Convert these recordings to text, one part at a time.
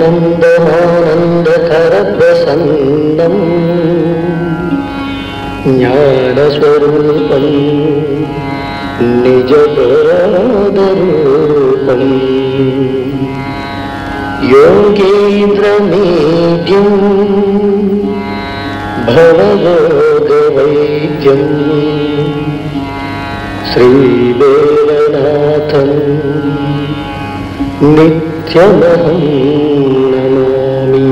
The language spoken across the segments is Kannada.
आनन्दमानन्दकरप्रसन्नम् ज्ञानस्वरूपम् निजपरादरूपम् योगेन्द्रमेद्यम् भवयोगवैद्यम् श्रीदेवनाथम् नित्यमहं नमामि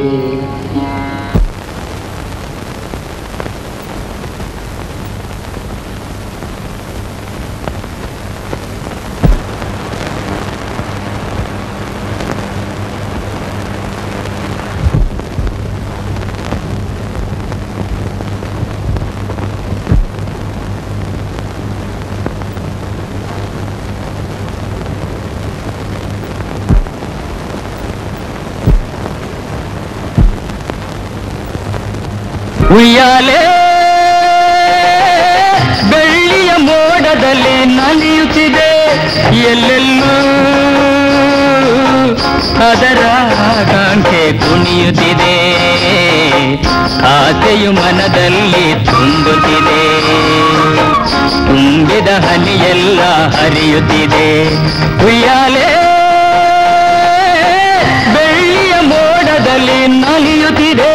ಉಯ್ಯಾಲೆ ಬೆಳ್ಳಿಯ ಮೋಡದಲ್ಲಿ ನಲಿಯುತ್ತಿದೆ ಎಲ್ಲೆಲ್ಲೂ ಅದರ ಕಾಂಕ್ಷೆ ಕುಣಿಯುತ್ತಿದೆ ಆಸೆಯು ಮನದಲ್ಲಿ ತುಂಬುತ್ತಿದೆ ತುಂಬಿದ ಹನಿಯೆಲ್ಲ ಹರಿಯುತ್ತಿದೆ ಉಯ್ಯಾಲೆ ಬೆಳ್ಳಿಯ ಮೋಡದಲ್ಲಿ ನಲಿಯುತ್ತಿದೆ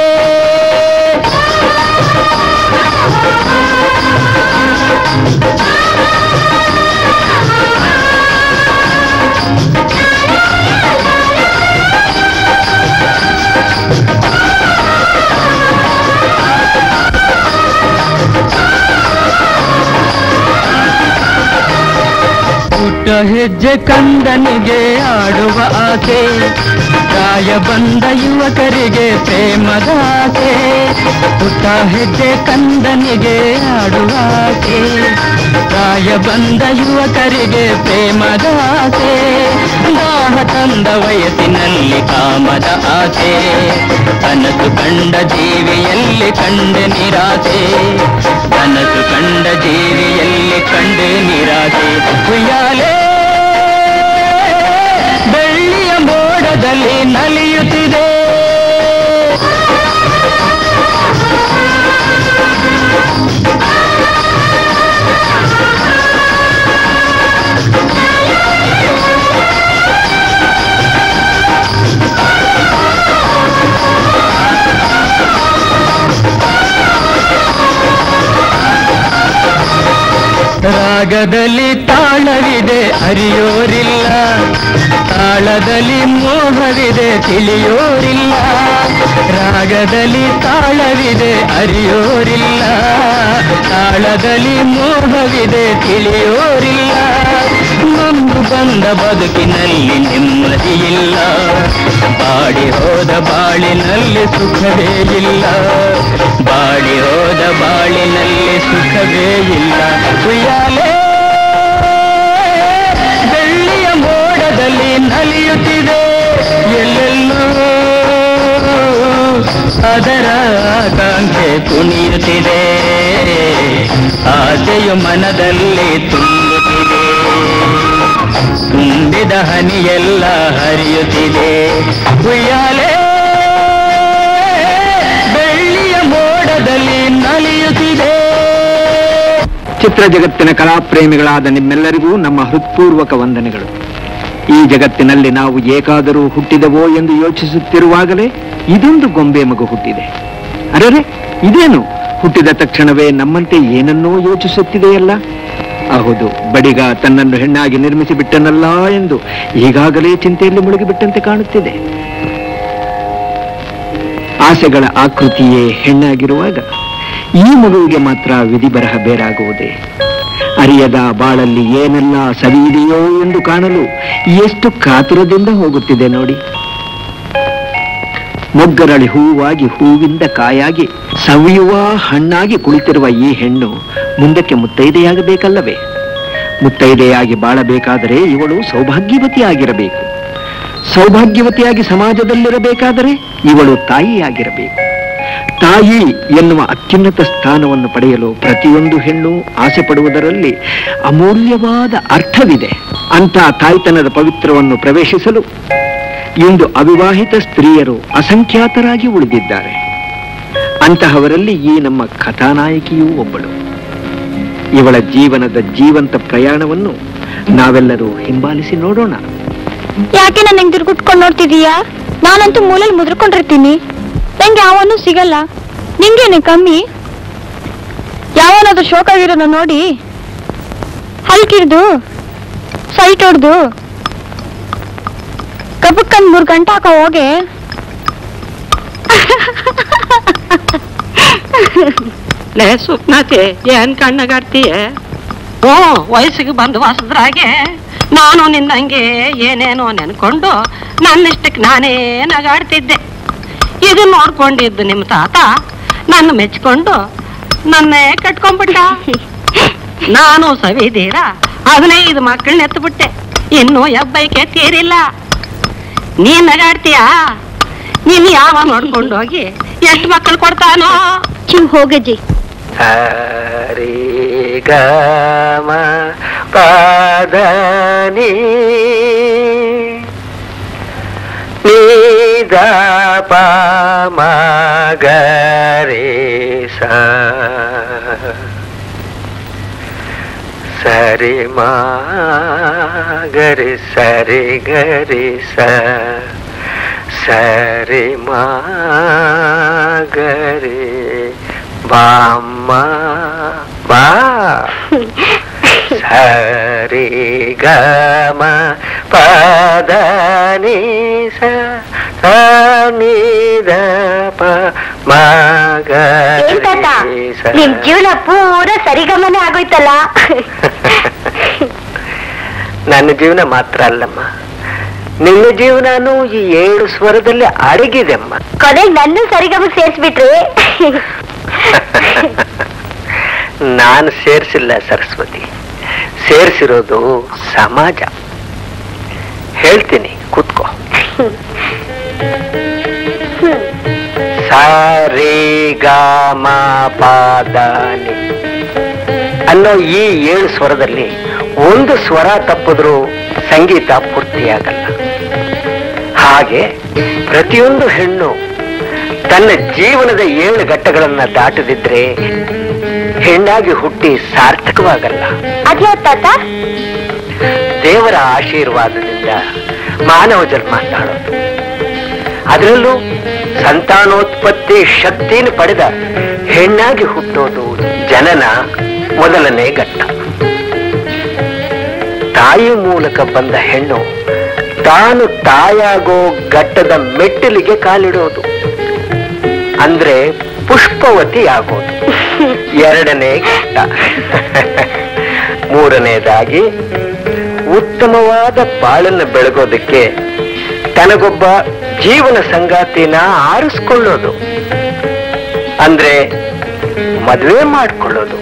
ಪುಟ್ಟ ಹೆಜ್ಜೆ ಕಂದನಿಗೆ ಆಡುವ ಆಸೆ ಪ್ರಾಯ ಬಂದ ಯುವಕರಿಗೆ ಪ್ರೇಮದ ಆಸೆ ಪುಟ್ಟ ಹೆಜ್ಜೆ ಕಂದನಿಗೆ ಆಡುವ ಆಸೆ ಪ್ರಾಯ ಬಂದ ಯುವಕರಿಗೆ ಪ್ರೇಮದ ಆಸೆ ದಾಹ ತಂದ ವಯಸ್ಸಿನಲ್ಲಿ ಕಾಮದ ಆಸೆ ಕನಸು ಕಂಡ ಜೀವಿಯಲ್ಲಿ ಕಂಡೆ ನಿರಾಸೆ ಕನಸು ಕಂಡ ಜೀವಿಯಲ್ಲಿ ಕಂಡೆ ನಿರಾಸೆ ಉಯ್ಯಾಲೆ ಬೆಳ್ಳಿಯ ಮೋಡದಲ್ಲಿ ನಲಿಯುತ್ತಿದೆ ರಾಗದಲ್ಲಿ ತಾಳವಿದೆ ಅರಿಯೋರಿಲ್ಲ ತಾಳದಲ್ಲಿ ಮೋಹವಿದೆ ತಿಳಿಯೋರಿಲ್ಲ ರಾಗದಲ್ಲಿ ತಾಳವಿದೆ ಅರಿಯೋರಿಲ್ಲ ತಾಳದಲ್ಲಿ ಮೋಹವಿದೆ ತಿಳಿಯೋರಿಲ್ಲ ನೊಂದು ಬಂದ ಬದುಕಿನಲ್ಲಿ ನೆಮ್ಮದಿಯಿಲ್ಲ ಬಾಡಿ ಹೋದ ಬಾಳಿನಲ್ಲಿ ಸುಖವೇ ಇಲ್ಲ ಬಾಡಿ ಹೋದ ಬಾಳಿನಲ್ಲಿ ಸುಖವೇ ಇಲ್ಲ ಉಯ್ಯಾಲೆ ಬೆಳ್ಳಿಯ ಮೋಡದಲ್ಲಿ ನಲಿಯುತ್ತಿದೆ ಎಲ್ಲೆಲ್ಲೂ ಅದರ ಆಕಾಂಕ್ಷೆ ಕುಣಿಯುತ್ತಿದೆ ಆಸೆಯು ಮನದಲ್ಲಿ ತುಂಬುತ್ತಿದೆ ತುಂಬಿದ ಹನಿಯೆಲ್ಲ ಹರಿಯುತ್ತಿದೆ ಉಯ್ಯಾಲೆ ಬೆಳ್ಳಿಯ ಮೋಡದಲ್ಲಿ ನಲಿಯುತ್ತಿದೆ ಚಿತ್ರ ಜಗತ್ತಿನ ಕಲಾಪ್ರೇಮಿಗಳಾದ ನಿಮ್ಮೆಲ್ಲರಿಗೂ ನಮ್ಮ ಹೃತ್ಪೂರ್ವಕ ವಂದನೆಗಳು ಈ ಜಗತ್ತಿನಲ್ಲಿ ನಾವು ಏಕಾದರೂ ಹುಟ್ಟಿದವೋ ಎಂದು ಯೋಚಿಸುತ್ತಿರುವಾಗಲೇ ಇದೊಂದು ಗೊಂಬೆ ಮಗು ಹುಟ್ಟಿದೆ ಅರರೆ ಇದೇನು ಹುಟ್ಟಿದ ತಕ್ಷಣವೇ ನಮ್ಮಂತೆ ಏನನ್ನೋ ಯೋಚಿಸುತ್ತಿದೆಯಲ್ಲ ಹೌದು ಬಡಿಗ ತನ್ನನ್ನು ಹೆಣ್ಣಾಗಿ ನಿರ್ಮಿಸಿ ಬಿಟ್ಟನಲ್ಲ ಎಂದು ಈಗಾಗಲೇ ಚಿಂತೆಯಲ್ಲಿ ಮುಳುಗಿಬಿಟ್ಟಂತೆ ಕಾಣುತ್ತಿದೆ ಆಸೆಗಳ ಆಕೃತಿಯೇ ಹೆಣ್ಣಾಗಿರುವಾಗ ಈ ಮಗುವಿಗೆ ಮಾತ್ರ ವಿಧಿ ಬರಹ ಬೇರಾಗುವುದೇ ಅರಿಯದ ಬಾಳಲ್ಲಿ ಏನೆಲ್ಲ ಸವಿಯಿದೆಯೋ ಎಂದು ಕಾಣಲು ಎಷ್ಟು ಕಾತುರದಿಂದ ಹೋಗುತ್ತಿದೆ ನೋಡಿ ಮೊಗ್ಗರಳಿ ಹೂವಾಗಿ ಹೂವಿಂದ ಕಾಯಾಗಿ ಸವಿಯುವ ಹಣ್ಣಾಗಿ ಕುಳಿತಿರುವ ಈ ಹೆಣ್ಣು ಮುಂದಕ್ಕೆ ಮುತ್ತೈದೆಯಾಗಬೇಕಲ್ಲವೇ ಮುತ್ತೈದೆಯಾಗಿ ಬಾಳಬೇಕಾದರೆ ಇವಳು ಸೌಭಾಗ್ಯವತಿಯಾಗಿರಬೇಕು ಸೌಭಾಗ್ಯವತಿಯಾಗಿ ಸಮಾಜದಲ್ಲಿರಬೇಕಾದರೆ ಇವಳು ತಾಯಿಯಾಗಿರಬೇಕು ತಾಯಿ ಎನ್ನುವ ಅತ್ಯುನ್ನತ ಸ್ಥಾನವನ್ನು ಪಡೆಯಲು ಪ್ರತಿಯೊಂದು ಹೆಣ್ಣು ಆಸೆ ಪಡುವುದರಲ್ಲಿ ಅಮೂಲ್ಯವಾದ ಅರ್ಥವಿದೆ ಅಂತ ತಾಯ್ತನದ ಪವಿತ್ರವನ್ನು ಪ್ರವೇಶಿಸಲು ಇಂದು ಅವಿವಾಹಿತ ಸ್ತ್ರೀಯರು ಅಸಂಖ್ಯಾತರಾಗಿ ಉಳಿದಿದ್ದಾರೆ ಅಂತಹವರಲ್ಲಿ ಈ ನಮ್ಮ ಕಥಾನಾಯಕಿಯೂ ಒಬ್ಬಳು ಇವಳ ಜೀವನದ ಜೀವಂತ ಪ್ರಯಾಣವನ್ನು ನಾವೆಲ್ಲರೂ ಹಿಂಬಾಲಿಸಿ ನೋಡೋಣ ಯಾಕೆ ನನ್ನ ಹೆಂಗ್ ತಿರ್ಗುಟ್ಕೊಂಡು ನೋಡ್ತಿದೀಯಾ ನಾನಂತೂ ಮೂಲೆಯಲ್ಲಿ ಮುದ್ರಕೊಂಡಿರ್ತೀನಿ ನಂಗೆ ಯಾವನು ಸಿಗಲ್ಲ ನಿಂಗೇನೆ ಕಮ್ಮಿ ಯಾವನಾದ್ರೂ ಶೋಕ ಆಗಿರೋನ ನೋಡಿ ಹಲ್ಕಿಡ್ದು ಸೈಟ್ ಹೊಡ್ದು ಕಬ್ಬಕ್ಕಂದ್ ಮೂರ್ ಗಂಟೆ ಹಾಕೋ ಹೋಗೆ ಲೇ ಸುಪ್ನಾತಿ ಏನ್ ಕಣ್ಣಗಾಡ್ತೀಯ ಓ ವಯಸ್ಸಿಗೆ ಬಂದು ಹೊಸದ್ರಾಗೆ ನಾನು ನಿನ್ನಂಗೆ ಏನೇನೋ ನೆನ್ಕೊಂಡು ನನ್ನಿಷ್ಟಕ್ಕೆ ನಾನೇ ನಗಾಡ್ತಿದ್ದೆ ಇದು ನೋಡ್ಕೊಂಡಿದ್ದು ನಿಮ್ಮ ತಾತ ನನ್ನ ಮೆಚ್ಕೊಂಡು ನನ್ನೇ ಕಟ್ಕೊಂಡ್ಬಿಟ್ಟ ನಾನು ಸವಿದೀರ ಹದಿನೈದು ಮಕ್ಕಳನ್ನ ಎತ್ಬಿಟ್ಟೆ ಇನ್ನೂ ಹೆಬ್ಬೈಕೆ ತೀರಿಲ್ಲ ನೀನ್ ನಗಾಡ್ತೀಯಾ ನೀನ್ ಯಾವ ನೋಡ್ಕೊಂಡು ಹೋಗಿ ಎಷ್ಟು ಮಕ್ಕಳು ಕೊಡ್ತಾನೋ ಚಿವ್ ಹೋಗಜ್ಜಿ ಹರಿ ಗಮ ಪಾದನಿ ನೀದ ಮಗರೆ ಸ ಸರಿ ಗರಿ ಸರಿ ಗರಿ ಸ ಸರಿ ಗರಿ ಬಾಮ್ಮ ಬಾ ಸರಿ ಗಮ ಪದ ನಿ ಸ ನಿ ದ ಪ ಮಗ ನಿಮ್ ಜೀವನ ಪೂರ ಸರಿಗಮನೆ ಆಗೋಯ್ತಲ್ಲ ನನ್ನ ಜೀವನ ಮಾತ್ರ ಅಲ್ಲಮ್ಮ ನಿನ್ನ ಜೀವನನೂ ಈ ಏಳು ಸ್ವರದಲ್ಲಿ ಅಡಗಿದೆಮ್ಮ ಕೊನೆಗೆ ನನ್ನ ಸರಿಗಮ ಸೇರ್ಸ್ಬಿಟ್ರಿ ನಾನು ಸೇರಿಸಿಲ್ಲ ಸರಸ್ವತಿ ಸೇರಿಸಿರೋದು ಸಮಾಜ ಹೇಳ್ತೀನಿ ಕೂತ್ಕೋ ಸಾರೇ ಗಾಮ ಪಾದಾನಿ ಅನ್ನೋ ಈ ಏಳು ಸ್ವರದಲ್ಲಿ ಒಂದು ಸ್ವರ ತಪ್ಪಿದ್ರೂ ಸಂಗೀತ ಪೂರ್ತಿಯಾಗಲ್ಲ ಹಾಗೆ ಪ್ರತಿಯೊಂದು ಹೆಣ್ಣು ತನ್ನ ಜೀವನದ ಏಳು ಘಟ್ಟಗಳನ್ನ ದಾಟದಿದ್ರೆ ಹೆಣ್ಣಾಗಿ ಹುಟ್ಟಿ ಸಾರ್ಥಕವಾಗಲ್ಲ ಅದ್ಯಾವ ತಾತ ದೇವರ ಆಶೀರ್ವಾದದಿಂದ ಮಾನವ ಜನ್ಮ ತಾಳೋದು ಅದರಲ್ಲೂ ಸಂತಾನೋತ್ಪತ್ತಿ ಶಕ್ತಿಯನ್ನು ಪಡೆದ ಹೆಣ್ಣಾಗಿ ಹುಟ್ಟೋದು ಜನನ ಮೊದಲನೇ ಘಟ್ಟ ತಾಯಿ ಮೂಲಕ ಬಂದ ಹೆಣ್ಣು ತಾನು ತಾಯಾಗೋ ಘಟ್ಟದ ಮೆಟ್ಟಿಲಿಗೆ ಕಾಲಿಡೋದು ಅಂದ್ರೆ ಪುಷ್ಪವತಿ ಆಗೋದು ಎರಡನೇ ಘಟ್ಟ ಮೂರನೇದಾಗಿ ಉತ್ತಮವಾದ ಬಾಳನ್ನು ಬೆಳಗೋದಕ್ಕೆ ತನಗೊಬ್ಬ ಜೀವನ ಸಂಗಾತಿನ ಆರಿಸ್ಕೊಳ್ಳೋದು ಅಂದ್ರೆ ಮದುವೆ ಮಾಡ್ಕೊಳ್ಳೋದು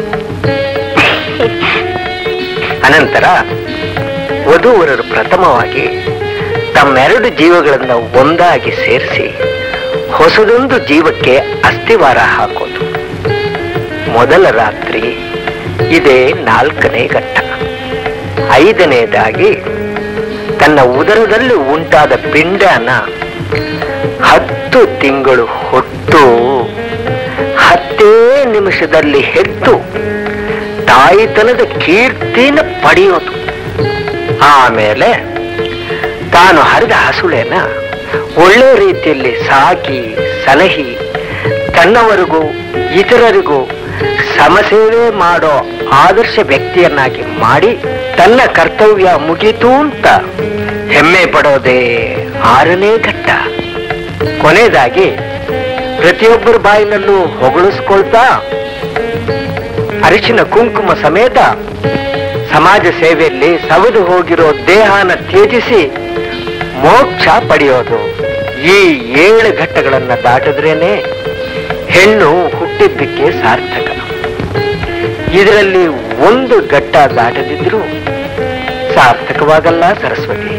ಅನಂತರ ವಧುವರರು ಪ್ರಥಮವಾಗಿ ತಮ್ಮೆರಡು ಜೀವಗಳನ್ನ ಒಂದಾಗಿ ಸೇರಿಸಿ ಹೊಸದೊಂದು ಜೀವಕ್ಕೆ ಅಸ್ಥಿವಾರ ಹಾಕೋದು ಮೊದಲ ರಾತ್ರಿ ಇದೇ ನಾಲ್ಕನೇ ಘಟ್ಟ ಐದನೇದಾಗಿ ತನ್ನ ಉದರದಲ್ಲಿ ಉಂಟಾದ ಪಿಂಡನ ಹತ್ತು ತಿಂಗಳು ಹೊಟ್ಟು ಹತ್ತೇ ನಿಮಿಷದಲ್ಲಿ ಹೆತ್ತು ತಾಯಿತನದ ಕೀರ್ತಿನ ಪಡೆಯೋದು ಆಮೇಲೆ ತಾನು ಹರಿದ ಹಸುಳೆನ ಒಳ್ಳೆ ರೀತಿಯಲ್ಲಿ ಸಾಕಿ ಸಲಹಿ ತನ್ನವರಿಗೂ ಇತರರಿಗೂ ಸಮಸೇವೆ ಮಾಡೋ ಆದರ್ಶ ವ್ಯಕ್ತಿಯನ್ನಾಗಿ ಮಾಡಿ ತನ್ನ ಕರ್ತವ್ಯ ಮುಗೀತು ಅಂತ ಹೆಮ್ಮೆ ಪಡೋದೇ ಆರನೇ ಘಟ್ಟ ಕೊನೆಯದಾಗಿ ಪ್ರತಿಯೊಬ್ಬರ ಬಾಯಿನಲ್ಲೂ ಹೊಗಳಿಸ್ಕೊಳ್ತಾ ಅರಿಶಿನ ಕುಂಕುಮ ಸಮೇತ ಸಮಾಜ ಸೇವೆಯಲ್ಲಿ ಸವೆದು ಹೋಗಿರೋ ದೇಹನ ತ್ಯಜಿಸಿ ಮೋಕ್ಷ ಪಡೆಯೋದು ಈ ಏಳು ಘಟ್ಟಗಳನ್ನ ದಾಟಿದ್ರೇನೆ ಹೆಣ್ಣು ಹುಟ್ಟಿದ್ದಕ್ಕೆ ಸಾರ್ಥಕ ಇದರಲ್ಲಿ ಒಂದು ಘಟ್ಟ ದಾಟದಿದ್ರೂ ಸಾರ್ಥಕವಾಗಲ್ಲ ಸರಸ್ವತಿ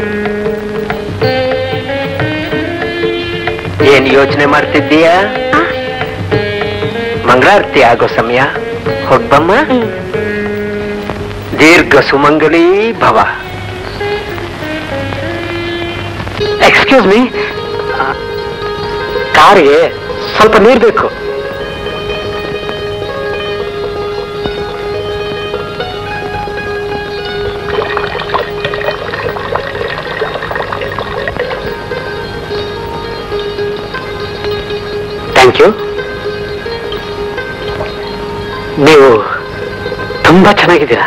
ಏನ್ ಯೋಚನೆ ಮಾಡ್ತಿದ್ದೀಯಾ ಮಂಗಳಾರತಿ ಆಗೋ ಸಮಯ ಹೊಗ್ಬಮ್ಮ ದೀರ್ಘ ಸುಮಂಗಲೀ ಭವ ಎಕ್ಸ್ಕ್ಯೂಸ್ ಎಕ್ಸ್ಕ್ಯೂಸ್ ಮೀ ಕಾರಿಗೆ ಸ್ವಲ್ಪ ನೀರು ಬೇಕು ಥ್ಯಾಂಕ್ ಯು ನೀವು ತುಂಬಾ ಚೆನ್ನಾಗಿದ್ದೀರಾ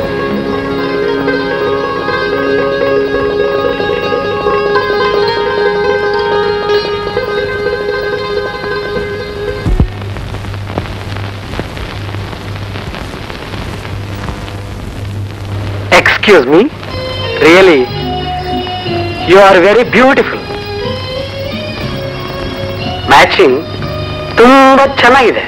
excuse me really you are very beautiful matching ತುಂಬಾ ಚೆನ್ನಾಗಿದೆ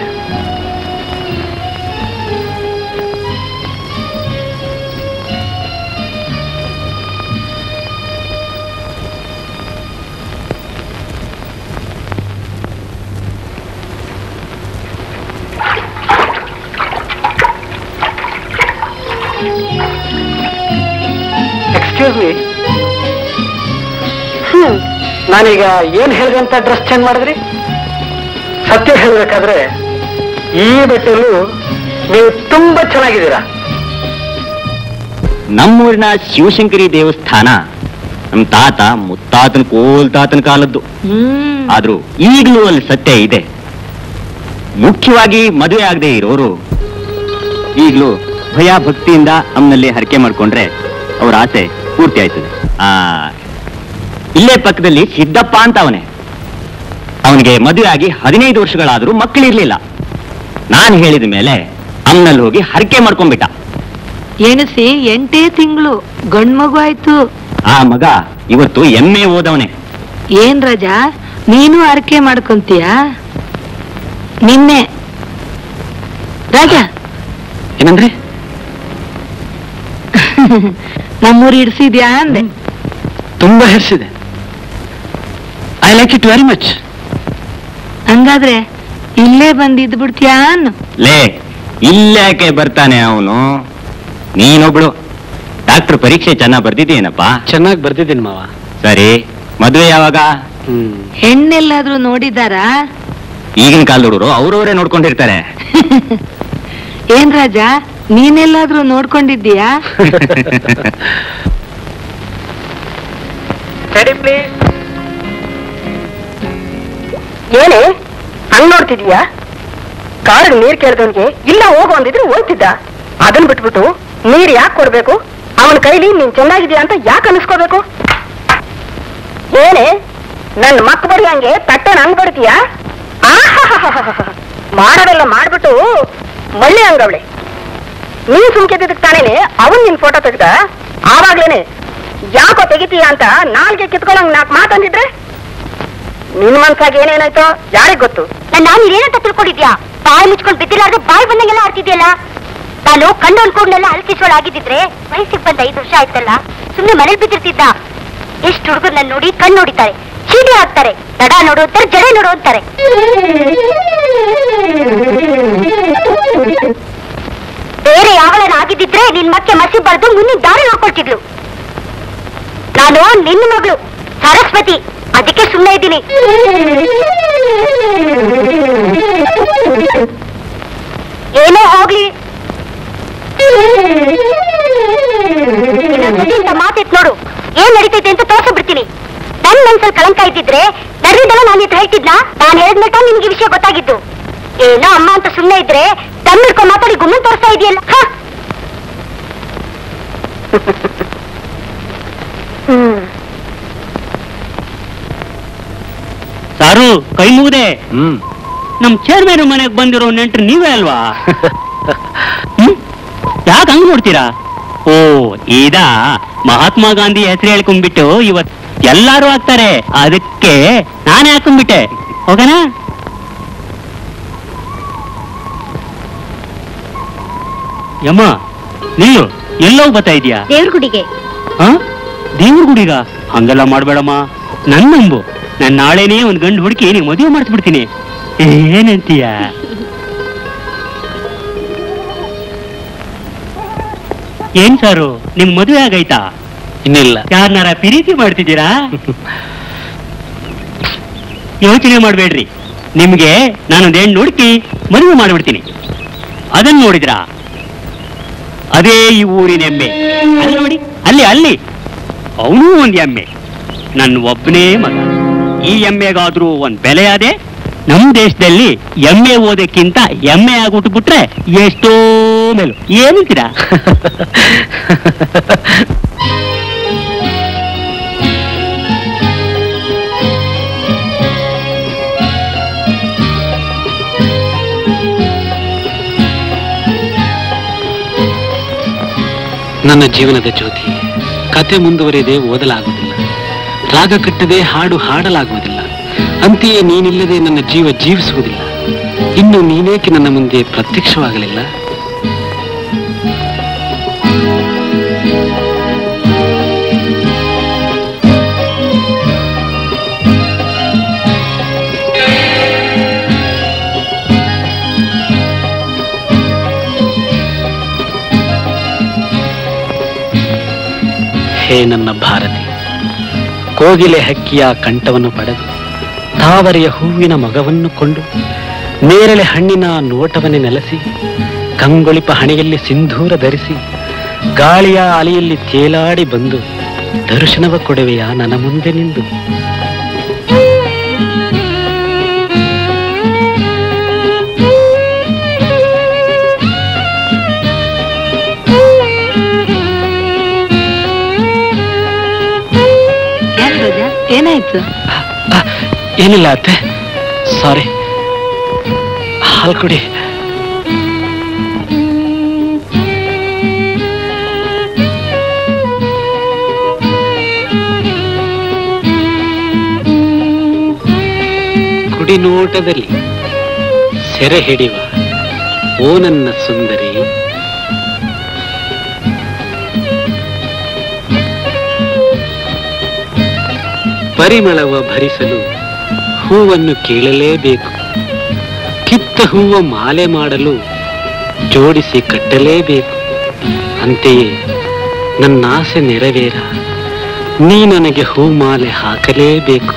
ಎಕ್ಸ್ಕ್ಯೂಸ್ ಮೀ ಹ್ಮ್ ನಾನೀಗ ಏನ್ ಹೇಳಿದೆ ಅಂತ ಡ್ರೆಸ್ ಚೇಂಜ್ ಮಾಡಿದ್ರಿ ಸತ್ಯ ಹೇಳ್ಬೇಕಾದ್ರೆ ಈ ಬಟ್ಟೆಯಲ್ಲೂ ನೀವು ತುಂಬಾ ಚೆನ್ನಾಗಿದ್ದೀರಾ ನಮ್ಮೂರಿನ ಶಿವಶಂಕರಿ ದೇವಸ್ಥಾನ ನಮ್ ತಾತ ಮುತ್ತಾತನ ಕೋಲ್ ತಾತನ ಕಾಲದ್ದು ಆದ್ರೂ ಈಗಲೂ ಅಲ್ಲಿ ಸತ್ಯ ಇದೆ ಮುಖ್ಯವಾಗಿ ಮದುವೆ ಆಗದೆ ಇರೋರು ಈಗಲೂ ಭಯ ಭಕ್ತಿಯಿಂದ ಅಮ್ಮನಲ್ಲಿ ಹರಕೆ ಮಾಡ್ಕೊಂಡ್ರೆ ಅವ್ರ ಆಸೆ ಪೂರ್ತಿ ಆಯ್ತದೆ ಆ ಇಲ್ಲೇ ಪಕ್ಕದಲ್ಲಿ ಸಿದ್ದಪ್ಪ ಅಂತ ಅವನೇ ಅವನಿಗೆ ಮದುವೆ ಆಗಿ ಹದಿನೈದು ವರ್ಷಗಳಾದ್ರೂ ಮಕ್ಕಳಿರ್ಲಿಲ್ಲ ನಾನು ಹೇಳಿದ ಮೇಲೆ ಅಮ್ಮನಲ್ಲಿ ಹೋಗಿ ಹರಕೆ ಮಾಡ್ಕೊಂಡ್ಬಿಟ್ಟ ಎಣಿಸಿ ಎಂಟೇ ತಿಂಗಳು ಗಂಡ್ ಮಗು ಆಯ್ತು ಆ ಮಗ ಇವತ್ತು ಎಮ್ಮೆ ಓದವನೇ ಏನ್ ರಜಾ ನೀನು ಅರಕೆ ಮಾಡ್ಕೊಂತೀಯ ನಿನ್ನೆ ರಾಜ ಏನಂದ್ರೆ ನಮ್ಮೂರು ಇಡ್ಸಿದ್ಯಾ ಅಂದೆ ತುಂಬಾ ಹೆರ್ಸಿದೆ I like it very much ಹಂಗಾದ್ರೆ ಇಲ್ಲೇ ಬಂದಿದ್ದು ಬಿಡ್ತೀಯಾ ಅನ್ನು ಲೇ ಇಲ್ಲಾಕೆ ಬರ್ತಾನೆ ಅವನು ನೀನೊಬ್ಳು ಡಾಕ್ಟರ್ ಪರೀಕ್ಷೆ ಚೆನ್ನಾಗ್ ಬರ್ದಿದ್ದೀನಪ್ಪ ಚೆನ್ನಾಗಿ ಬರ್ತಿದ್ದೀನಿ ಮಾವ ಸರಿ ಮದುವೆ ಯಾವಾಗ ಹ್ಮ್ ಹೆಣ್ಣೆಲ್ಲಾದ್ರೂ ನೋಡಿದಾರಾ ಈಗಿನ ಕಾಲ ಹುಡುಗರು ಅವ್ರವರೇ ನೋಡ್ಕೊಂಡಿರ್ತಾರೆ ಏನ್ ರಾಜ ನೀನೆಲ್ಲಾದ್ರೂ ನೋಡ್ಕೊಂಡಿದ್ದೀಯಾ ರೆಡಿ ಪ್ಲೀಸ್ ಏನೇ ಹಂಗ್ ನೋಡ್ತಿದೀಯಾ ಕಾರಿಗೆ ನೀರ್ ಕೇಳ್ದವನ್ಗೆ ಇಲ್ಲ ಹೋಗು ಅಂದಿದ್ರೆ ಹೋಗ್ತಿದ್ದ ಅದನ್ ಬಿಟ್ಬಿಟ್ಟು ನೀರ್ ಯಾಕೆ ಕೊಡ್ಬೇಕು ಅವನ ಕೈಲಿ ನೀನ್ ಚೆನ್ನಾಗಿದ್ಯಾ ಅಂತ ಯಾಕೆ ಅನಿಸ್ಕೋಬೇಕು ಏನೇ ನನ್ ಮಕ್ ಬಡಿ ಹಂಗೆ ತಟ್ಟೆನ ಹಂಗ್ ಬಡ್ತೀಯಾ ಮಾಡೋದೆಲ್ಲ ಮಾಡ್ಬಿಟ್ಟು ಮಳ್ಳಿ ಹಂಗವಳೆ ನೀನ್ ಸುಮ್ಕೆದಿದ್ದಕ್ ತಾನೇನೆ ಅವನ್ ನಿನ್ ಫೋಟೋ ತೆಗ್ದ ಆವಾಗ್ಲೇನೆ ಯಾಕೋ ತೆಗಿತೀಯ ಅಂತ ನಾಲ್ಗೆ ಕಿತ್ಕೊಳಂಗ್ ನಾಲ್ಕು ಮಾತಂದಿದ್ರೆ ನಿನ್ ಮನ್ಸಾಗ ಏನೇನಾಯ್ತೋ ಯಾರಿಗ್ ಗೊತ್ತು ನಾನು ಏನಂತ ತಿಳ್ಕೊಂಡಿದ್ಯಾ ಬಾಯಿ ಮುಚ್ಕೊಂಡು ಬಿದ್ದಿಲಾರ್ದೆ ಬಾಯಿ ಬಂದಂಗೆಲ್ಲ ಆಡ್ತಿದ್ಯಲ್ಲ ನಾನು ಕಣ್ಣು ಅನ್ಕೊಂಡ್ನೆಲ್ಲ ಅಲ್ಕಿಸೋಳು ಆಗಿದ್ದಿದ್ರೆ ವಯಸ್ಸಿಗೆ ಬಂದ ಐದು ವರ್ಷ ಆಯ್ತಲ್ಲ ಸುಮ್ನೆ ಮನೇಲಿ ಬಿದ್ದಿರ್ತಿದ್ದ ಎಷ್ಟು ಹುಡುಗರು ನನ್ನ ನೋಡಿ ಕಣ್ಣು ನೋಡಿತಾರೆ ಚೀಟಿ ಹಾಕ್ತಾರೆ ತಡ ನೋಡು ಅಂತಾರೆ ಜಡೆ ನೋಡು ಅಂತಾರೆ ಬೇರೆ ಯಾವಳನ್ನ ಆಗಿದ್ದಿದ್ರೆ ನಿನ್ ಮತ್ತೆ ಮಸಿ ಬರೆದು ಮುಂದಿನ ದಾರಿ ನೋಡ್ಕೊಳ್ತಿದ್ಲು ನಾನು ನಿನ್ನ ಮಗಳು ಸರಸ್ವತಿ ಅದಕ್ಕೆ ಸುಮ್ಮನೆ ಇದ್ದೀನಿ ಏನೋ ಹೋಗ್ಲಿ ಇನ್ನೊಂದ್ಸತಿ ಮಾತಿತ್ ನೋಡು ಏನ್ ನಡೀತೈತೆ ಅಂತ ತೋರ್ಸ್ಬಿಡ್ತೀನಿ ನನ್ ಮನ್ಸಲ್ಲಿ ಕಳಂಕ ಇದ್ದಿದ್ರೆ ನಡೆದಿದ್ದೆಲ್ಲ ನಾನು ಹತ್ರ ಹೇಳ್ತಿದ್ನಾ ನಾನು ಹೇಳಿದ್ಮೇಟ ನಿಮ್ಗೆ ಈ ವಿಷಯ ಗೊತ್ತಾಗಿದ್ದು ಏನೋ ಅಮ್ಮ ಅಂತ ಸುಮ್ಮನೆ ಇದ್ರೆ ದಮ್ ಹಿಡ್ಕೊಂಡ್ ಮಾತಾಡಿ ಗುಮ್ಮನ್ ತೋರಿಸ್ತಾ ಇದೆಯಲ್ಲ ಹ್ಮ್ ಸಾರು ಕೈ ಮುಗಿದೆ ಹ್ಮ್ ನಮ್ ಚೇರ್ಮನ್ ಮನೆಗೆ ಬಂದಿರೋ ನೆಂಟ್ರು ನೀವೇ ಅಲ್ವಾ ಯಾಕೆ ಹಂಗ್ ನೋಡ್ತೀರಾ ಓ ಇದ ಮಹಾತ್ಮ ಗಾಂಧಿ ಹೆಸರು ಹೇಳ್ಕೊಂಡ್ಬಿಟ್ಟು ಇವತ್ ಎಲ್ಲಾರು ಆಗ್ತಾರೆ ಅದಕ್ಕೆ ನಾನೇ ಹಾಕೊಂಡ್ಬಿಟ್ಟೆ ಹೋಗಣ ಯಮ್ಮ ನಿಲ್ಲು ಎಲ್ಲೋ ಬರ್ತಾ ಇದೀಯಾ ದೇವ್ರ ಗುಡಿಗೆ ಹ ದೇವ್ರ ಗುಡಿಗ ಹಂಗೆಲ್ಲ ಮಾಡ್ಬೇಡಮ್ಮ ನನ್ ನಂಬು ನಾನ್ ನಾಳೆನೇ ಒಂದ್ ಗಂಡು ಹುಡುಕಿ ನೀನ್ ಮದುವೆ ಮಾಡಿಸ್ಬಿಡ್ತೀನಿ ಏನಂತೀಯ ಏನ್ ಸಾರು ನಿಮ್ ಮದುವೆ ಆಗೈತಾ ಇನ್ನಿಲ್ಲ ಯಾರನ್ನಾರ ಪ್ರೀತಿ ಮಾಡ್ತಿದ್ದೀರಾ ಯೋಚನೆ ಮಾಡಬೇಡ್ರಿ ನಿಮ್ಗೆ ನಾನೊಂದು ಹೆಣ್ಣು ಹುಡುಕಿ ಮದುವೆ ಮಾಡಿಬಿಡ್ತೀನಿ ಅದನ್ನ ನೋಡಿದ್ರಾ ಅದೇ ಈ ಊರಿನ ಎಮ್ಮೆ ಅಲ್ಲಿ ನೋಡಿ ಅಲ್ಲಿ ಅಲ್ಲಿ ಅವನೂ ಒಂದು ಎಮ್ಮೆ ನನ್ನ ಒಬ್ಬನೇ ಮಗ ಈ ಎಮ್ಮೆಗಾದ್ರೂ ಒಂದ್ ಬೆಲೆ ಅದೇ ನಮ್ಮ ದೇಶದಲ್ಲಿ ಎಮ್ಮೆ ಓದಕ್ಕಿಂತ ಎಮ್ಮೆ ಆಗ್ಬಿಟ್ಬಿಟ್ರೆ ಎಷ್ಟೋ ಮೇಲು ಏನಂತೀರಾ ನನ್ನ ಜೀವನದ ಜ್ಯೋತಿ ಕತೆ ಮುಂದುವರೆದೇ ಓದಲಾಗುವುದಿಲ್ಲ ರಾಗ ಕಟ್ಟದೆ ಹಾಡು ಹಾಡಲಾಗುವುದಿಲ್ಲ ಅಂತೆಯೇ ನೀನಿಲ್ಲದೆ ನನ್ನ ಜೀವ ಜೀವಿಸುವುದಿಲ್ಲ ಇನ್ನು ನೀನೇಕೆ ನನ್ನ ಮುಂದೆ ಪ್ರತ್ಯಕ್ಷವಾಗಲಿಲ್ಲ ಹೇ ನನ್ನ ಭಾರತಿ ಕೋಗಿಲೆ ಹಕ್ಕಿಯ ಕಂಠವನ್ನು ಪಡೆದು ತಾವರೆಯ ಹೂವಿನ ಮಗವನ್ನು ಕೊಂಡು ನೇರಳೆ ಹಣ್ಣಿನ ನೋಟವನ್ನೇ ನೆಲೆಸಿ ಕಂಗೊಳಿಪ ಹಣೆಯಲ್ಲಿ ಸಿಂಧೂರ ಧರಿಸಿ ಗಾಳಿಯ ಅಲೆಯಲ್ಲಿ ತೇಲಾಡಿ ಬಂದು ದರ್ಶನವ ಕೊಡುವೆಯ ನನ್ನ ಮುಂದೆ ನಿಂದು ಯಾಕೆ ರೋಜಾ ಏನಾಯ್ತು ಆ, ಏನಿಲ್ಲ ಅತ್ತೆ ಸಾರಿ ಹಾಲು ಕುಡಿ ಕುಡಿ ನೋಟದಲ್ಲಿ ಸೆರೆ ಹಿಡಿವ ಓ ನನ್ನ ಸುಂದರಿ ಪರಿಮಳವ ಭರಿಸಲು ಹೂವನ್ನು ಕೀಳಲೇಬೇಕು ಕಿತ್ತ ಹೂವ ಮಾಲೆ ಮಾಡಲು ಜೋಡಿಸಿ ಕಟ್ಟಲೇಬೇಕು ಅಂತೆಯೇ ನನ್ನ ಆಸೆ ನೆರವೇರ ನೀ ನನಗೆ ಹೂ ಮಾಲೆ ಹಾಕಲೇಬೇಕು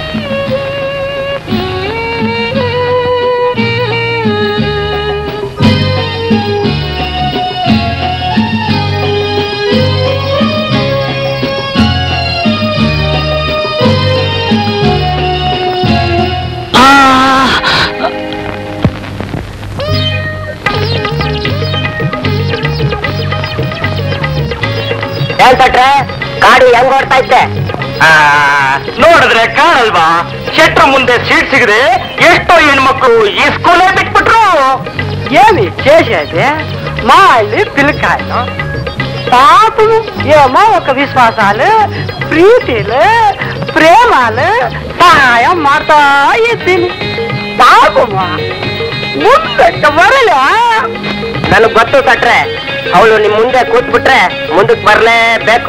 ಹೇಳ್ತಟ್ರೆ ಗಾಡಿ ಹೆಂಗ್ ಓಡ್ತಾ ಇತ್ತೆ ನೋಡಿದ್ರೆ ಕಾಣಲ್ವಾ ಶೆಟ್ರ ಮುಂದೆ ಸೀಟ್ ಸಿಗದೆ ಎಷ್ಟೋ ಹೆಣ್ಮಕ್ಳು ಈ ಸ್ಕೂಲೇ ಬಿಟ್ಬಿಟ್ರು ఏమి చేసేది మా ఇల్లు పిల్లకాయలు పాపం ఏమో ఒక విశ్వాసాలు ప్రీతిలు ప్రేమలు సహాయం ಮಾಡ್ತಾ ಇದ್ದೀನಿ ಪಾಪಮ್ಮ ಮುಂದಕ್ಕೆ ಬರಲ್ಲ ನನಗ್ ಗೊತ್ತು ಸಟ್ರೆ ಅವಳು ನಿಮ್ ಮುಂದೆ ಕೂತ್ಬಿಟ್ರೆ ಮುಂದಕ್ಕೆ ಬರ್ಲೇಬೇಕು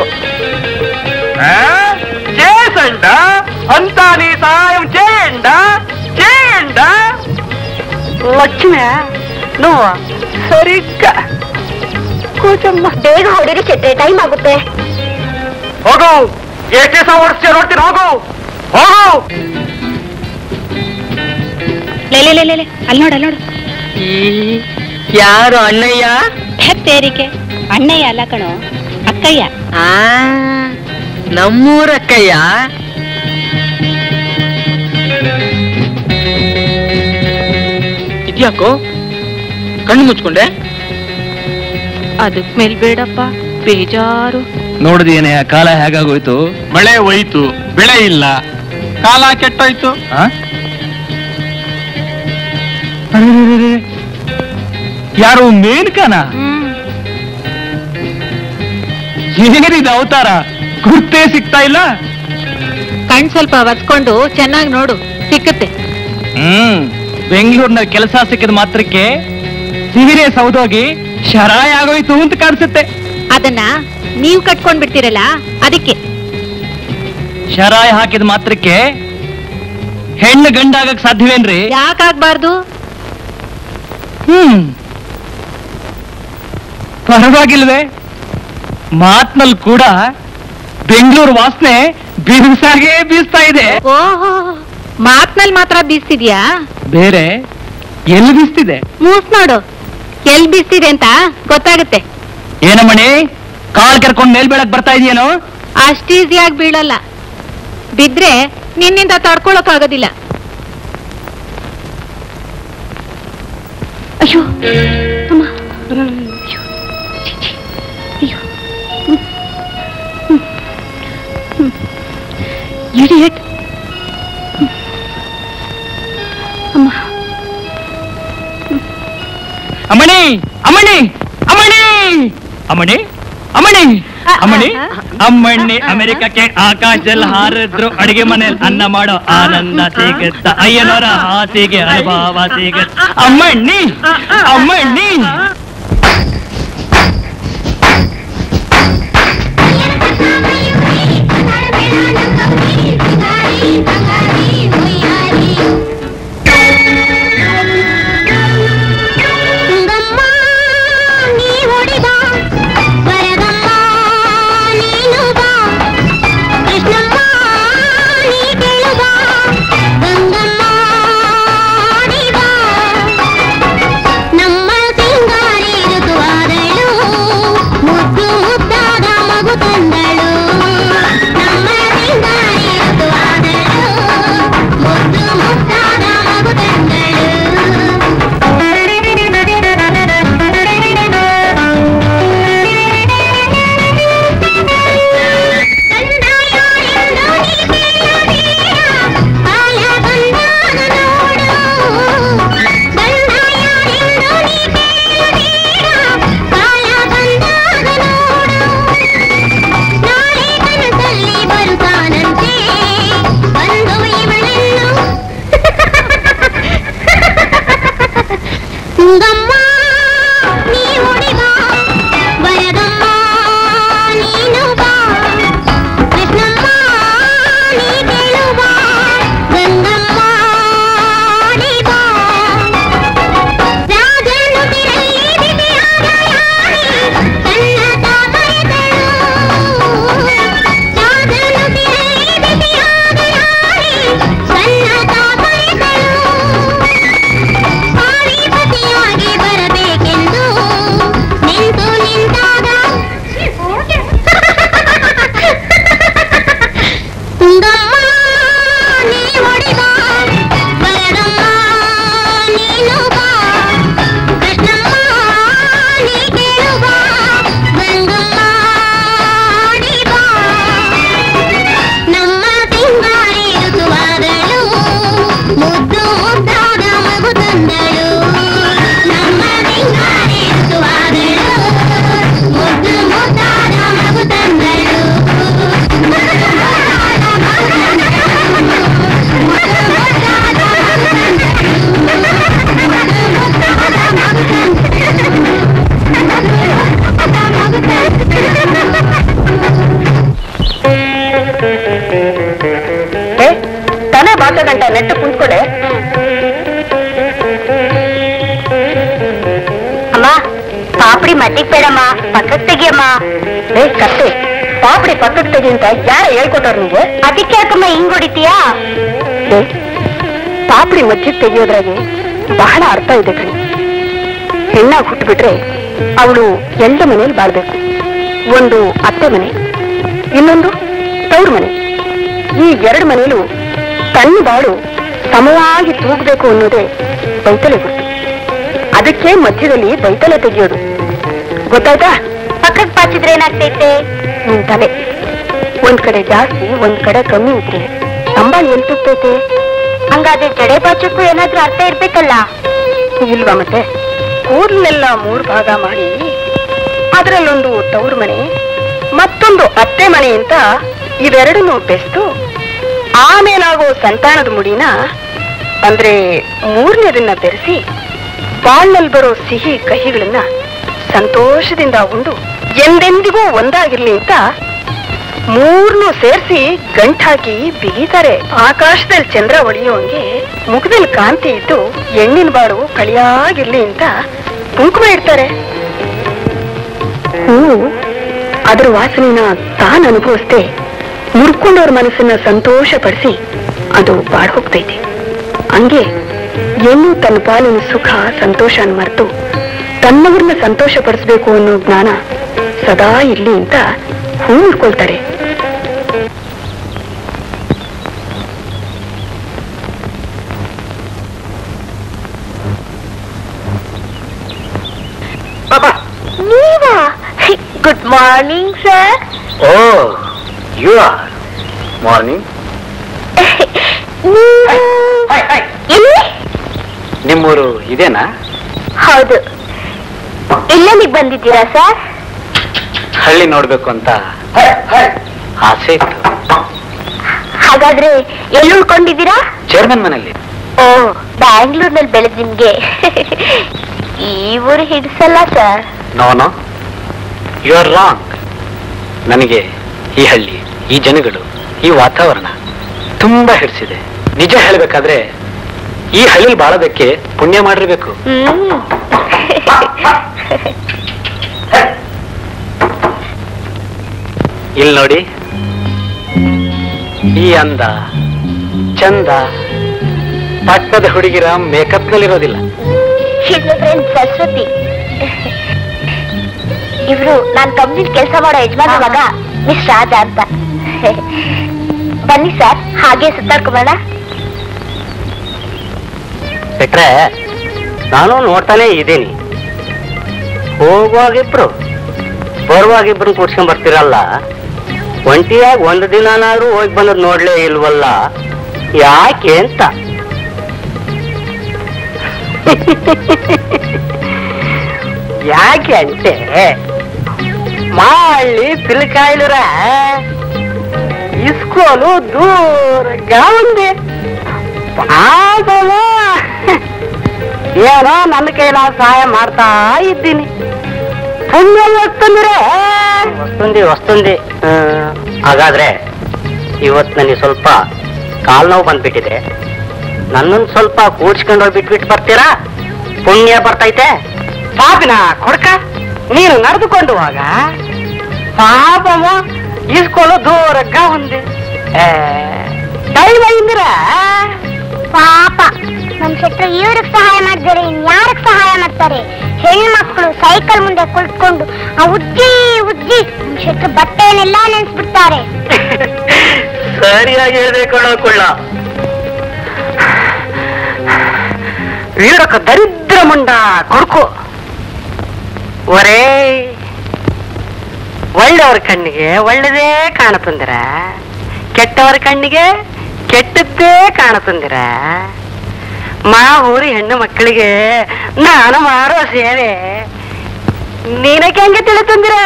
చేసండ అంతా నీ సాయం చేయండ చేయండ లక్ష్మి నువ్వు సరిగ్గా కూర్చోమ్మ ಬೇಗ ಹೊಡಿರಿ ಚೆಟ್ರೆ ಟೈಮ್ ಆಗುತ್ತೆ ಹೋಗು ಎಷ್ಟು ದಿವಸ ಓಡಿಸ್ತೀಯ ನೋಡ್ತೀನಿ ಹೋಗು ಹೋಗು ಲೇ ಲೇ ಲೇ ಲೇ, ಲೇ ಅಲ್ಲಿ ನೋಡು ಅಲ್ಲಿ ನೋಡು ಯಾರು ಅಣ್ಣಯ್ಯ ಹೆತ್ತೇರಿಕೆ ಅಣ್ಣಯ್ಯ ಅಲ್ಲ ಕಣೋ ಅಕ್ಕಯ್ಯ ಆ ನಮ್ಮೂರಕ್ಕಯ್ಯ ಇದ್ಯಾಕೋ ಕಣ್ಣು ಮುಚ್ಕೊಂಡೆ ಅದಕ್ ಮೇಲ್ ಬೇಡಪ್ಪ ಬೇಜಾರು ನೋಡಿದೇನೆ ಕಾಲ ಹೇಗಾಗೋಯ್ತು ಮಳೆ ಹೋಯ್ತು ಬೆಳೆ ಇಲ್ಲ ಕಾಲ ಕೆಟ್ಟೋಯ್ತು ಆ? ಅರೆರೆರೆರೆ. ಯಾರು ಮೇನ್ಕನ ಏನಿದೆ ಅವತಾರ ಗುರ್ತೇ ಸಿಗ್ತಾ ಇಲ್ಲ ಕಣ್ ಸ್ವಲ್ಪ ಒರ್ಸ್ಕೊಂಡು ಚೆನ್ನಾಗಿ ನೋಡು ಸಿಕ್ಕತ್ತೆ ಹ್ಮ್ ಬೆಂಗಳೂರಿನ ಕೆಲಸ ಸಿಕ್ಕಿದ ಮಾತ್ರಕ್ಕೆ ಸಿಹಿರೆ ಸೌದೋಗಿ ಶರಾಯ ಆಗೋಯ್ತು ಅಂತ ಕಾಣಿಸುತ್ತೆ ಅದನ್ನ ನೀವ್ ಕಟ್ಕೊಂಡ್ ಬಿಡ್ತೀರಲ್ಲ ಅದಕ್ಕೆ ಶರಾಯ ಹಾಕಿದ ಮಾತ್ರಕ್ಕೆ ಹೆಣ್ಣು ಗಂಡಾಗಕ್ ಸಾಧ್ಯವೇನ್ರಿ ಯಾಕಾಗ್ಬಾರ್ದು ಹ್ಮ್ ಪರವಾಗಿಲ್ವೇ ಮಾತ್ನಲ್ಲಿ ಕೂಡ ಬೆಂಗಳೂರು ವಾಸನೆ ಬಿರುಸಾಗೇ ಬೀಸ್ತಾ ಇದೆ ಓಹೋ ಮಾತ್ನಲ್ಲಿ ಮಾತ್ರ ಬೀಸ್ತಿದ್ಯಾ ಬೇರೆ ಎಲ್ಲಿ ಬಿಸ್ತಿದೆ ಮೂಸ್ ನೋಡು ಎಲ್ ಬೀಸ್ತಿದೆ ಅಂತ ಗೊತ್ತಾಗುತ್ತೆ ಏನಮ್ಮಣಿ ಕಾಲ್ ಕೆರ್ಕೊಂಡ್ ಮೇಲ್ ಬೀಳಕ್ ಬರ್ತಾ ಇದೆಯೇನೋ ಅಷ್ಟು ಈಸಿಯಾಗಿ ಬೀಳಲ್ಲ ಬಿದ್ರೆ ನಿನ್ನಿಂದ ತಡ್ಕೊಳಕ್ ಆಗೋದಿಲ್ಲ ಅಯ್ಯೋ ಅಮ್ಮ ಅಯ್ಯೋ. ಛೀ, ಛೀ. ಅಯ್ಯೋ. ಹ್ಮ್. ಹ್ಮ್. ಹ್ಮ್. Idiot. ಹ್ಮ್. ಅಮ್ಮ ಅಮ್ಮಣಿ ಅಮ್ಮಣಿ ಅಮ್ಮಣಿ ಅಮ್ಮಣಿ ಅಮ್ಮಣಿ ಅಮ್ಮಣಿ ಅಮ್ಮಣ್ಣಿ ಅಮೆರಿಕಕ್ಕೆ ಆಕಾಶದಲ್ಲಿ ಹಾರಿದ್ರು ಅಡಿಗೆ ಮನೇಲಿ ಅನ್ನ ಮಾಡೋ ಆನಂದ ಸಿಗುತ್ತ ಅಯ್ಯನವರ ಹಾಸಿಗೆ ಅನುಭವ ಸಿಗುತ್ತ ಅಮ್ಮಣ್ಣಿ ಅಮ್ಮಣ್ಣಿ ತುಂಗಮ್ಮ ನೀ ಹೊಡಿದ ವರದಮ್ಮ ನೀನು ಬಾ ಕೃಷ್ಣಮ್ಮ ನೀ ಕೇಳುವ ಗಂಗಮ್ಮ ಆಡಿ ಬಾ ನಮ್ಮ ಸಿಂಗಾರಿ ಋತುವಾದಳು ಮುದ್ದು ಮುದ್ದಾದ ಮಗು ತಂದಳು ನಮ್ಮ ಸಿಂಗಾರಿ ಋತುವಾದಳು ಮುದ್ದು ಮುದ್ದಾದ ಮಗು ತಂದಳು ತುಂಗಮ್ಮ ನೀ ಹೊಡಿದ ವರದಮ್ಮ ನೀನು ಬಾ ಕೃಷ್ಣಮ್ಮ ನೀ ಕೇಳುವ ಗಂಗಮ್ಮ ಆಡಿ ಬಾ ರಾಜನು ತಿರಲಿ ಬಿಸಿಯಾದ ಯಾರಿ ತನ್ನ ತಾಮರೆಗಳು ರಾಜನು ತಿರಲಿ ಬಿಸಿಯಾದ ಯಾರಿ ತನ್ನ ತಾಮರೆಗಳು ಪಾರಿಪತಿಯಾಗಿ ಬರಬೇಕೆಂದು ನಿಂತು ನಿಂತಾಗ ತುಂಗಮ್ಮ ನೀ ಹೊಡಿದ ಬರದಮ್ಮ ನೀನು ಬಾ ಕೃಷ್ಣಮ್ಮ ನೀ ಕೇಳುವ ಗಂಗಮ್ಮ ಆಡಿ ಬಾ ನಮ್ಮ ಸಿಂಗಾರಿ ಋತುವಾದಳು ಮುದ್ದು ಮುದ್ದಾದ ಮಗು ತಂದಳು ನಮ್ಮ ಸಿಂಗಾರಿ ಋತುವಾದಳು ಮುದ್ದು ಮುದ್ದಾದ ಮಗು ತಂದಳು ಏ ತಲೆ ಬಾಚೋ ಗಂಟ ನೆಟ್ಟು ಕುಂತ್ಕೊಡೆ ಅಮ್ಮ ಪಾಪಡಿ ಮಟ್ಟಿಗೆ ಬೇಡಮ್ಮ ಪಕ್ಕಕ್ಕೆ ತೆಗಿಯಮ್ಮ ಏ ಕತ್ತೆ ಪಾಪಡಿ ಪಕ್ಕಕ್ಕೆ ತೆಗಿ ಅಂತ ಯಾರು ಹೇಳ್ಕೊಟ್ಟವ್ರು ನಿಂಗೆ ಅದಕ್ಕೆ ಯಾಕಮ್ಮ ಹಿಂಗ್ ಹೊಡಿತೀಯಾ ಏ ಪಾಪಡಿ ಮಧ್ಯಕ್ಕೆ ತೆಗಿಯೋದ್ರಾಗೆ ಬಹಳ ಅರ್ಥ ಇದೆ ಕಣಿ ಹೆಣ್ಣಾಗಿ ಹುಟ್ಟುಬಿಟ್ರೆ ಅವಳು ಎಂಟ ಮನೇಲಿ ಬಾಳ್ಬೇಕು ಒಂದು ಅತ್ತೆ ಮನೆ ಇನ್ನೊಂದು ತವ್ರ ಮನೆ ಈ ಎರಡು ಮನೇಲೂ ತನ್ನ ಬಾಳು ಸಮವಾಗಿ ತೂಗಬೇಕು ಅನ್ನೋದೇ ಬೈತಲೆ ಗುರ್ತು ಅದಕ್ಕೆ ಮಧ್ಯದಲ್ಲಿ ಬೈತಲೆ ತೆಗೆಯೋದು ಗೊತ್ತಾಯ್ತಾ ಪಕ್ಕಕ್ಕೆ ಪಾಚಿದ್ರೆ ಏನಾಗ್ತೈತೆ ನಿನ್ ತಲೆ ಒಂದ್ ಕಡೆ ಜಾಸ್ತಿ ಒಂದ್ ಕಡೆ ಕಮ್ಮಿ ಇದ್ರೆ ಸಂಬಳ ಎಲ್ಲಿ ತುತ್ತೈತೆ ಹಂಗಾದ್ರೆ ಜಡೆ ಬಾಚಕ್ಕೂ ಏನಾದ್ರೂ ಅರ್ಥ ಇರ್ಬೇಕಲ್ಲ ಇಲ್ವಾ ಮತ್ತೆ ಕೂರ್ಲೆಲ್ಲ ಮೂರ್ ಭಾಗ ಮಾಡಿ ಅದರಲ್ಲೊಂದು ತವ್ರ ಮನೆ ಮತ್ತೊಂದು ಅತ್ತೆ ಮನೆ ಅಂತ ಇವೆರಡನ್ನು ಬೆಸ್ತು ಆಮೇಲಾಗೋ ಸಂತಾನದ ಮುಡಿನ ಅಂದ್ರೆ ಮೂರನೇದನ್ನ ಬೆರೆಸಿ ಬಾಳ್ನಲ್ಲಿ ಬರೋ ಸಿಹಿ ಕಹಿಗಳನ್ನ ಸಂತೋಷದಿಂದ ಉಂಡು ಎಂದೆಂದಿಗೂ ಒಂದಾಗಿರ್ಲಿ ಅಂತ ಮೂರ್ನು ಸೇರಿಸಿ ಗಂಟಾಕಿ ಬಿಗಿತಾರೆ ಆಕಾಶದಲ್ಲಿ ಚಂದ್ರ ಹೊಳೆಯುವಂಗೆ ಮುಖದಲ್ಲಿ ಕಾಂತಿ ಇದ್ದು ಎಣ್ಣಿನ ಬಾಳು ಕಳಿಯಾಗಿರ್ಲಿ ಅಂತ ಕುಂಕುಮ ಇಡ್ತಾರೆ ಹೂವು ಅದ್ರ ವಾಸನೆನ ತಾನು ಅನುಭವಿಸ್ದೆ ಮುರ್ಕೊಂಡವ್ರ ಮನಸ್ಸನ್ನ ಸಂತೋಷ ಪಡಿಸಿ ಅದು ಬಾಳ್ ಹೋಗ್ತೈತಿ ಹಂಗೆ ಹೆಣ್ಣು ತನ್ನ ಪಾಲಿನ ಸುಖ ಸಂತೋಷನ ಮರೆತು ತನ್ನವ್ರನ್ನ ಸಂತೋಷ ಪಡಿಸ್ಬೇಕು ಅನ್ನೋ ಜ್ಞಾನ ಸದಾ ಇರ್ಲಿ ಅಂತ ಹೂ ಇಟ್ಕೊಳ್ತಾರೆ ನೀವಾ good morning sir oh you are morning ಇಲ್ಲಿ ನಿಮ್ಮೂರು ಇದೇನಾ ಹೌದು ಇಲ್ಲಿಗೆ ಬಂದಿದ್ದೀರಾ ಸರ್ ಹಳ್ಳಿ ನೋಡ್ಬೇಕು ಅಂತ ಆಸೆ ಇತ್ತು ಹಾಗಾದ್ರೆ ಎಲ್ಲಿ ಉಳ್ಕೊಂಡಿದ್ದೀರಾ ಚೇರ್ಮನ್ ಮನೇಲಿ ಓ ಬ್ಯಾಂಗ್ಳೂರ್ನಲ್ಲಿ ಬೆಳೆದ್ ನಿಮ್ಗೆ ಈ ಊರು ಹಿಡಿಸಲ್ಲ sir no no you are wrong ನನಗೆ ಈ ಹಳ್ಳಿ ಈ ಜನಗಳು ಈ ವಾತಾವರಣ ತುಂಬಾ ಹಿಡಿಸಿದೆ ನಿಜ ಹೇಳಬೇಕಾದ್ರೆ ಈ ಹಳ್ಳಿಲಿ ಬಾಳೋದಕ್ಕೆ ಪುಣ್ಯ ಮಾಡಿರ್ಬೇಕು ಹ್ಮ್ ಇಲ್ಲಿ ನೋಡಿ ಈ ಅಂದ ಚಂದ ಪಕ್ಕದ ಹುಡುಗಿರ ಮೇಕಪ್ ನಲ್ಲಿರೋದಿಲ್ಲ ಶೀಸ್ ಮೈ ಫ್ರೆಂಡ್ ಸರಸ್ವತಿ ಇವ್ರು ನಾನ್ ಕಂಪ್ನಿಲ್ ಕೆಲಸ ಮಾಡೋ ಯಜಮಾನ ಮಗ ಮಿಸ್ ರಾಜ ಅಂತ ಬನ್ನಿ ಸರ್ ಹಾಗೆ ಸುತ್ತಾಡ್ಕೊಂಬರೋಣ ಬಿಟ್ರೆ ನಾನು ನೋಡ್ತಾನೆ ಇದ್ದೀನಿ ಹೋಗುವಾಗಿಬ್ರು ಬರುವಾಗಿಬ್ರು ಕೂಡ್ಸ್ಕೊಂಡ್ ಬರ್ತಿರಲ್ಲ ಒಂಟಿಯಾಗಿ ಒಂದು ದಿನನಾದ್ರೂ ಹೋಗಿ ಬಂದದ್ ನೋಡ್ಲೇ ಇಲ್ವಲ್ಲ ಯಾಕೆ ಅಂತ ಯಾಕೆ అంటే మళ్ళీ పిల్లకాయలురా ఇసుకోలు దూరంగా ఉంది ಪಾಪವು ಏನೋ ನನ್ನ ಕೈಲ ಸಹಾಯ ಮಾಡ್ತಾ ಇದ್ದೀನಿ ಪುಣ್ಯ ವಸ್ತಂದ್ರೆ ವಸ್ತುಂದಿ ವಸ್ತುಂದಿ ಹಾಗಾದ್ರೆ ಇವತ್ತು ನನಗೆ ಸ್ವಲ್ಪ ಕಾಲ್ ನೋವು ಬಂದ್ಬಿಟ್ಟಿದೆ ನನ್ನನ್ನು ಸ್ವಲ್ಪ ಕೂಡ್ಸ್ಕೊಂಡು ಹೋಗಿ ಬಿಟ್ಬಿಟ್ಟು ಬರ್ತೀರಾ ಪುಣ್ಯ ಬರ್ತೈತೆ ಪಾಪಿನ ಕೊಡ್ಕ ನೀನು ನಡೆದುಕೊಂಡು ಹೋಗ ಪಾಪವು ಇಸ್ಕೊಳ್ಳೋ ದೂರಗ್ಗ ఉంది ಟೈಮ್ ಅయింದಿರ ಪಾಪ ನಮ್ ಶೆಟ್ರು ಇವ್ರಿಗೆ ಸಹಾಯ ಮಾಡಿದರೆ ಇನ್ಯಾರಿಗೆ ಸಹಾಯ ಮಾಡ್ತಾರೆ ಹೆಣ್ಣು ಮಕ್ಕಳು ಸೈಕಲ್ ಮುಂದೆ ಕುಳಿತುಕೊಂಡು ಆ ಉಜ್ಜಿ ಉಜ್ಜಿ ನಮ್ ಶೆಟ್ರು ಬಟ್ಟೆಯನ್ನೆಲ್ಲ ನೆನ್ಸ್ಬಿಡ್ತಾರೆ ಸರಿಯಾಗಿ ಹೇಳಿದೆ ಕಣ ಕೊಳ್ಳ వీడొక దరిద్రముండ కొడుకు ఒరే ಒಳ್ಳೆಯವರ ಕಣ್ಣಿಗೆ ಒಳ್ಳೆದೇ ಕಾಣುತ್ತಂದಿರ ಕೆಟ್ಟವರ ಕಣ್ಣಿಗೆ ಕೆಟ್ಟದ್ದೇ ಕಾಣುತ್ತಂದಿರ ಮಾ ಊರಿ ಹೆಣ್ಣು ಮಕ್ಕಳಿಗೆ ನಾನು ಮಾಡೋ ಸೇವೆ ನಿನಗೆ ಹೆಂಗೆ ತಿಳಿತಂದಿರ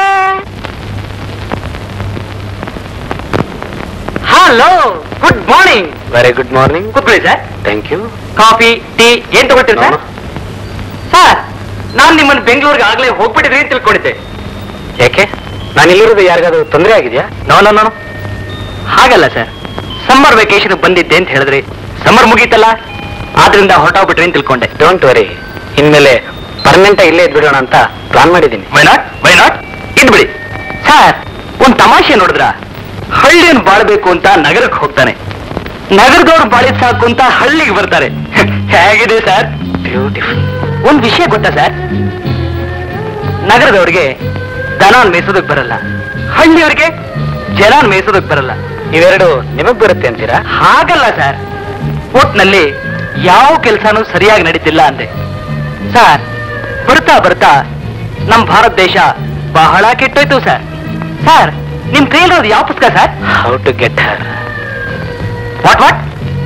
hello good morning very good morning ಕೂತ್ಕೊಳ್ಳಿ sir thank you coffee tea ಏನ್ ತಗೊಳ್ತೀರಿ ಸರ್ ಸರ್ ನಾನು ನಿಮ್ಮನ್ನು ಬೆಂಗಳೂರಿಗೆ ಆಗ್ಲೇ ಹೋಗ್ಬಿಟ್ಟಿದ್ರಿ ಅಂತ ತಿಳ್ಕೊಂಡಿದ್ದೆ ಯಾಕೆ ನಾನು ಇಲ್ಲಿರೋದು ಯಾರಿಗಾದ್ರೂ ತೊಂದರೆ ಆಗಿದೆಯಾ ನೋ ನೋ ನೋ ಹಾಗಲ್ಲ ಸರ್ ಸಮ್ಮರ್ ವೆಕೇಶನ್ ಬಂದಿದ್ದೆ ಅಂತ ಹೇಳಿದ್ರಿ ಸಮ್ಮರ್ ಮುಗೀತಲ್ಲ ಆದ್ರಿಂದ ಹೊರಟೋಗ್ಬಿಟ್ರಿ ಅಂತ ತಿಳ್ಕೊಂಡೆ ಡೋಂಟ್ ವರಿ ಇನ್ಮೇಲೆ ಪರ್ಮನೆಂಟ್ ಇಲ್ಲೇ ಇದ್ಬಿಡೋಣ ಅಂತ ಪ್ಲಾನ್ ಮಾಡಿದ್ದೀನಿ ವೈ ನಾಟ್ ವೈ ನಾಟ್ ಇದ್ಬಿಡಿ ಸರ್ ಒಂದ್ ತಮಾಷೆ ನೋಡಿದ್ರ ಹಳ್ಳಿಯನ್ನು ಬಾಳ್ಬೇಕು ಅಂತ ನಗರಕ್ಕೆ ಹೋಗ್ತಾನೆ ನಗರದವ್ರು ಬಾಳಿದ್ ಸಾಕು ಅಂತ ಹಳ್ಳಿಗೆ ಬರ್ತಾರೆ ಹೇಗಿದೆ ಸರ್ ಬ್ಯೂಟಿಫುಲ್ ಒಂದ್ ವಿಷಯ ಗೊತ್ತಾ ಸರ್ ನಗರದವ್ರಿಗೆ ದನಾನ್ ಮೇಯಿಸೋದಕ್ ಬರಲ್ಲ ಹಳ್ಳಿಯವ್ರಿಗೆ ಜನಾನ್ ಮೇಯಿಸೋದಕ್ ಬರಲ್ಲ ಇವೆರಡು ನಿಮಗ್ ಬರುತ್ತೆ ಅಂತೀರಾ ಹಾಗಲ್ಲ ಸರ್ ಒಟ್ನಲ್ಲಿ ಯಾವ ಕೆಲಸನೂ ಸರಿಯಾಗಿ ನಡೀತಿಲ್ಲ ಅಂದೆ ಸರ್ ಬರ್ತಾ ಬರ್ತಾ ನಮ್ ಭಾರತ ದೇಶ ಬಹಳ ಕೆಟ್ಟೋಯ್ತು ಸರ್ ಸರ್ ನಿಮ್ ಕೈಲಿರೋದು ಯಾವ ಪುಸ್ತಕ sir how to get her what what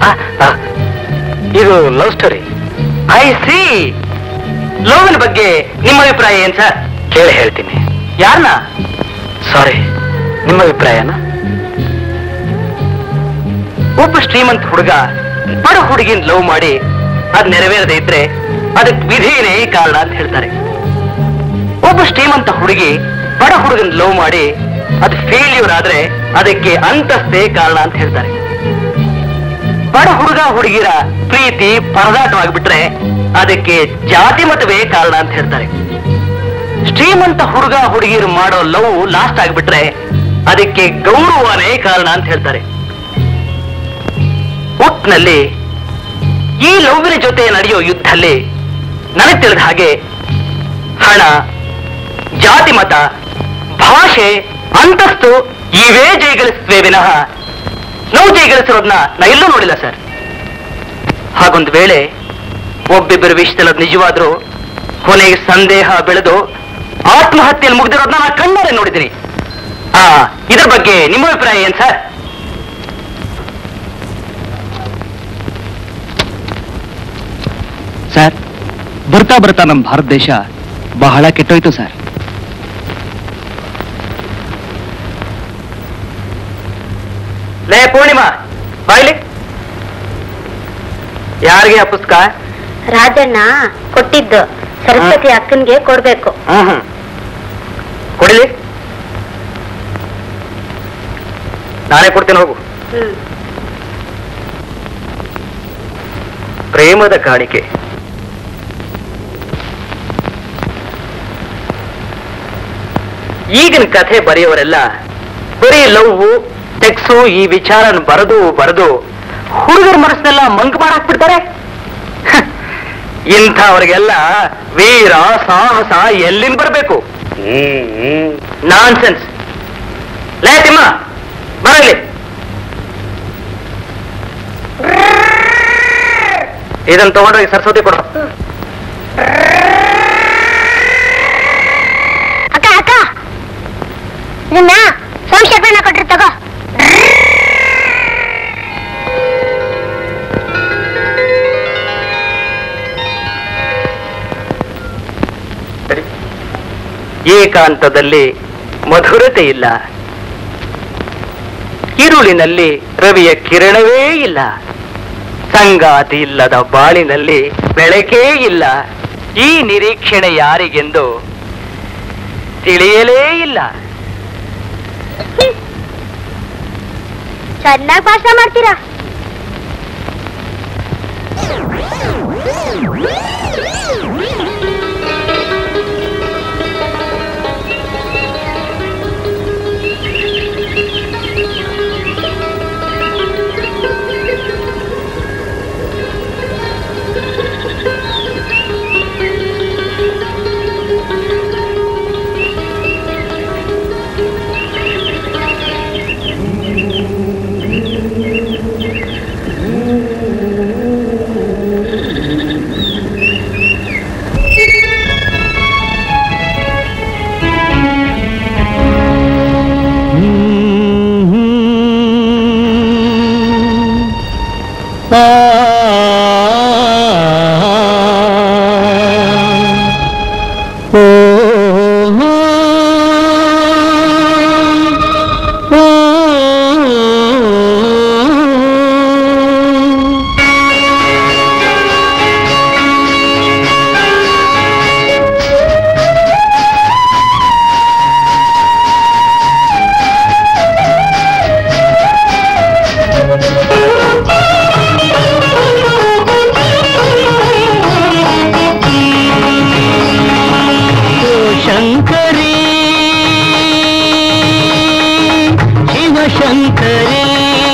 ಇದು ಲವ್ ಸ್ಟೋರಿ ಐ ಸಿ ಲವ್ನ ಬಗ್ಗೆ ನಿಮ್ಮ ಅಭಿಪ್ರಾಯ ಏನ್ ಸರ್ ಕೇಳಿ ಹೇಳ್ತೀನಿ ಯಾರನ್ನ ಸಾರಿ ನಿಮ್ಮ ಅಭಿಪ್ರಾಯನ ಒಬ್ಬ ಶ್ರೀಮಂತ ಹುಡುಗ ಬಡ ಹುಡುಗಿನ ಲವ್ ಮಾಡಿ ಅದ್ ನೆರವೇರದೆ ಇದ್ರೆ ಅದಕ್ಕೆ ವಿಧಿನೇ ಕಾರಣ ಅಂತ ಹೇಳ್ತಾರೆ ಒಬ್ಬ ಶ್ರೀಮಂತ ಹುಡುಗಿ ಬಡ ಹುಡುಗನ ಲವ್ ಮಾಡಿ ಅದು ಫೇಲ್ಯೂರ್ ಆದ್ರೆ ಅದಕ್ಕೆ ಅಂತಸ್ತೇ ಕಾರಣ ಅಂತ ಹೇಳ್ತಾರೆ ಬಡ ಹುಡುಗ ಹುಡುಗಿರ ಪ್ರೀತಿ ಪರದಾಟವಾಗಿಬಿಟ್ರೆ ಅದಕ್ಕೆ ಜಾತಿ ಮತವೇ ಕಾರಣ ಅಂತ ಹೇಳ್ತಾರೆ ಶ್ರೀಮಂತ ಹುಡುಗ ಹುಡುಗಿರು ಮಾಡೋ ಲವ್ ಲಾಸ್ಟ್ ಆಗ್ಬಿಟ್ರೆ ಅದಕ್ಕೆ ಗೌರವನೇ ಕಾರಣ ಅಂತ ಹೇಳ್ತಾರೆ ಒಟ್ನಲ್ಲಿ ಈ ಲವ್ವಿನ ಜೊತೆ ನಡೆಯೋ ಯುದ್ಧದಲ್ಲಿ ನನಗೆ ತಿಳಿದ ಹಾಗೆ ಹಣ ಜಾತಿ ಮತ ಭಾಷೆ ಅಂತಸ್ತು ಇವೇ ಜಯಗಳಿಸುತ್ತವೆ ವಿನಃ ನಾವು ಜಯಗಳಿಸಿರೋದನ್ನ ನಾ ಎಲ್ಲೂ ನೋಡಿಲ್ಲ ಸರ್ ಹಾಗೊಂದು ವೇಳೆ ಒಬ್ಬಿಬ್ಬರು ವಿಷಯದಲ್ಲಿ ಅದು ನಿಜವಾದ್ರು ಕೊನೆಗೆ ಸಂದೇಹ ಬೆಳೆದು ಆತ್ಮಹತ್ಯೆಯಲ್ಲಿ ಮುಗ್ದಿರೋದನ್ನ ನಾ ಕಣ್ಣಾರೆ ನೋಡಿದ್ದೀನಿ ಆ ಇದ್ರ ಬಗ್ಗೆ ನಿಮ್ಮ ಅಭಿಪ್ರಾಯ ಏನ್ ಸರ್ ಸರ್ ಬರ್ತಾ ಬರ್ತಾ ನಮ್ಮ ಭಾರತ ದೇಶ ಬಹಳ ಕೆಟ್ಟೋಯ್ತು ಸರ್ ಲೇ ಪೂರ್ಣಿಮಾ ಬಾಯ್ಲಿ ಯಾರಿಗೆ ಆ ಪುಸ್ತಕ ರಾಜಣ್ಣ ಕೊಟ್ಟಿದ್ದು ಸರಸ್ವತಿ ಅಕ್ಕನ್ಗೆ ಕೊಡ್ಬೇಕು ಹ್ಮ್ ಹ್ಮ್ ಕೊಡಿಲಿ ನಾನೇ ಕೊಡ್ತೀನಿ ಹೋಗು ಹ್ಮ್ ಪ್ರೇಮದ ಕಾಣಿಕೆ ಈಗಿನ ಕಥೆ ಬರೆಯೋರೆಲ್ಲ ಬರೀ ಲವ್ ಸೆಕ್ಸು ಈ ವಿಚಾರನ ಬರೆದು ಬರೆದು ಹುಡುಗರ ಮನಸ್ಸನ್ನೆಲ್ಲ ಮಂಕ್ ಮಾಡಾಕ್ಬಿಡ್ತಾರೆ ಹ, ಇಂಥವ್ರಿಗೆಲ್ಲ ವೀರ ಸಾಹಸ ಎಲ್ಲಿಂದ ಬರಬೇಕು ನಾನ್ ಸೆನ್ಸ್ ಲೇ ತಿಮ್ಮ ಬರಲಿ ಇದನ್ನ ತಗೊಂಡೋಗಿ ಸರಸ್ವತಿ ಕೊಡು ಅಕ್ಕ ಅಕ್ಕ ಇದನ್ನ ಸೋಮಶೇಖರಣ್ಣ ಕೊಟ್ರಿ ತಗೋ ಸರಿ ಏಕಾಂತದಲ್ಲಿ ಮಧುರತೆ ಇಲ್ಲ ഇരുಳಿನಲ್ಲಿ ರವಿಯ ಕಿರಣವೇ ಇಲ್ಲ ಸಂಗಾತಿ ಇಲ್ಲದ ಬಾಳಿನಲ್ಲಿ ಬೆಳಕೇ ಇಲ್ಲ ಈ ನಿರೀಕ್ಷಣೆ ಯಾರಿಗೆಂದು ತಿಳಿಯಲೇ ಇಲ್ಲ ಚೆನ್ನಾಗಿ ಭಾಷಣ ಮಾಡ್ತೀರಾ ಶಂಕರಿ ಶಿವಶಂಕರಿ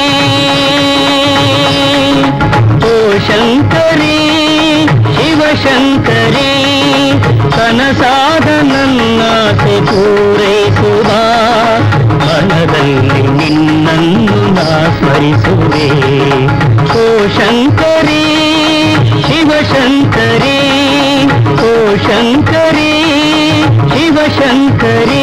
ಓ ಶಂಕರಿ ಶಿವಶಂಕರಿ ಕನಸಾದ ನನ್ನಾಸೆ ಪೂರೈಸುವ ಮನದಲ್ಲಿ ನಿನ್ನನ್ನು ನಾ ಸ್ಮರಿಸುವೆ ಓ ಶಂಕರಿ ಶಿವಶಂಕರಿ ಓ ಶಂಕರಿ ಶಿವಶಂಕರಿ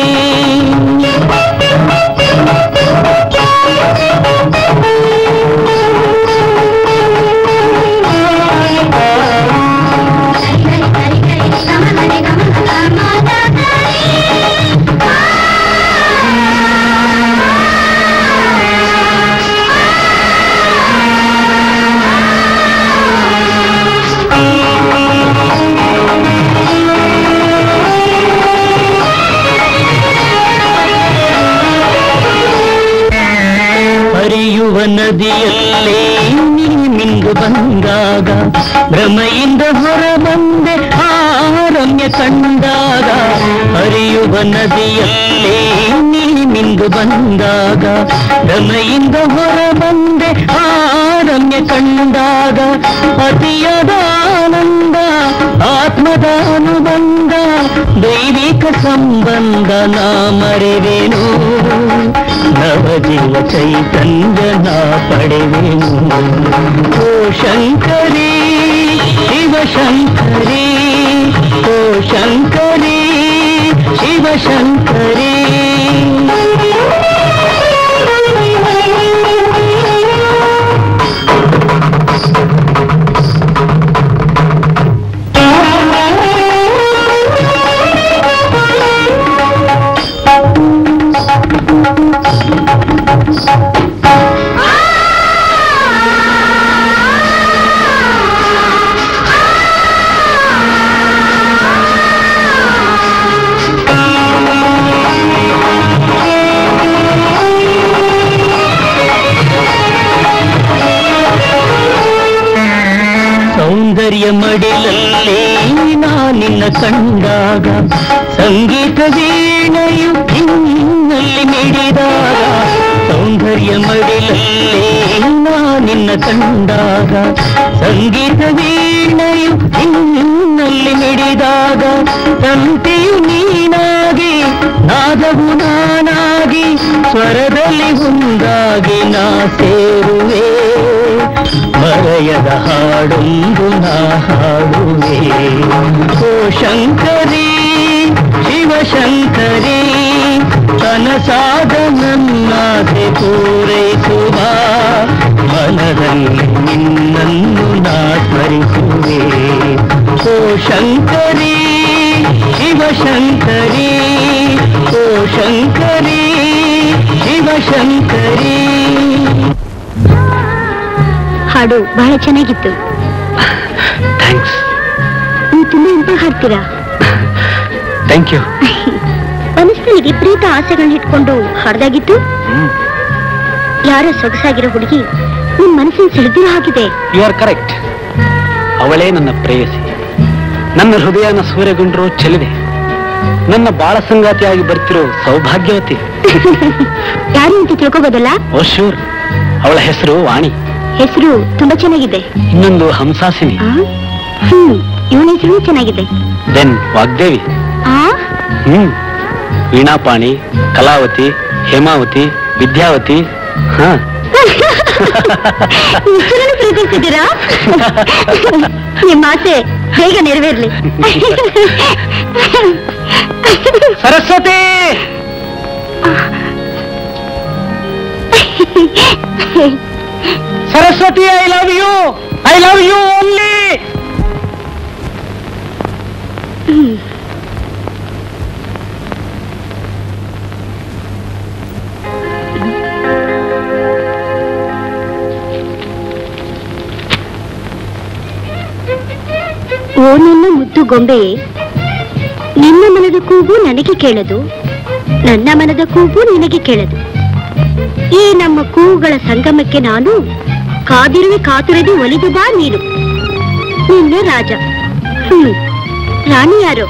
ಹರಿಯುವ ನದಿಯಲ್ಲೇ ನೀ ಮಿಂದು ಬಂದಾಗ ಭ್ರಮೆಯಿಂದ ಹೊರ ಬಂದೆ ಆ ರಮ್ಯ ಕಂಡಾಗ ಹರಿಯುವ ನದಿಯಲ್ಲೇ ನೀ ಮಿಂದು ಬಂದಾಗ ಭ್ರಮೆಯಿಂದ ಹೊರ ಬಂದೆ ಆ ರಮ್ಯ ಕಂಡಾಗ ಅತಿಯದ ಆನಂದ ಆತ್ಮದ ಅನುಬಂಧ ದೈವಿಕ ಸಂಬಂಧ ನಾ ಮರೆವೇನು ನವಜೀವ ಚೈತನ್ಯ ನಾ ಪಡೆವೆನು ಓ ಶಂಕರಿ ಶಿವಶಂಕರಿ ಓ ಶಂಕರಿ ಶಿವಶಂಕರಿ ಸೌಂದರ್ಯ ಮಡಿಲಲ್ಲೇ ನಾ ನಿನ್ನ ಕಂಡಾಗ ಸಂಗೀತ ವೀಣೆಯು ಹಿನ್ನಲ್ಲಿ ಮಿಡಿದಾಗ ಸೌಂದರ್ಯ ಮಡಿಲಲ್ಲೇ ನಾ ನಿನ್ನ ಕಂಡಾಗ ಸಂಗೀತ ವೀಣೆಯು ಹಿನ್ನಲ್ಲಿ ಮಿಡಿದಾಗ ತಂತೆಯು ನೀನಾಗಿ ನಾದವು ನಾನಾಗಿ ಸ್ವರದಲ್ಲಿ ಒಂದಾಗಿ ನಾ ಸೇರುವೆ ಮರೆಯದ ಹಾಡೊಂದು ನಾ ಹಾಡುವೆ ಓ ಶಂಕರಿ ಶಿವಶಂಕರಿ ಕನಸಾದ ನನ್ನಾಸೆ ಪೂರೈಸುವ ಮನದಲ್ಲಿ ನಿನ್ನನ್ನು ನಾ ಸ್ಮರಿಸುವೆ ಓ ಶಂಕರಿ ಶಿವಶಂಕರಿ ಓ ಶಂಕರಿ ಶಿವಶಂಕರಿ ಹಾಡು ಬಹಳ ಚೆನ್ನಾಗಿತ್ತು ಥ್ಯಾಂಕ್ಸ್ ನೀವು ತುಂಬಾ ಇಂಪಾಗಿ ಹಾಡ್ತೀರಾ ಥ್ಯಾಂಕ್ ಯು ಮನಸ್ಸಿನಲ್ಲಿ ವಿಪರೀತ ಆಸೆಗಳನ್ನ ಇಟ್ಕೊಂಡು ಹಾಡ್ದಾಗಿತ್ತು ಯಾರೋ ಸೊಗಸಾಗಿರೋ ಹುಡುಗಿ ನಿಮ್ ಮನಸ್ಸಿನ ಸೆಳೆದಿರೋ ಹಾಗಿದೆ ಯು ಆರ್ ಕರೆಕ್ಟ್ ಅವಳೇ ನನ್ನ ಪ್ರೇಯಸಿ ನನ್ನ ಹೃದಯನ ಸೂರ್ಯಗೊಂಡ್ರು ಚೆಲುವೆ ನನ್ನ ಬಾಳ ಸಂಗಾತಿಯಾಗಿ ಬರ್ತಿರೋ ಸೌಭಾಗ್ಯವತಿ ಯಾರು ಅಂತ ತಿಳ್ಕೋಬೋದಲ್ಲ ಓ ಶೂರ್ ಅವಳ ಹೆಸರು ವಾಣಿ ಹೆಸರು ತುಂಬಾ ಚೆನ್ನಾಗಿದೆ ಇನ್ನೊಂದು ಹಂಸಾಸಿನಿ ಆ? ಹ್ಮ್ ಇವನ ಹೆಸರು ಚೆನ್ನಾಗಿದೆ ದೆನ್ ವಾಗ್ದೇವಿ ಆ ಹ್ಮ್ ವೀಣಾಪಾಣಿ ಕಲಾವತಿ ಹೇಮಾವತಿ ವಿದ್ಯಾವತಿ ಹಾ ಇಷ್ಟರನ್ನು ಪ್ರೀತಿಸಿದ್ದೀರಾ ನಿಮ್ಮ ಆಸೆ ಬೇಗ ನೆರವೇರ್ಲಿ Saraswati Saraswati I love you I love you only oh ನನ್ನ ಮುದ್ದು ಗೊಂಬೆಯೇ ನಿನ್ನ ಮನದ ಕೂಗು ನನಗೆ ಕೇಳದು ನನ್ನ ಮನದ ಕೂಗು ನಿನಗೆ ಕೇಳದು ಈ ನಮ್ಮ ಕೂಗುಗಳ ಸಂಗಮಕ್ಕೆ ನಾನು ಕಾದಿರುವೆ ಕಾತುರದಿ ಒಲಿದು ಬಾ ನೀನು ನಿನ್ನ ರಾಜ ಹ್ಮ್ ರಾಣಿ ಯಾರು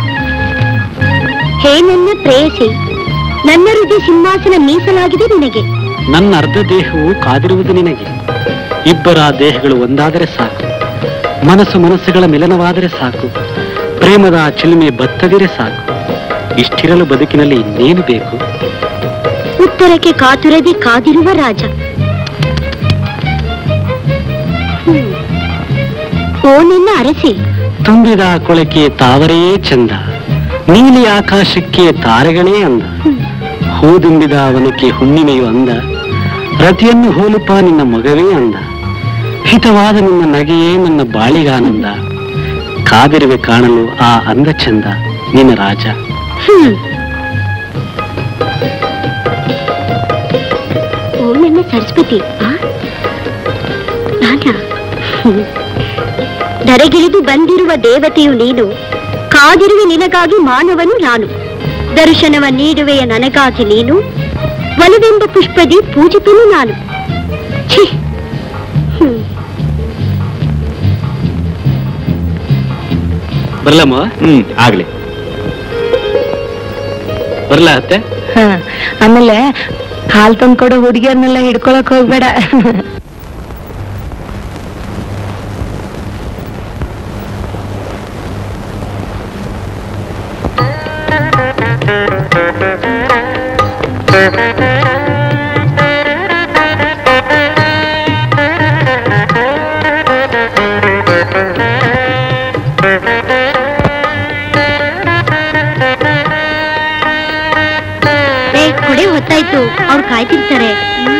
ಹೇ ನನ್ನ ಪ್ರೇಯಸಿ ನನ್ನ ಹೃದಯ ಸಿಂಹಾಸನ ಮೀಸಲಾಗಿದೆ ನಿನಗೆ ನನ್ನ ಅರ್ಧ ದೇಹವು ಕಾದಿರುವುದು ನಿನಗೆ ಇಬ್ಬರ ದೇಹಗಳು ಒಂದಾದರೆ ಸಾಕು ಮನಸ್ಸು ಮನಸ್ಸುಗಳ ಮಿಲನವಾದರೆ ಸಾಕು ಪ್ರೇಮದ ಚಿಲುಮೆ ಬತ್ತದಿರೆ ಸಾಕು ಇಷ್ಟಿರಲು ಬದುಕಿನಲ್ಲಿ ಇನ್ನೇನು ಬೇಕು ಉತ್ತರಕ್ಕೆ ಕಾತುರದಿ ಕಾದಿರುವ ರಾಜ ಹ್ಮ್. ಓ ನಿನ್ನ ಅರಸಿ ತುಂಬಿದ ಕೊಳಕೆ ತಾವರೆಯೇ ಚಂದ ನೀಲಿ ಆಕಾಶಕ್ಕೆ ತಾರೆಗಳೇ ಅಂದ ಹೂದುಂಬಿದ ಅವನಕ್ಕೆ ಹುಣ್ಣಿಮೆಯು ಅಂದ ರತಿಯನ್ನು ಹೋಲುಪ ನಿನ್ನ ಮಗವೇ ಅಂದ ಹಿತವಾದ ನಿನ್ನ ನಗೆಯೇ ನನ್ನ ಬಾಳಿಗಾನಂದ ಕಾದಿರುವೆ ಕಾಣಲು ಆ ಅಂದ ಚಂದ ನಿನ್ನ ರಾಜ ಹ್ಮ್. ಓ ನನ್ನ ಸರಸ್ವತಿ ಆ? ನಾನಾ ಹ್ಮ್. ಧರೆಗಿಳಿದು ಬಂದಿರುವ ದೇವತೆಯು ನೀನು ಕಾದಿರುವೆ ನಿನಗಾಗಿ ಮಾನವನು ನಾನು ದರ್ಶನವ ನೀಡುವೆಯ ನನಗಾಗಿ ನೀನು ಒಲವೆಂಬ ಪುಷ್ಪದಿ ಪೂಜಿತನು ನಾನು ಛೀ ಹ್ಮ್. ಬರ್ಲಮ್ಮ ಹ್ಮ್ ಆಗ್ಲಿ ಬರ್ಲ ಅತ್ತೆ ಆಮೇಲೆ ಹಾಲ್ ತಂದ್ಕೊಡೋ ಹುಡುಗಿಯರ್ನೆಲ್ಲ ಹಿಡ್ಕೊಳಕ್ ಹೋಗ್ಬೇಡ ಹೊತ್ತಾಯ್ತು ಅವ್ರು ಕಾಯ್ತಿರ್ತಾರೆ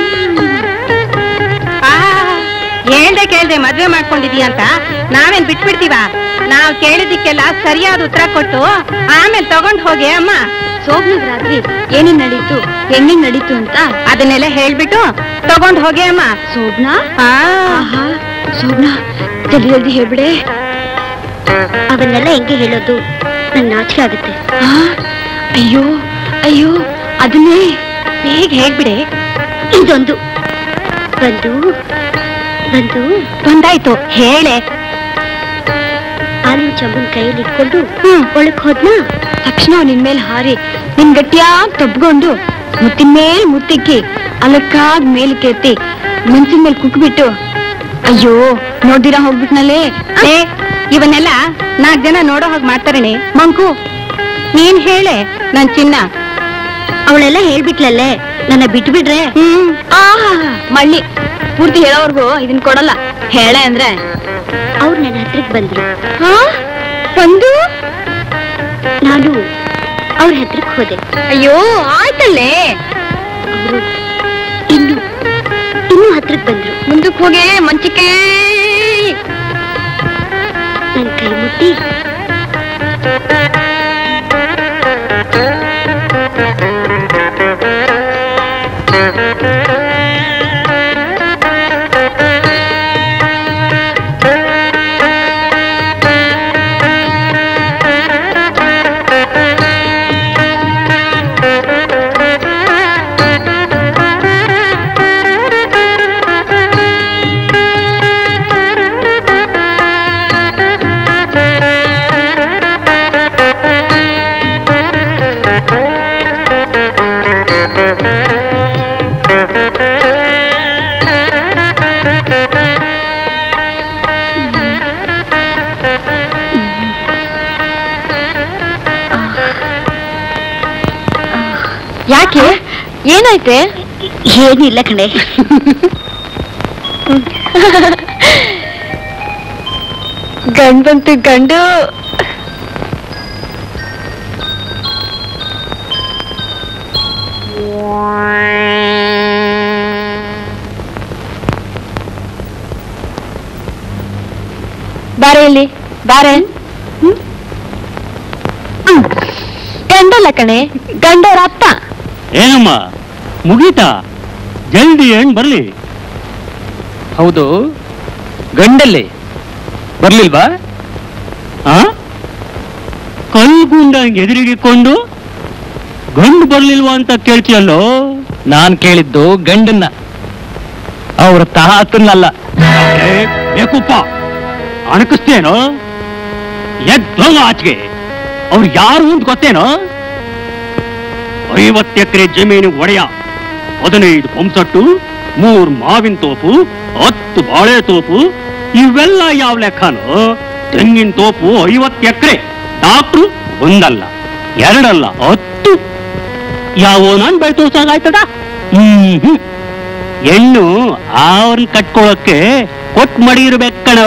ಹೇಳ್ದೆ ಕೇಳ್ದೆ ಮದ್ವೆ ಮಾಡ್ಕೊಂಡಿದೀಯ ಅಂತ ನಾವೇನ್ ಬಿಟ್ಬಿಡ್ತೀವ ನಾವ್ ಕೇಳಿದಿಕ್ಕೆಲ್ಲ ಸರಿಯಾದ ಉತ್ತರ ಕೊಟ್ಟು ಆಮೇಲೆ ತಗೊಂಡ್ ಹೋಗಿ ಅಮ್ಮ ಸೋಬ್ನದ್ ರಾತ್ರಿ ಏನೇನ್ ನಡೀತು ಹೆಂಗೆಂಗ್ ನಡೀತು ಅಂತ ಅದನ್ನೆಲ್ಲ ಹೇಳ್ಬಿಟ್ಟು ತಗೊಂಡ್ ಹೋಗಿ ಅಮ್ಮ ಸೋಬ್ನಾ ಆ, ಆಹಾ ಸೋಬ್ನಾ ಜಲ್ದಿ ಜಲ್ದಿ ಹೇಳ್ಬಿಡೆ ಅವನ್ನೆಲ್ಲ ಹೆಂಗೆ ಹೇಳೋದು ನಂಗೆ ನಾಚಿಕೆ ಆಗುತ್ತೆ ಅಯ್ಯೋ ಅಯ್ಯೋ ಅದನ್ನೇ ಬೇಗ ಹೇಳ್ಬಿಡೆ ಇದೊಂದು ಬಂದು ಬಂದು ಬಂದಾಯ್ತು ಹೇಳೆ ಹಾಲಿನ ಚಂಬನ್ ಕೈಯಲ್ಲಿ ಇಟ್ಕೊಂಡು ಹ್ಮ್. ಒಳಕ್ ಹೋದ್ನಾ ತಕ್ಷಣ ನಿನ್ ಮೇಲೆ ಹಾರಿ ನಿನ್ ಗಟ್ಟಿಯಾಗಿ ತಬ್ಕೊಂಡು ಮುತ್ತಿನ ಮೇಲ್ ಮುತ್ತಿಕ್ಕಿ ಅಲಕ್ಕಾಗ್ ಮೇಲಕ್ಕೆ ಎತ್ತಿ ಮನ್ಸಿನ ಮೇಲೆ ಕುಕ್ಬಿಟ್ಟು ಅಯ್ಯೋ ನೋಡ್ದಿರಾ ಹೋಗ್ಬಿಟ್ನಲ್ಲೇ ಏ ಇವನ್ನೆಲ್ಲ ನಾಲ್ಕು ಜನ ನೋಡೋ ಹಾಗೆ ಮಾಡ್ತಾರಣೆ ಮಂಕು ನೀನ್ ಹೇಳೆ ನನ್ ಚಿನ್ನ ಅವಳೆಲ್ಲ ಹೇಳ್ಬಿಟ್ಲಲ್ಲೇ ನನ್ನ ಬಿಟ್ಬಿಡ್ರೆ ಹ್ಮ್ ಆಹಾ ಮಳ್ಳಿ ಪೂರ್ತಿ ಹೇಳೋವರ್ಗು ಇದನ್ ಕೊಡಲ್ಲ ಹೇಳೆ ಅಂದ್ರೆ ಅವ್ರು ನನ್ನ ಹತ್ರಕ್ ಬಂದ್ರು ಹಾ ಒಂದು ನಾನು ಅವ್ರ ಹತ್ರಕ್ ಹೋದೆ ಅಯ್ಯೋ ಆಯ್ತಲ್ಲೇ ಅವರು ಇನ್ನು ಇನ್ನು ಹತ್ರಕ್ ಬಂದ್ರು ಮುಂದಕ್ಕೆ ಹೋಗಿ ಮಂಚಿಕೆ ನನ್ನ ಕೈ ಮುಟ್ಟಿ ಯಾಕೆ ಏನಾಯ್ತೆ ಏನಿಲ್ಲ ಕಣೆ ಗಂಡ್ ಬಂತು ಗಂಡು ಬಾರೆ ಇಲ್ಲಿ ಬಾರೆ ಹ್ಮ್? ಹ್ಮ್. ಗಂಡಲ್ಲ ಕಣೆ ಗಂಡವ್ರ ಅಪ್ಪ ಏನಮ್ಮ ಮುಗೀತಾ ಜಲ್ದಿ ಹೆಣ್ ಬರ್ಲಿ ಹೌದು ಗಂಡಲ್ಲಿ ಬರ್ಲಿಲ್ವಾ ಆ ಕಲ್ಗುಂಡಂಗ್ ಎದುರಿಗಿಕೊಂಡು ಗಂಡು ಬರ್ಲಿಲ್ವಾ ಅಂತ ಕೇಳ್ತೀಯಲ್ಲೋ ನಾನ್ ಕೇಳಿದ್ದು ಗಂಡನ್ನ ಅವ್ರ ತಾತನ್ನಲ್ಲ ಏ, ಬೇಕುಪ್ಪ ಅಣಕಿಸ್ತೇನೋ ಎದ್ದೋಗ ಆಚೆಗೆ ಅವ್ರು ಯಾರು ಅಂತ ಗೊತ್ತೇನೋ ಐವತ್ತು ಎಕರೆ ಜಮೀನು ಒಡೆಯ ಹದಿನೈದು ಪಂಸಟ್ಟು ಮೂರ್ ಮಾವಿನ ತೋಪು ಹತ್ತು ಬಾಳೆ ತೋಪು ಇವೆಲ್ಲ ಯಾವ ಲೆಕ್ಕನೋ ತೆಂಗಿನ ತೋಪು ಐವತ್ತು ಎಕರೆ ಡಾಕ್ಟ್ರು ಒಂದಲ್ಲ ಎರಡಲ್ಲ ಹತ್ತು ಯಾವ ನಾನ್ ಬೆಳೆ ತೋರ್ಸಾಗಾಯ್ತದ ಹ್ಮ್ ಹ್ಮ್. ಹೆಣ್ಣು ಅವ್ರನ್ನ ಕಟ್ಕೊಳ್ಳೋಕೆ ಕೊಟ್ ಮಡಿ ಇರ್ಬೇಕಣೋ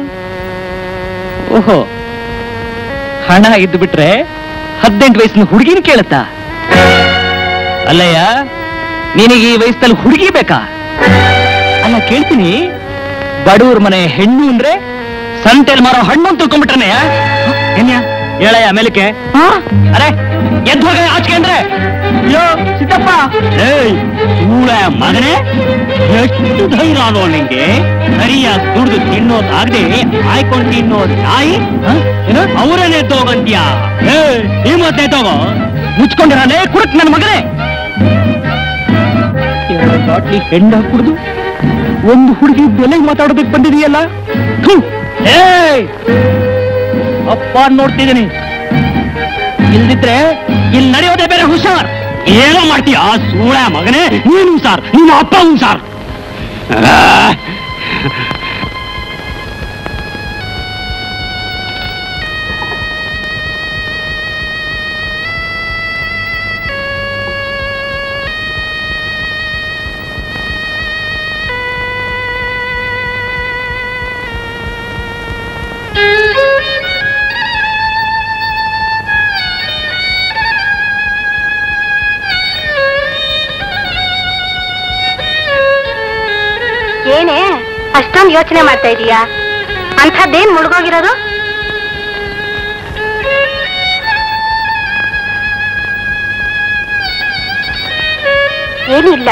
ಓಹೋ ಹಣ ಇದ್ದು ಬಿಟ್ರೆ ಹದಿನೆಂಟು ವಯಸ್ಸಿನ ಹುಡುಗಿನ ಕೇಳುತ್ತಾ ಅಲ್ಲಯ್ಯ ನಿನಗೆ ಈ ವಯಸ್ಸಲ್ಲಿ ಹುಡುಗಿ ಬೇಕಾ ಅಲ್ಲ ಕೇಳ್ತೀನಿ ಬಡವ್ರ ಮನೆ ಹೆಣ್ಣು ಅಂದ್ರೆ ಸಂತೆಲ್ ಮಾರೋ ಹಣ್ಣು ಅಂತ ತಿಳ್ಕೊಂಡ್ಬಿಟ್ರನೆ ಏನ್ಯಾ ಹೇಳಯ್ಯ ಮೇಲಕ್ಕೆ ಅರೆ ಎದ್ದು ಹೋಗ ಆಚೆಗೆ ಅಂದ್ರೆ ಅಯ್ಯೋ ಸಿದ್ದಪ್ಪ ಏಯ್ ಸೂಳ ಮಗನೇ ಎಷ್ಟು ಧೈರ್ಯ ಅಲ್ವೋ ನಿಂಗೆ ಸರಿಯಾಗಿ ದುಡ್ದು ತಿನ್ನೋದಾಗದೆ ಆಯ್ಕೊಂಡು ತಿನ್ನೋದು ನಾಯಿ ಹ? ಏನು ಅವರನ್ನೇ ತಗೋಂತ್ಯಾ ಏ ಈ ಮತ್ತೆ ತಗೋ ಮುಚ್ಕೊಂಡಿರಾನೆ ಕುರುಕ್ ನನ್ನ ಮಗನೇ ಎರಡು ಬಾಟ್ಲಿ ಹೆಂಡ ಕುಡಿದು ಒಂದು ಹುಡುಗಿ ಬೆಲೆ ಮಾತಾಡೋದಕ್ಕೆ ಬಂದಿದೆಯಲ್ಲ ಥು! ಏಯ್! ಅಪ್ಪ ನೋಡ್ತಿದ್ದೀನಿ ಇಲ್ದಿದ್ರೆ ಇಲ್ಲಿ ನಡೆಯೋದೇ ಬೇರೆ ಹುಷಾರ್ ಏನೋ ಮಾಡ್ತೀಯ ಸೂಳ ಮಗನೇ ನೀನು ಸಾರ್ ನಿಮ್ಮ ಅಪ್ಪ ಸಾರ್ ಅಷ್ಟೊಂದು ಯೋಚನೆ ಮಾಡ್ತಾ ಇದೀಯಾ ಅಂಥದ್ದೇನ್ ಮುಳುಗೋಗಿರೋದು ಏನಿಲ್ಲ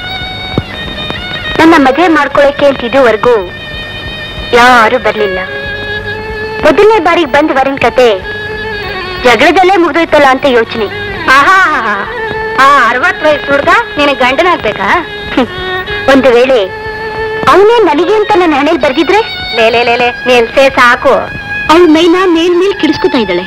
ನನ್ನ ಮದುವೆ ಮಾಡ್ಕೊಳಕ್ಕೆ ಅಂತ ಇದುವರೆಗೂ ಯಾರು ಬರ್ಲಿಲ್ಲ ಮೊದಲನೇ ಬಾರಿಗೆ ಬಂದ್ ವರನ್ ಕತೆ ಜಗಳದಲ್ಲೇ ಮುಗ್ದೋಯ್ತಲ್ಲ ಅಂತ ಯೋಚನೆ ಆಹಾ ಆ ಅರವತ್ತು ವಯಸ್ಸು ಹುಡ್ಗ ನಿನಗೆ ಗಂಡನಾಗ್ಬೇಕಾ ಹ್ಮ್. ಒಂದು ವೇಳೆ ಅವನೇ ನನಗೆ ಅಂತ ನನ್ನ ಹಣೆಲ್ ಬರ್ದಿದ್ರೆ ಲೇ ಲೇ ಲೇ ಲೇ ನಿಲ್ಸೇ ಸಾಕು ಅವಳ ಮೈನ ಮೇಲ್ ಮೇಲ್ ಕಿಡಿಸ್ಕೊತಾ ಇದ್ದಾಳೆ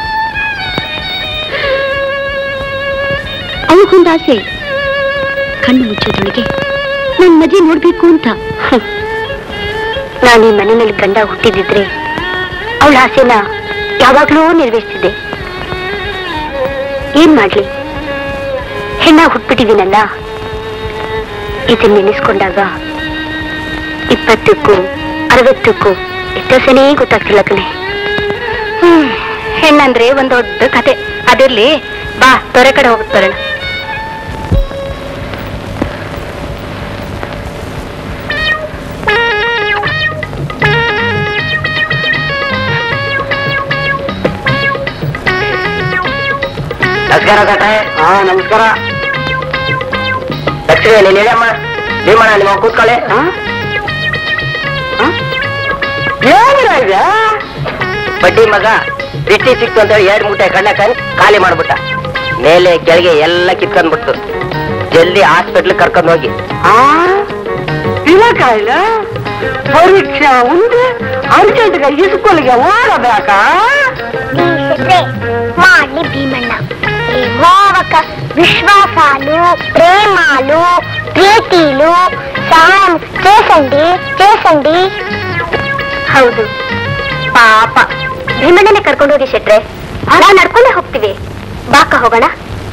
ಅವಳಿಗೊಂದು ಆಸೆ ಕಣ್ಣು ಮುಚ್ಚೋದೊಳಗೆ ನನ್ ಮದುವೆ ನೋಡ್ಬೇಕು ಅಂತ ನಾನು ಈ ಮನೆಯಲ್ಲಿ ಗಂಡ ಹುಟ್ಟಿದಿದ್ರೆ ಅವಳ ಆಸೆನ ಯಾವಾಗ್ಲೂ ನೆರವೇರಿಸಿದೆ ಏನ್ ಮಾಡ್ಲಿ ಹೆಣ್ಣ ಹುಟ್ಬಿಟ್ಟಿದ್ದೀನಲ್ಲ ಇದನ್ನ ನೆನೆಸ್ಕೊಂಡಾಗ ಇಪ್ಪತ್ತಕ್ಕೂ ಅರವತ್ತಕ್ಕೂ ವ್ಯತ್ಯಾಸನೇ ಗೊತ್ತಾಗ್ತಿಲ್ಲ ಕಣೆ ಹ್ಮ್ ಹೆಣ್ಣಂದ್ರೆ ಒಂದ್ ದೊಡ್ಡ ಕತೆ ಅದಿರ್ಲಿ ಬಾ ತೊರೆ ಕಡೆ ಹೋಗ್ತ ಬರೋಣ ನಮಸ್ಕಾರ ತಾತ ಹಾ ನಮಸ್ಕಾರ ಲಕ್ಷ್ಮಿ ನೀನ್ ಹೇಳಮ್ಮ ಭೀಮಣ್ಣ ನಿಮ್ಮ ಕೂತ್ಕೊಳ್ಳಿ ಬಡ್ಡಿ ಮಗ ದೃಷ್ಟಿ ಸಿಕ್ತು ಅಂತ ಹೇಳಿ ಎರಡು ಮೂಟೆ ಕಣ್ಣ ಕಣ್ ಖಾಲಿ ಮಾಡ್ಬಿಟ್ಟ ಮೇಲೆ ಕೆಳಗೆ ಎಲ್ಲ ಕಿತ್ಕೊಂಡ್ಬಿಡ್ತು ಜಲ್ದಿ ಹಾಸ್ಪಿಟ್ಲ್ ಕರ್ಕೊಂಡು ಹೋಗಿ ಇಲ್ಲ ಪರೀಕ್ಷೆ ಉಂಟು ಅರ್ಜೆಂಟ್ಗೆ ಇಸ್ಕೊಲಿಗೆ ಓಡಬೇಕಾ ಮಾಡ್ಲಿ ಭೀಮಣ್ಣ ఏమోవక విశ్వాసాలు ప్రేమాలు ప్రీతిలు సాయం చేసండి చేసండి ಹೌದು ಪಾಪ ಭೀಮಣ್ಣನೇ ಕರ್ಕೊಂಡು ಹೋಗಿ ಶೆಟ್ರೆ ನಾವು ನಡ್ಕೊಂಡೇ ಹೋಗ್ತೀವಿ ಬಾಕ ಹೋಗೋಣ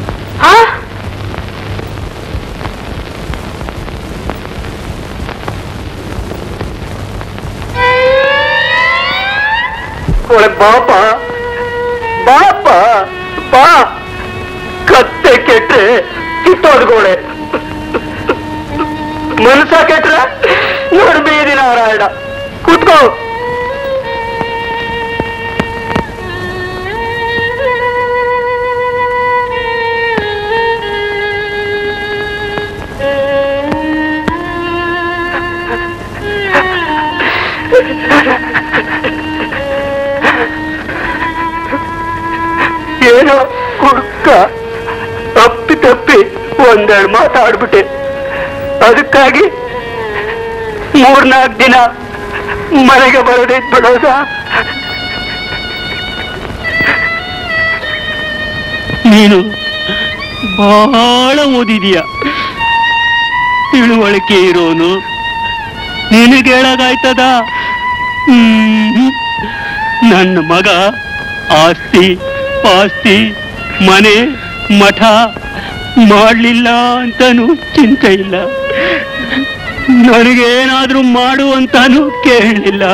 ಒಳಗ್ ಬಾಪ ಬಾಪ ಬಾ ಕತ್ತೆ ಕೆಟ್ರೆ ಕಿತ್ತೋದ್ಗೋಳೆ ಮನಸ ಕೆಟ್ರೆ ನೋಡ್ ಬೀದಿ ನಾರಾಯಣ ಕೂತ್ಕೋ ಏನೋ ಹುಡುಕ ತಪ್ಪಿ ತಪ್ಪಿ ಒಂದೆರಡು ಮಾತಾಡ್ಬಿಟ್ಟೆ ಅದಕ್ಕಾಗಿ ಮೂರ್ನಾಲ್ಕು ದಿನ ಮನೆಗೆ ಬರೋದೇ ಬಿಡೋದ ನೀನು ಬಹಳ ಓದಿದೀಯ ತಿಳುವಳಿಕೆ ಇರೋನು ನಿನಗೆ ಹೇಳಾಗಾಯ್ತದ ಹ್ಮ್. ನನ್ನ ಮಗ ಆಸ್ತಿ ಪಾಸ್ತಿ ಮನೆ ಮಠ ಮಾಡಲಿಲ್ಲ ಅಂತನೂ ಚಿಂತೆ ಇಲ್ಲ ನನಗೇನಾದ್ರೂ ಮಾಡು ಅಂತಾನು ಕೇಳಲಿಲ್ಲ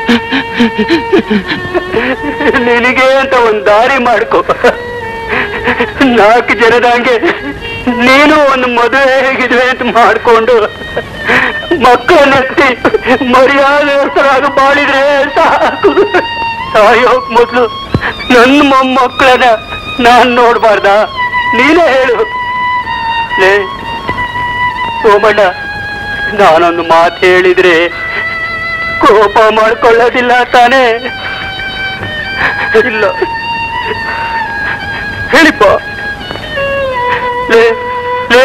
ನಿನಗೆ ಅಂತ ಒಂದ್ ದಾರಿ ಮಾಡ್ಕೋ ನಾಲ್ಕು ಜನದಂಗೆ ನೀನು ಒಂದು ಮದುವೆ ಹೇಗಿದ್ವೆ ಅಂತ ಮಾಡ್ಕೊಂಡು ಮಕ್ಕಳನ್ನೆತ್ತಿ ಮರ್ಯಾದೆಸ್ತರಾಗಿ ಬಾಳಿದ್ರೆ ಸಾಕು ಸಾಯೋಕ್ ಮೊದ್ಲು ನನ್ನ ಮೊಮ್ಮಕ್ಕಳನ್ನ ನಾನ್ ನೋಡ್ಬಾರ್ದ ನೀನೇ ಹೇಳು ಲೇ ಸೋಮಣ್ಣ ನಾನೊಂದು ಮಾತು ಹೇಳಿದ್ರೆ ಕೋಪ ಮಾಡ್ಕೊಳ್ಳೋದಿಲ್ಲ ತಾನೇ ಇಲ್ಲ ಹೇಳಿಪ್ಪ ಲೇ ಲೇ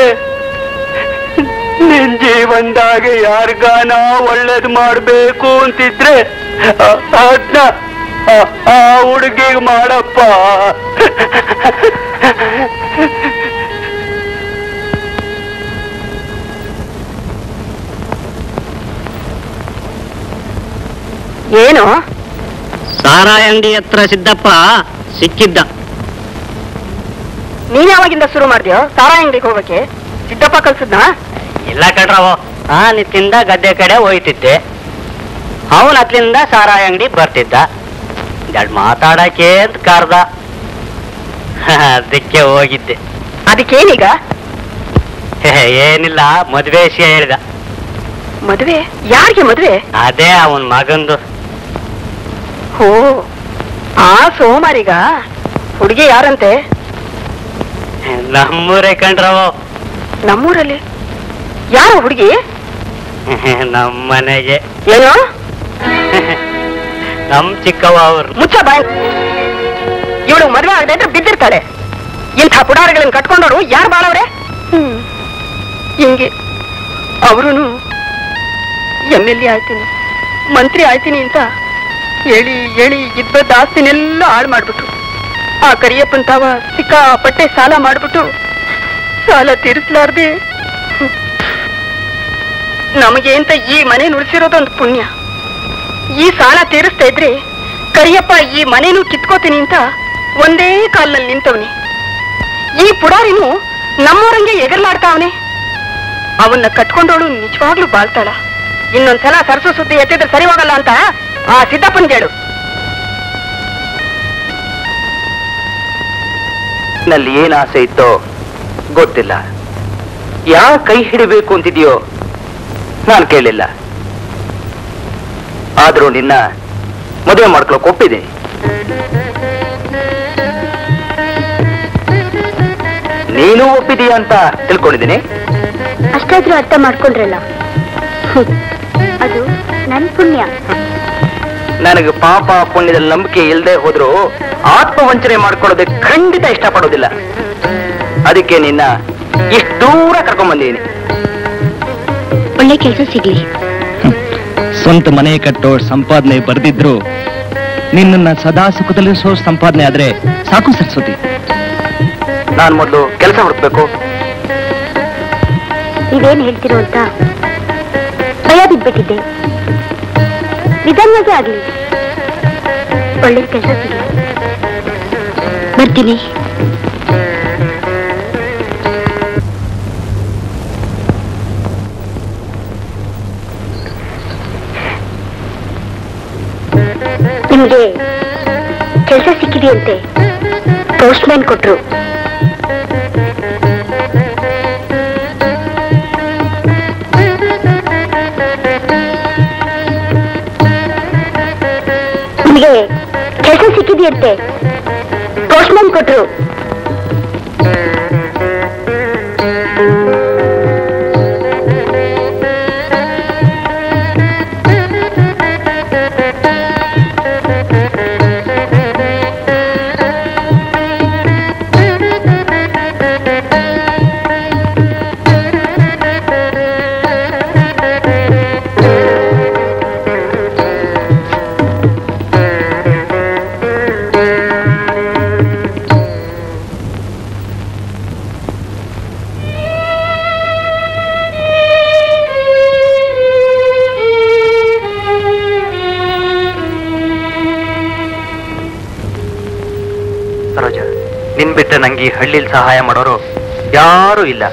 ನಿನ್ ಜೀವನದಾಗ ಯಾರಿಗಾನ ಒಳ್ಳೇದು ಮಾಡ್ಬೇಕು ಅಂತಿದ್ರೆ ಅ- ಅದ್ನ ಆ- ಆ ಹುಡುಗಿಗೆ ಮಾಡಪ್ಪ ಏನು ಸಾರಾಯಿ ಅಂಗಡಿ ಹತ್ರ ಸಿದ್ದಪ್ಪ ಸಿಕ್ಕಿದ್ದ ನೀನ್ ಯಾವಾಗಿಂದ ಶುರು ಮಾಡ್ದ್ಯೋ ಸಾರಾ ಅಂಗಡಿಗೆ ಹೋಗಕ್ಕೆ ಸಿದ್ದಪ್ಪ ಕಲ್ಸದ್ನಾ ಇಲ್ಲ ಕಣ್ರವ ಆ ನಿತ್ತಿಂದ ಗದ್ದೆ ಕಡೆ ಹೋಯ್ತಿದ್ದೆ ಅವನ್ ಅತ್ಲಿಂದ ಸಾರಾಯಿ ಅಂಗಡಿ ಬರ್ತಿದ್ದ ಎರಡು ಮಾತಾಡಕ್ಕೆ ಅಂತ ಕರ್ದ ಅದಕ್ಕೆ ಹೋಗಿದ್ದೆ ಅದಕ್ಕೇನೀಗ ಏನಿಲ್ಲ ಮದ್ವೆ ವಿಷಯ ಹೇಳಿದ ಮದುವೆ ಯಾರಿಗೆ ಮದುವೆ ಅದೇ ಅವನ್ ಮಗಂದು ಓ ಆ ಸೋಮಾರಿಗ ಹುಡುಗಿ ಯಾರಂತೆ ನಮ್ಮೂರೇ ಕಂಡ್ರವ ನಮ್ಮೂರಲ್ಲಿ ಯಾರು ಹುಡುಗಿ ನಮ್ಮ ಮನೆಗೆ ಏನು ನಮ್ ಚಿಕ್ಕವ ಅವ್ರು ಮುಚ್ಚ ಬಾಯ್ ಇವಳು ಮದುವೆ ಆಗದೆ ಇದ್ರೆ ಬಿದ್ದಿರ್ತಾಳೆ ಇಂಥ ಪುಡಾರಿಗಳನ್ನ ಕಟ್ಕೊಂಡವರು ಯಾರು ಬಾಳವ್ರೆ ಹಿಂಗೆ ಅವರು ಎಮ್ ಎಲ್ ಎ ಆಯ್ತೀನಿ ಮಂತ್ರಿ ಆಯ್ತೀನಿ ಅಂತ ಹೇಳಿ ಹೇಳಿ ಇದ್ದದ ಆಸ್ತಿನೆಲ್ಲ ಹಾಳು ಮಾಡ್ಬಿಟ್ರು ಆ ಕರಿಯಪ್ಪನ್ ತಾವ ಸಿಕ್ಕಾಪಟ್ಟೆ ಸಾಲ ಮಾಡ್ಬಿಟ್ಟು ಸಾಲ ತೀರಿಸ್ಲಾರ್ದೆ ನಮಗೆ ಅಂತ ಈ ಮನೆ ನುಡಿಸಿರೋದೊಂದು ಪುಣ್ಯ ಈ ಸಾಲ ತೀರಿಸ್ತಾ ಇದ್ರೆ ಕರಿಯಪ್ಪ ಈ ಮನೇನು ಕಿತ್ಕೋತೀನಿ ಅಂತ ಒಂದೇ ಕಾಲ್ನಲ್ಲಿ ನಿಂತವನಿ ಈ ಪುಡಾರಿನು ನಮ್ಮೂರಂಗೆ ಎಗರ್ಲಾಡ್ತಾವನೆ ಅವನ್ನ ಕಟ್ಕೊಂಡವಳು ನಿಜವಾಗ್ಲೂ ಬಾಳ್ತಾಳ ಇನ್ನೊಂದ್ಸಲ ಸರಸು ಸುದ್ದಿ ಎತ್ತಿದ್ರೆ ಸರಿ ಹೋಗಲ್ಲ ಅಂತ ಆ ಸಿದ್ದಪ್ಪನ್ ಹೇಳು ನಲ್ಲಿ ಏನ್ ಆಸೆ ಇತ್ತೋ ಗೊತ್ತಿಲ್ಲ ಯಾ ಕೈ ಹಿಡಿಬೇಕು ಅಂತಿದೆಯೋ ನಾನು ಕೇಳಿಲ್ಲ ಆದ್ರೂ ನಿನ್ನ ಮದುವೆ ಮಾಡ್ಕೊಳಕ್ ಒಪ್ಪಿದ್ದೀನಿ ನೀನು ಒಪ್ಪಿದೀಯ ಅಂತ ತಿಳ್ಕೊಂಡಿದ್ದೀನಿ ಅಷ್ಟಾದ್ರೂ ಅರ್ಥ ಮಾಡ್ಕೊಂಡ್ರಲ್ಲ ಹ್ಮ್. ಅದು ನನ್ ಪುಣ್ಯ ನನಗೆ ಪಾಪ ಪುಣ್ಯದಲ್ಲಿ ನಂಬಿಕೆ ಇಲ್ಲದೆ ಹೋದ್ರು ಆತ್ಮವಂಚನೆ ಮಾಡ್ಕೊಳ್ಳೋದಕ್ಕೆ ಖಂಡಿತ ಇಷ್ಟಪಡೋದಿಲ್ಲ ಅದಕ್ಕೆ ನಿನ್ನ ಇಷ್ಟು ದೂರ ಕರ್ಕೊಂಡ್ ಒಳ್ಳೆ ಕೆಲಸ ಸಿಗ್ಲಿ ಸ್ವಂತ ಮನೆ ಕಟ್ಟೋ ಸಂಪಾದನೆ ಬರ್ದಿದ್ರು ನಿನ್ನನ್ನ ಸದಾ ಸುಖದಲ್ಲಿಸೋ ಸಂಪಾದನೆ ಆದ್ರೆ ಸಾಕು ಸರಸ್ವತಿ ನಾನು ಮೊದಲು ಕೆಲಸ ಹುಡುಕ್ಬೇಕು ನೀವೇನ್ ಹೇಳ್ತಿರೋ ಅಂತ ಭಯ ಬಿದ್ಬಿಟ್ಟಿದ್ದೆ ನಿಧಾನವಾಗಿ ಆಗ್ಲಿ ಒಳ್ಳೆ ಕೆಲಸ ಸಿಗ್ಲಿ ಬರ್ತೀನಿ ನಿಮ್ಗೆ ಕೆಲಸ ಸಿಕ್ಕಿದೆಯಂತೆ ಪೋಸ್ಟ್ ಮ್ಯಾನ್ ಕೊಟ್ರು ನಿಮಗೆ ಕೆಲಸ ಸಿಕ್ಕಿದೆಯಂತೆ ಪೋಸ್ಟ್ ಮ್ಯಾನ್ ಕೊಟ್ರು ಸರೋಜ ನಿನ್ ಬಿಟ್ಟರೆ ನಂಗೆ ಈ ಹಳ್ಳಿಲಿ ಸಹಾಯ ಮಾಡೋರು ಯಾರೂ ಇಲ್ಲ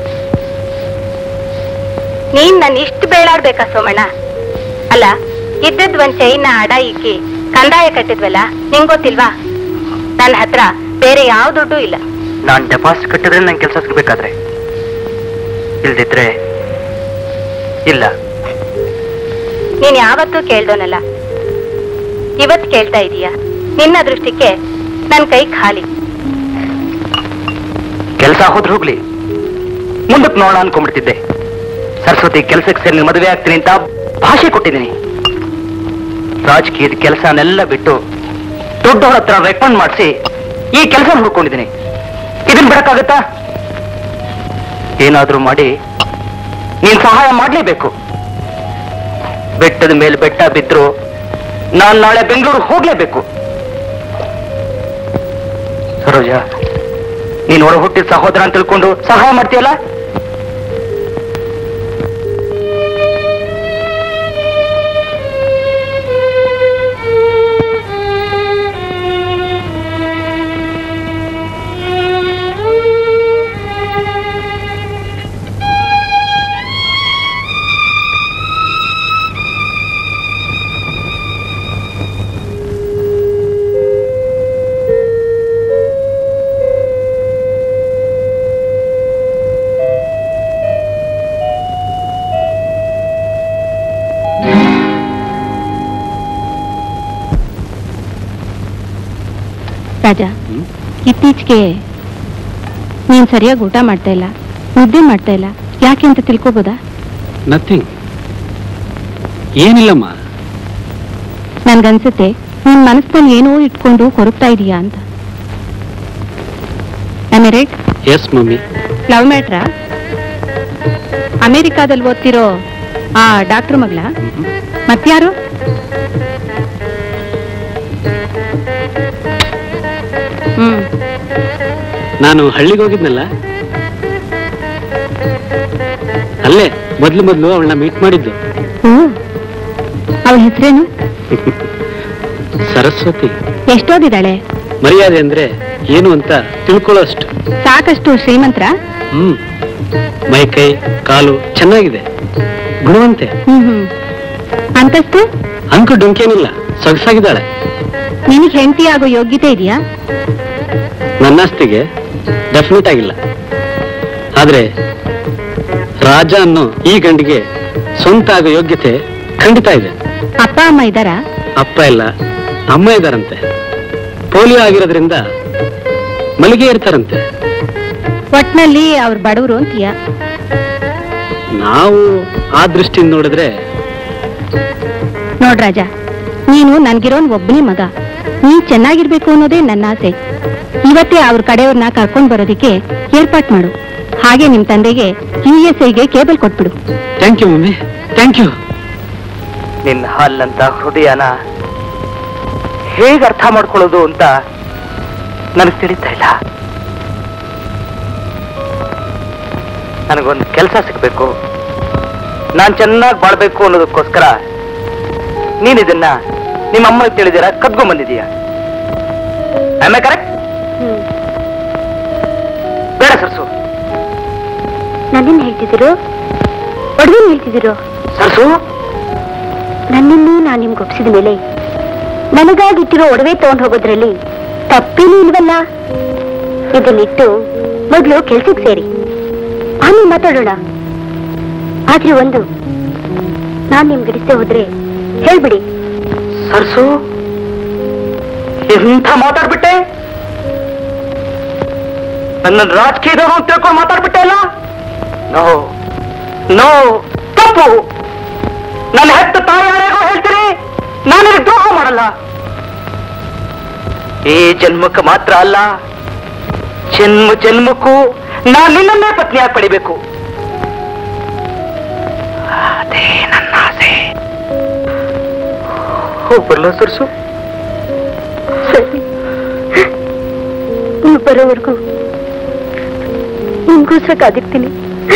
ನೀನ್ ನನ್ನ ಇಷ್ಟು ಬೇಳಾಡ್ಬೇಕಾ ಸೋಮಣ್ಣ ಅಲ್ಲ ಇದ್ದದ್ ಒಂದ್ ಚೈನ ಅಡ ಇಕ್ಕಿ ಕಂದಾಯ ಕಟ್ಟಿದ್ವಲ್ಲ ನಿಂಗ್ ಗೊತ್ತಿಲ್ವಾ ನನ್ನ ಹತ್ರ ಬೇರೆ ಯಾವ ದುಡ್ಡು ಇಲ್ಲ ನಾನ್ ಡೆಪಾಸಿಟ್ ಕಟ್ಟಿದ್ರೆ ನಂಗೆ ಕೆಲಸ ಸಿಗ್ಬೇಕಾದ್ರೆ ಇಲ್ದಿದ್ರೆ ಇಲ್ಲ ನೀನ್ ಯಾವತ್ತೂ ಕೇಳ್ದೋನಲ್ಲ ಇವತ್ ಕೇಳ್ತಾ ಇದೀಯ ನಿನ್ನ ದೃಷ್ಟಿಗೆ ನನ್ ಕೈ ಖಾಲಿ ಕೆಲಸ ಹೋದ್ರೆ ಹೋಗ್ಲಿ ಮುಂದಕ್ಕೆ ನೋಡೋಣ ಅನ್ಕೊಂಡ್ಬಿಡ್ತಿದ್ದೆ ಸರಸ್ವತಿ ಕೆಲಸಕ್ಕೆ ಸೇರಿ ಮದುವೆ ಆಗ್ತೀನಿ ಅಂತ ಭಾಷೆ ಕೊಟ್ಟಿದ್ದೀನಿ ರಾಜಕೀಯದ ಕೆಲಸನೆಲ್ಲ ಬಿಟ್ಟು ದೊಡ್ಡವ್ರ ಹತ್ರ ರೆಕಮೆಂಡ್ ಮಾಡಿಸಿ ಈ ಕೆಲಸ ಹುಡ್ಕೊಂಡಿದ್ದೀನಿ ಇದನ್ ಬಿಡಕ್ಕಾಗತ್ತಾ ಏನಾದ್ರೂ ಮಾಡಿ ನೀನ್ ಸಹಾಯ ಮಾಡ್ಲೇಬೇಕು ಬೆಟ್ಟದ ಮೇಲೆ ಬೆಟ್ಟ ಬಿದ್ರು ನಾನ್ ನಾಳೆ ಬೆಂಗಳೂರು ಹೋಗ್ಲೇಬೇಕು ಸರೋಜ ನೀನ್ ಒಳ ಹುಟ್ಟಿದ ಸಹೋದರ ಅಂತ ತಿಳ್ಕೊಂಡು ಸಹಾಯ ಮಾಡ್ತೀಯಲ್ಲ ಇತ್ತೀಚೆಗೆ ನೀನ್ ಸರಿಯಾಗಿ ಊಟ ಮಾಡ್ತಾ ಇಲ್ಲ ನಿದ್ದೆ ಮಾಡ್ತಾ ಇಲ್ಲ ಯಾಕೆ ಅಂತ ತಿಳ್ಕೊಬೋದಾ ನಥಿಂಗ್ ಏನಿಲ್ಲಮ್ಮ ನನ್ಗನ್ಸುತ್ತೆ ನಿನ್ ಮನಸ್ಸಲ್ಲಿ ಏನೋ ಇಟ್ಕೊಂಡು ಕೊರಗ್ತಾ ಇದೀಯಾ ಅಂತ ರೈಟ್ ಎಸ್ ಮಮ್ಮಿ ಲವ್ ಮ್ಯಾಟ್ರಾ ಅಮೆರಿಕಾದಲ್ಲಿ ಓದ್ತಿರೋ ಆ ಡಾಕ್ಟರ್ ಮಗಳ ಮತ್ಯಾರು ಹ್ಮ್ ನಾನು ಹಳ್ಳಿಗೆ ಹೋಗಿದ್ನಲ್ಲ ಅಲ್ಲೇ ಮೊದ್ಲು ಮೊದ್ಲು ಅವಳನ್ನ ಮೀಟ್ ಮಾಡಿದ್ದು ಓ ಅವಳ ಹೆಸರೇನು ಸರಸ್ವತಿ ಎಷ್ಟೋದಿದ್ದಾಳೆ ಮರ್ಯಾದೆ ಅಂದ್ರೆ ಏನು ಅಂತ ತಿಳ್ಕೊಳ್ಳೋ ಅಷ್ಟು ಸಾಕಷ್ಟು ಶ್ರೀಮಂತ್ರ ಹ್ಮ್ ಮೈ ಕೈ ಕಾಲು ಚೆನ್ನಾಗಿದೆ ಗುಣವಂತೆ ಹ್ಮ್ ಹ್ಮ್ ಅಂತಸ್ತು ಅಂಕು ಡೊಂಕೇನಿಲ್ಲ ಸೊಗಸಾಗಿದ್ದಾಳೆ ನಿನಗೆ ಹೆಂಡತಿ ಆಗೋ ಯೋಗ್ಯತೆ ಇದೆಯಾ ನನ್ನಸ್ತಿಗೆ ಡೆಫಿನೆಟ್ ಆಗಿಲ್ಲ ಆದ್ರೆ ರಾಜ ಅನ್ನೋ ಈ ಗಂಡಿಗೆ ಸ್ವಂತ ಆಗೋ ಯೋಗ್ಯತೆ ಖಂಡಿತ ಇದೆ ಅಪ್ಪ ಅಮ್ಮ ಇದ್ದಾರಾ ಅಪ್ಪ ಇಲ್ಲ ಅಮ್ಮ ಇದ್ದಾರಂತೆ ಪೋಲಿಯೋ ಆಗಿರೋದ್ರಿಂದ ಮಲಿಗೆ ಇರ್ತಾರಂತೆ ಒಟ್ನಲ್ಲಿ ಅವ್ರ ಬಡವರು ಅಂತೀಯ ನಾವು ಆ ದೃಷ್ಟಿಯಿಂದ ನೋಡಿದ್ರೆ ನೋಡ್ರಾಜ ನೀನು ನನ್ಗಿರೋನ್ ಒಬ್ಬನೇ ಮಗ ನೀ ಚೆನ್ನಾಗಿರ್ಬೇಕು ಅನ್ನೋದೇ ನನ್ನ ಆಸೆ ಇವತ್ತೇ ಅವ್ರ ಕಡೆಯವ್ರನ್ನ ಕರ್ಕೊಂಡ್ ಬರೋದಿಕ್ಕೆ ಏರ್ಪಾಟ್ ಮಾಡು ಹಾಗೆ ನಿಮ್ ತಂದೆಗೆ ಯು ಎಸ್ ಐಗೆ ಕೇಬಲ್ ಕೊಟ್ಬಿಡು thank you mummy thank you ನಿನ್ನ ಹಾಲಂತ ಹೃದಯನ ಹೇಗೆ ಅರ್ಥ ಮಾಡ್ಕೊಳ್ಳೋದು ಅಂತ ನನಗೆ ತಿಳಿತಾ ಇಲ್ಲ ನನಗೊಂದು ಕೆಲಸ ಸಿಗಬೇಕು ನಾನು ಚೆನ್ನಾಗಿ ಬಾಳ್ಬೇಕು ಅನ್ನೋದಕ್ಕೋಸ್ಕರ ನೀನ್ ಇದನ್ನ ನಿಮ್ಮ ಅಮ್ಮನಿಗೆ ತಿಳಿದಿರ ಕದ್ಕೊಂಡ್ ಬಂದಿದೀಯ ಆಮೇಲೆ ಕರೆಕ್ಟ್ ಬೇಡ ಸರ್ಸು ನನ್ನೇನ್ ಹೇಳ್ತಿದ್ದೀರು ಒಡವೆ ಹೇಳ್ತಿದ್ದೀರು ಸರ್ಸು ನನ್ನನ್ನು ನಾನು ನಿಮ್ಗೆ ಒಪ್ಸಿದ ಮೇಲೆ ನನಗಾಗಿಟ್ಟಿರೋ ಒಡವೆ ತಗೊಂಡು ಹೋಗೋದ್ರಲ್ಲಿ ತಪ್ಪೇನೂ ಇಲ್ವಲ್ಲ ಇದನ್ನಿಟ್ಟು ಮೊದಲು ಕೆಲ್ಸಕ್ಕೆ ಸೇರಿ ಆಮೇಲೆ ಮಾತಾಡೋಣ ಆದ್ರೆ ಒಂದು ನಾನ್ ನಿಮ್ಗೆ ಇಡಿಸ್ದೆ ಹೋದ್ರೆ ಹೇಳ್ಬಿಡಿ ಸರ್ಸು ಎಂಥ ಮಾತಾಡ್ಬಿಟ್ಟೆ ನನ್ನ ರಾಜಕೀಯದವರು ಅಂತ ತಿಳ್ಕೊಂಡು ಮಾತಾಡ್ಬಿಟ್ಟೆ ಅಲ್ಲ ನೋ ನೋ ತಪ್ಪು ನನ್ನ ಹೆತ್ತ ತಾಯಿಯಾರೇಗೋ ಹೇಳ್ತೀನಿ ನಾನು ನಿನಗೆ ದ್ರೋಹ ಮಾಡಲ್ಲ ಈ ಜನ್ಮಕ್ಕೆ ಮಾತ್ರ ಅಲ್ಲ ಜನ್ಮ ಜನ್ಮಕ್ಕೂ ನಾನು ನಿನ್ನನ್ನೇ ಪತ್ನಿಯಾಗಿ ಪಡಿಬೇಕು ಅದೇ ನನ್ನ ಆಸೆ ಹೋಗ್ಬರ್ಲ ಸರ್ಸು ಸರಿ ನೀವು ಬರೋವರೆಗೂ ನಿಮ್ಗೋಸ್ಕರ ಕಾದಿರ್ತೀನಿ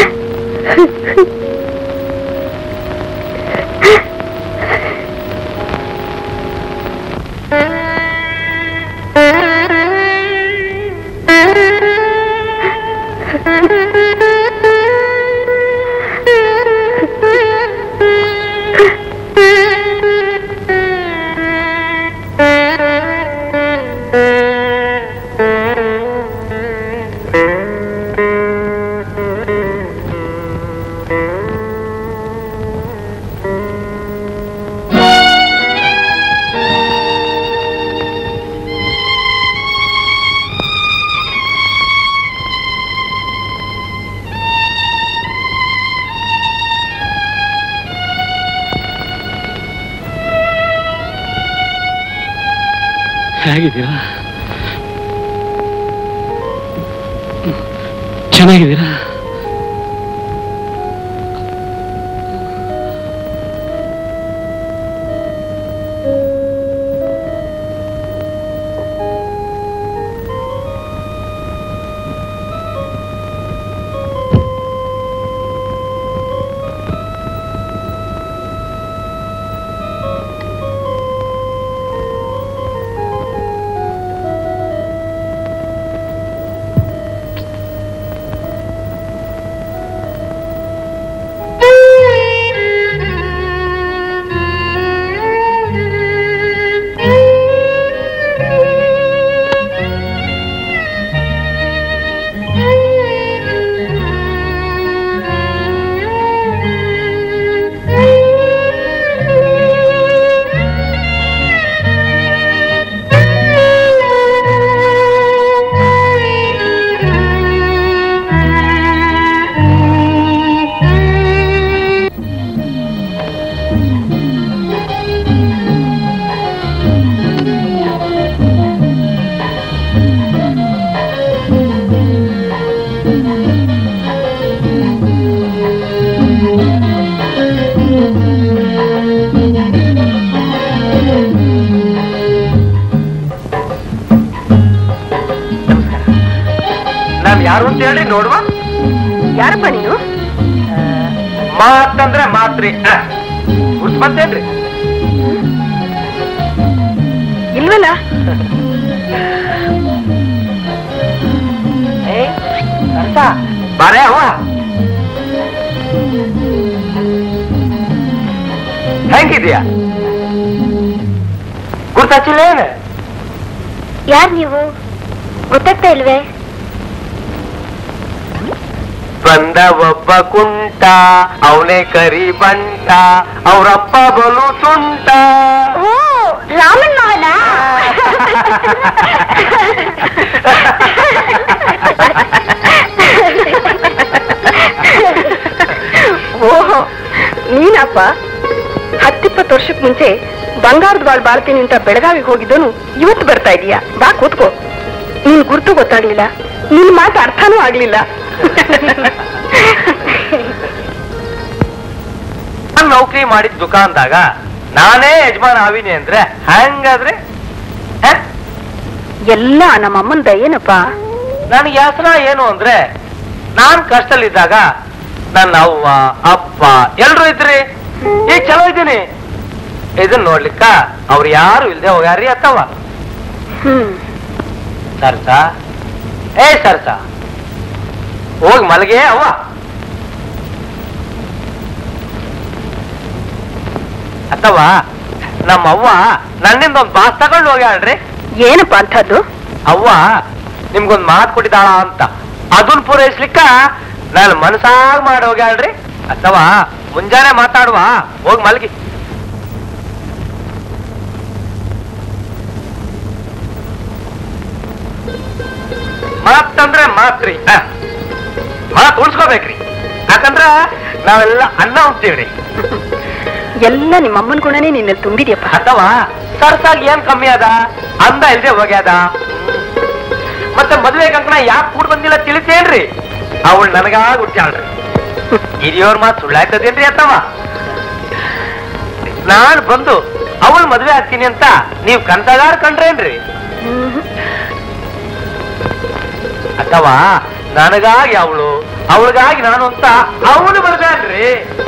ಹೇಗಿದ್ದೀರಾ ಚೆನ್ನಾಗಿದ್ದೀರಾ ಯಾರು ಅಂತ ಹೇಳಿ ನೋಡುವ ಯಾರಪ್ಪ ನೀನು ಮಾತಂದ್ರೆ ಮಾತ್ರಿ ಗುರ್ತು ಬಂತೇನ್ರಿ ಇಲ್ವಲ್ಲ ಬಾರೇ ಅವ ಹೆಂಗಿದ್ಯಾ ಗುರ್ತಾಚಿಲ್ಲ ಏನು ಯಾರ್ ನೀವು ಗೊತ್ತಾಗ್ತಾ ಇಲ್ವೇ ಬಂದ ಒಬ್ಬ ಕುಂಟ ಅವನೇ ಕರಿ ಬಂಟ ಅವರಪ್ಪ ಬಲು ತುಂಟ ಓ ರಾಮನ್ ಮಗನ ಓಹೋ ನೀನಪ್ಪ ಹತ್ತಿಪ್ಪತ್ತು ವರ್ಷಕ್ ಮುಂಚೆ ಬಂಗಾರದ ಬಾಳ್ ಬಾಳ್ತೀನಿ ಅಂತ ಬೆಳಗಾವಿಗೆ ಹೋಗಿದ್ದನು ಇವತ್ತು ಬರ್ತಾ ಇದೀಯಾ ಬಾ ಕೂತ್ಕೋ ನಿನ್ ಗುರ್ತು ಗೊತ್ತಾಗ್ಲಿಲ್ಲ ನಿನ್ ಮಾತು ಅರ್ಥನೂ ಆಗ್ಲಿಲ್ಲ ನಾನ್ ನೌಕರಿ ಮಾಡಿದ ದುಕಾನ್ದಾಗ ನಾನೇ ಯಜಮಾನ ಆವಿನಿ ಅಂದ್ರೆ ಹಂಗಾದ್ರೆ ಹ? ಎಲ್ಲ ನಮ್ಮ ಅಮ್ಮನ್ ದಯೇನಪ್ಪ ನನಗೆ ಯಾಸನ ಏನು ಅಂದ್ರೆ ನಾನ್ ಕಷ್ಟದಲ್ಲಿದ್ದಾಗ ನನ್ನ ಅವ್ವ ಅಪ್ಪ ಎಲ್ರು ಇದ್ರಿ ಈಗ ಚಲೋ ಇದ್ದೀನಿ ಇದನ್ ನೋಡ್ಲಿಕ್ಕ ಅವ್ರು ಯಾರು ಇಲ್ದೆ ಹೋಗ್ಯಾರಿ ಅತ್ತವ ಹ್ಮ್ ಸರ್ಸ ಏ ಸರ್ಸ ಹೋಗ್ ಮಲಗೆ ಅವ್ವ ಅತ್ತವ ನಮ್ಮ ಅವ್ವ ನನ್ನಿಂದ ಒಂದ್ ಬಾಸ್ ತಗೊಂಡು ಹೋಗ್ಯಾಳ್ರಿ ಏನಪ್ಪ ಅಂಥದ್ದು ಅವ್ವ ನಿಮ್ಗೊಂದ್ ಮಾತು ಕೊಟ್ಟಿದ್ದಾಳ ಅಂತ ಅದನ್ ಪೂರೈಸ್ಲಿಕ್ಕ ನಾನು ಮನಸಾಗ ಮಾಡಿ ಹೋಗ್ಯಾಳ್ರಿ ಅಥವಾ ಮುಂಜಾನೆ ಮಾತಾಡುವ ಹೋಗ್ ಮಲ್ಗಿ ಮಾತಂದ್ರೆ ಮಾತ್ರಿ ಹ. ಮಾತ್ ಉಳ್ಸ್ಕೋಬೇಕ್ರಿ ಯಾಕಂದ್ರ ನಾವೆಲ್ಲ ಅನ್ನ ಹೋಗ್ತೀವ್ರಿ ಎಲ್ಲ ನಿಮ್ಮ ಅಮ್ಮನ್ ಗುಣನೇ ನಿನ್ನಲ್ಲಿ ತುಂಬಿದ್ಯಪ್ಪ ಅಥವಾ ಸರ್ಸಾಗಿ ಏನ್ ಕಮ್ಮಿ ಅದ ಅಂದ ಇಲ್ದೆ ಹೋಗ್ಯಾದ ಮತ್ತೆ ಮದ್ವೆ ಕಂಕಣ ಯಾಕೆ ಕೂಡ್ ಬಂದಿಲ್ಲ ತಿಳಿತೇನ್ರಿ ಅವಳು ನನಗಾಗ ಹುಟ್ಟಾಳ್ರಿ ಹಿರಿಯೋರ್ ಮಾತು ಸುಳ್ಳಾಯ್ತದೇನ್ರಿ ಅತ್ತವ ನಾನ್ ಬಂದು ಅವಳು ಮದ್ವೆ ಆಗ್ತೀನಿ ಅಂತ ನೀವ್ ಕನ್ಸಗಾರ ಕಂಡ್ರೇನ್ರಿ ಅಥವಾ ನನಗಾಗಿ ಅವಳು ಅವಳಿಗಾಗಿ ನಾನು ಅಂತ ಅವಳು ಬರ್ಬೇಡ್ರಿ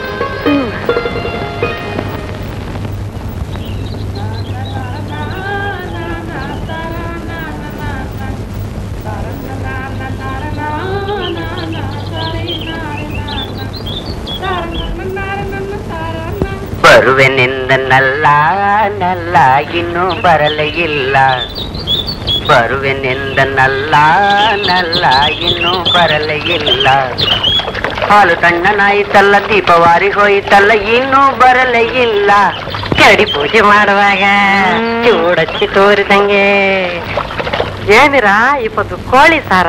ಬರುವೆನೆಂದ ನಲ್ಲ ನಲ್ಲ ಇನ್ನೂ ಬರಲೇ ಇಲ್ಲ ಬರುವೆನೆಂದ ನಲ್ಲ ನಲ್ಲ ಇನ್ನೂ ಬರಲೇ ಇಲ್ಲ ಹಾಲು ತಣ್ಣನಾಯಿತಲ್ಲ ದೀಪವಾರಿ ಹೋಯಿತಲ್ಲ ಇನ್ನೂ ಬರಲೇ ಇಲ್ಲ ಕಡಿ ಪೂಜೆ ಮಾಡುವಾಗ ಚೂಡಚ್ಚಿ ತೋರಿದಂಗೆ ಏನಿರ ಇಪ್ಪತ್ತು ಕೋಳಿ ಸಾರ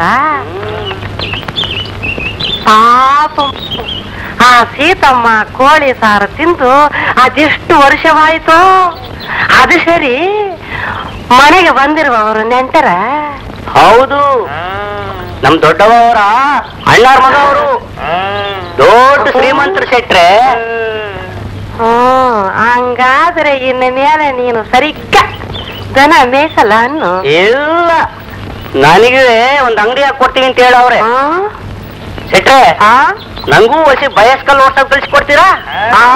ಪಾಪ ಆ ಸೀತಮ್ಮ ಕೋಳಿ ಸಾರ ತಿಂದು ಅದೆಷ್ಟು ವರ್ಷವಾಯ್ತು ಅದು ಸರಿ ಮನೆಗೆ ಬಂದಿರುವವರು ನೆಂಟರ ಹೌದು ನಮ್ ದೊಡ್ಡವರ ಅಣ್ಣಾರ್ ಮಗ ಅವರು ದೊಡ್ಡ ಶ್ರೀಮಂತರ ಶೆಟ್ರೆ ಹ್ಮ್ ಹಂಗಾದ್ರೆ ಇನ್ನು ಮೇಲೆ ನೀನು ಸರಿಕ್ಕ ದನ ಮೇಸಲ್ಲ ಅನ್ನು ಇಲ್ಲ ನನಗೆ ಒಂದ್ ಅಂಗಡಿ ಹಾಕಿ ಕೊಡ್ತೀನಿ ಅಂತ ಹೇಳವ್ರೆ ಹ್ಮ್? ಶೆಟ್ರೆ ಆ? ನಂಗೂ ಒಸಿ ಬಯಸ್ಕಲ್ ಓಡ್ಸಕ್ ಕಳ್ಸಿಕೊಡ್ತೀರಾ ಆ?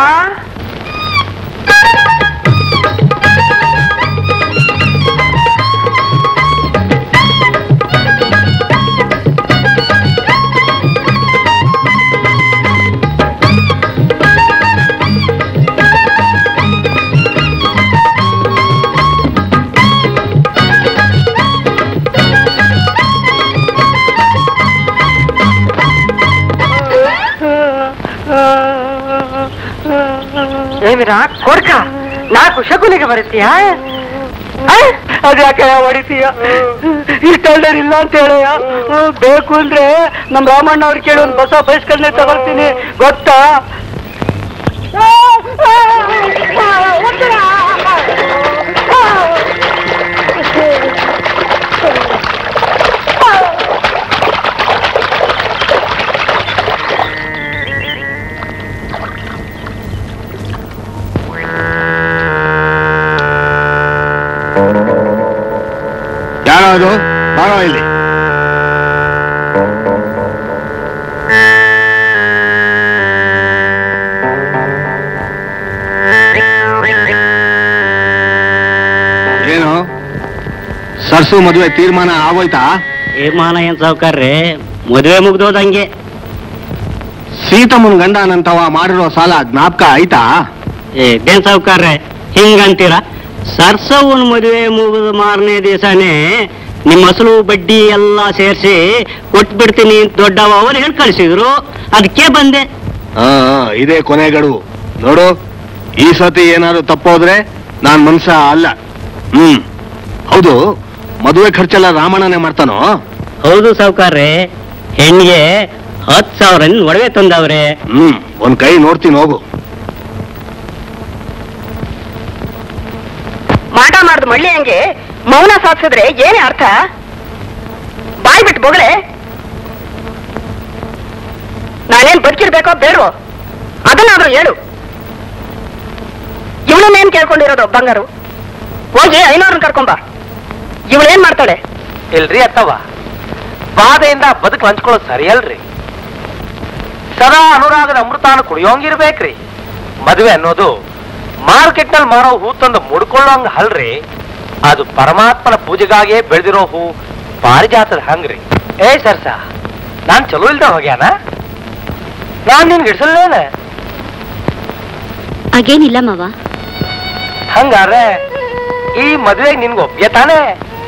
ಏಮಿರಾ ಕೊಡ್ಕ ನಾಲ್ಕು ಶಕುನಿಗೆ ಬರುತ್ತೀಯಾ ಅದ್ಯಾಕೆ ಹೊಡಿತೀಯ ಇಷ್ಟಲ್ಲರ್ ಇಲ್ಲ ಅಂತ ಹೇಳಯ್ಯ ಬೇಕು ಅಂದ್ರೆ ನಮ್ ರಾಮಣ್ಣ ಅವ್ರು ಕೇಳಿ ಒಂದು ಹೊಸ ಬೈಸ್ಕಲ್ನೇ ತಗೊಳ್ತೀನಿ ಗೊತ್ತಾ ಯಾರೋ ಅದು ಬಾರೋ ಇಲ್ಲಿ ಸರ್ಸು ಮದುವೆ ತೀರ್ಮಾನ ಆಗೋಯ್ತಾ ತೀರ್ಮಾನ ಏನ್ ಸಾವುಕಾರ್ರೆ ಮದುವೆ ಮುಗ್ದೋದಂಗೆ ಸೀತಮ್ಮನ್ ಗಂಡನಂತವ ಮಾಡಿರೋ ಸಾಲ ಜ್ಞಾಪಕ ಆಯ್ತಾ ಏನ್ ಸಾವುಕಾರ್ರೆ ಹಿಂಗಂತೀರ ಸರ್ಸವನ್ ಮದುವೆ ಮುಗಿದ ಮಾರನೇ ದಿವಸನೇ ನಿಮ್ಮ ಅಸಲು ಬಡ್ಡಿ ಎಲ್ಲ ಸೇರಿಸಿ ಕೊಟ್ಬಿಡ್ತೀನಿ ಅಂತ ದೊಡ್ಡವ ಅವ್ರು ಹೇಳಿ ಕಳಿಸಿದ್ರು ಅದಕ್ಕೆ ಬಂದೆ ಹಾ ಇದೇ ಕೊನೆ ಗಡುವು ನೋಡು ಈ ಸತಿ ಏನಾದ್ರು ತಪ್ಪೋದ್ರೆ ನಾನ್ ಮನ್ಸ ಅಲ್ಲ ಹ್ಮ್ ಹೌದು ಮದುವೆ ಖರ್ಚೆಲ್ಲ ರಾಮಣ್ಣನೇ ಮಾಡ್ತಾನೋ ಹೌದು ಸಾವುಕಾರ್ರೆ ಹೆಣ್ಣಿಗೆ ಹತ್ತು ಸಾವಿರ ಒಡವೆ ತಂದವ್ರೆ ಹ್ಮ್ ಒಂದ್ ಕೈ ನೋಡ್ತೀನಿ ಹೋಗು ಮಾಟ ಮಾಡ್ದು ಮಳ್ಳಿ ಹಂಗೆ ಮೌನ ಸಾಧಿಸಿದ್ರೆ ಏನೇ ಅರ್ಥ ಬಾಯ್ ಬಿಟ್ಟು ಬೊಗಳೆ ನಾನೇನ್ ಬದುಕಿರ್ಬೇಕೋ ಬೇಡವೋ ಅದನ್ನಾದ್ರೂ ಹೇಳು ಇವಳನ್ನೇನ್ ಕೇಳ್ಕೊಂಡಿರೋದು ಬಂಗಾರು ಹೋಗಿ ಐನೂರನ್ನ ಕರ್ಕೊಂಬ ಇವಳೇನ್ ಮಾಡ್ತಾಳೆ ಇಲ್ರಿ ಅತ್ತವ ಬಾಧೆಯಿಂದ ಬದುಕು ಹಂಚ್ಕೊಳ್ಳೋದು ಸರಿಯಲ್ರಿ ಸದಾ ಅನುರಾಗದ ಅಮೃತಾನ ಕುಡಿಯೋಂಗಿರ್ಬೇಕ್ರಿ ಮದುವೆ ಅನ್ನೋದು ಮಾರ್ಕೆಟ್ ನಲ್ಲಿ ಮಾರೋ ಹೂ ತಂದು ಮುಡ್ಕೊಳ್ಳೋಂಗ ಅಲ್ರಿ ಅದು ಪರಮಾತ್ಮನ ಪೂಜೆಗಾಗಿಯೇ ಬೆಳೆದಿರೋ ಹೂ ಪಾರಿಜಾತದ ಹಂಗ್ರಿ ಏ ಸರ್ಸ ನಾನ್ ಚಲೋ ಇಲ್ದ ಹೋಗ್ಯಾನ ನಾನ್ ನಿನ್ ಗಿಡ್ಸಲ್ಲೇನ ಹಾಗೇನಿಲ್ಲ ಮಾವ ಹಂಗಾರೆ ಈ ಮದುವೆಗೆ ನಿನ್ಗೆ ಒಪ್ಪಿಗೆ ತಾನೇ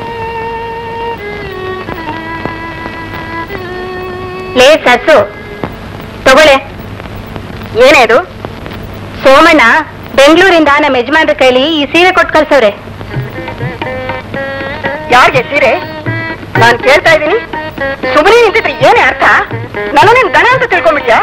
ಲೇ ಸಸ್ಸು ತಗೊಳ್ಳೆ ಏನೇ ಇದು ಸೋಮಣ್ಣ ಬೆಂಗಳೂರಿಂದ ನಮ್ಮ ಯಜಮಾನ್ರ ಕೈಲಿ ಈ ಸೀರೆ ಕೊಟ್ಟು ಕಳ್ಸವ್ರೆ ಯಾರಿಗೆ ಸೀರೆ ನಾನ್ ಕೇಳ್ತಾ ಇದ್ದೀನಿ ಸುಮ್ಮನೆ ನಿಂತಿದ್ರೆ ಏನೇ ಅರ್ಥ ನನ್ನ ಗಣ ಅಂತ ತಿಳ್ಕೊಂಬಿಟ್ಯಾ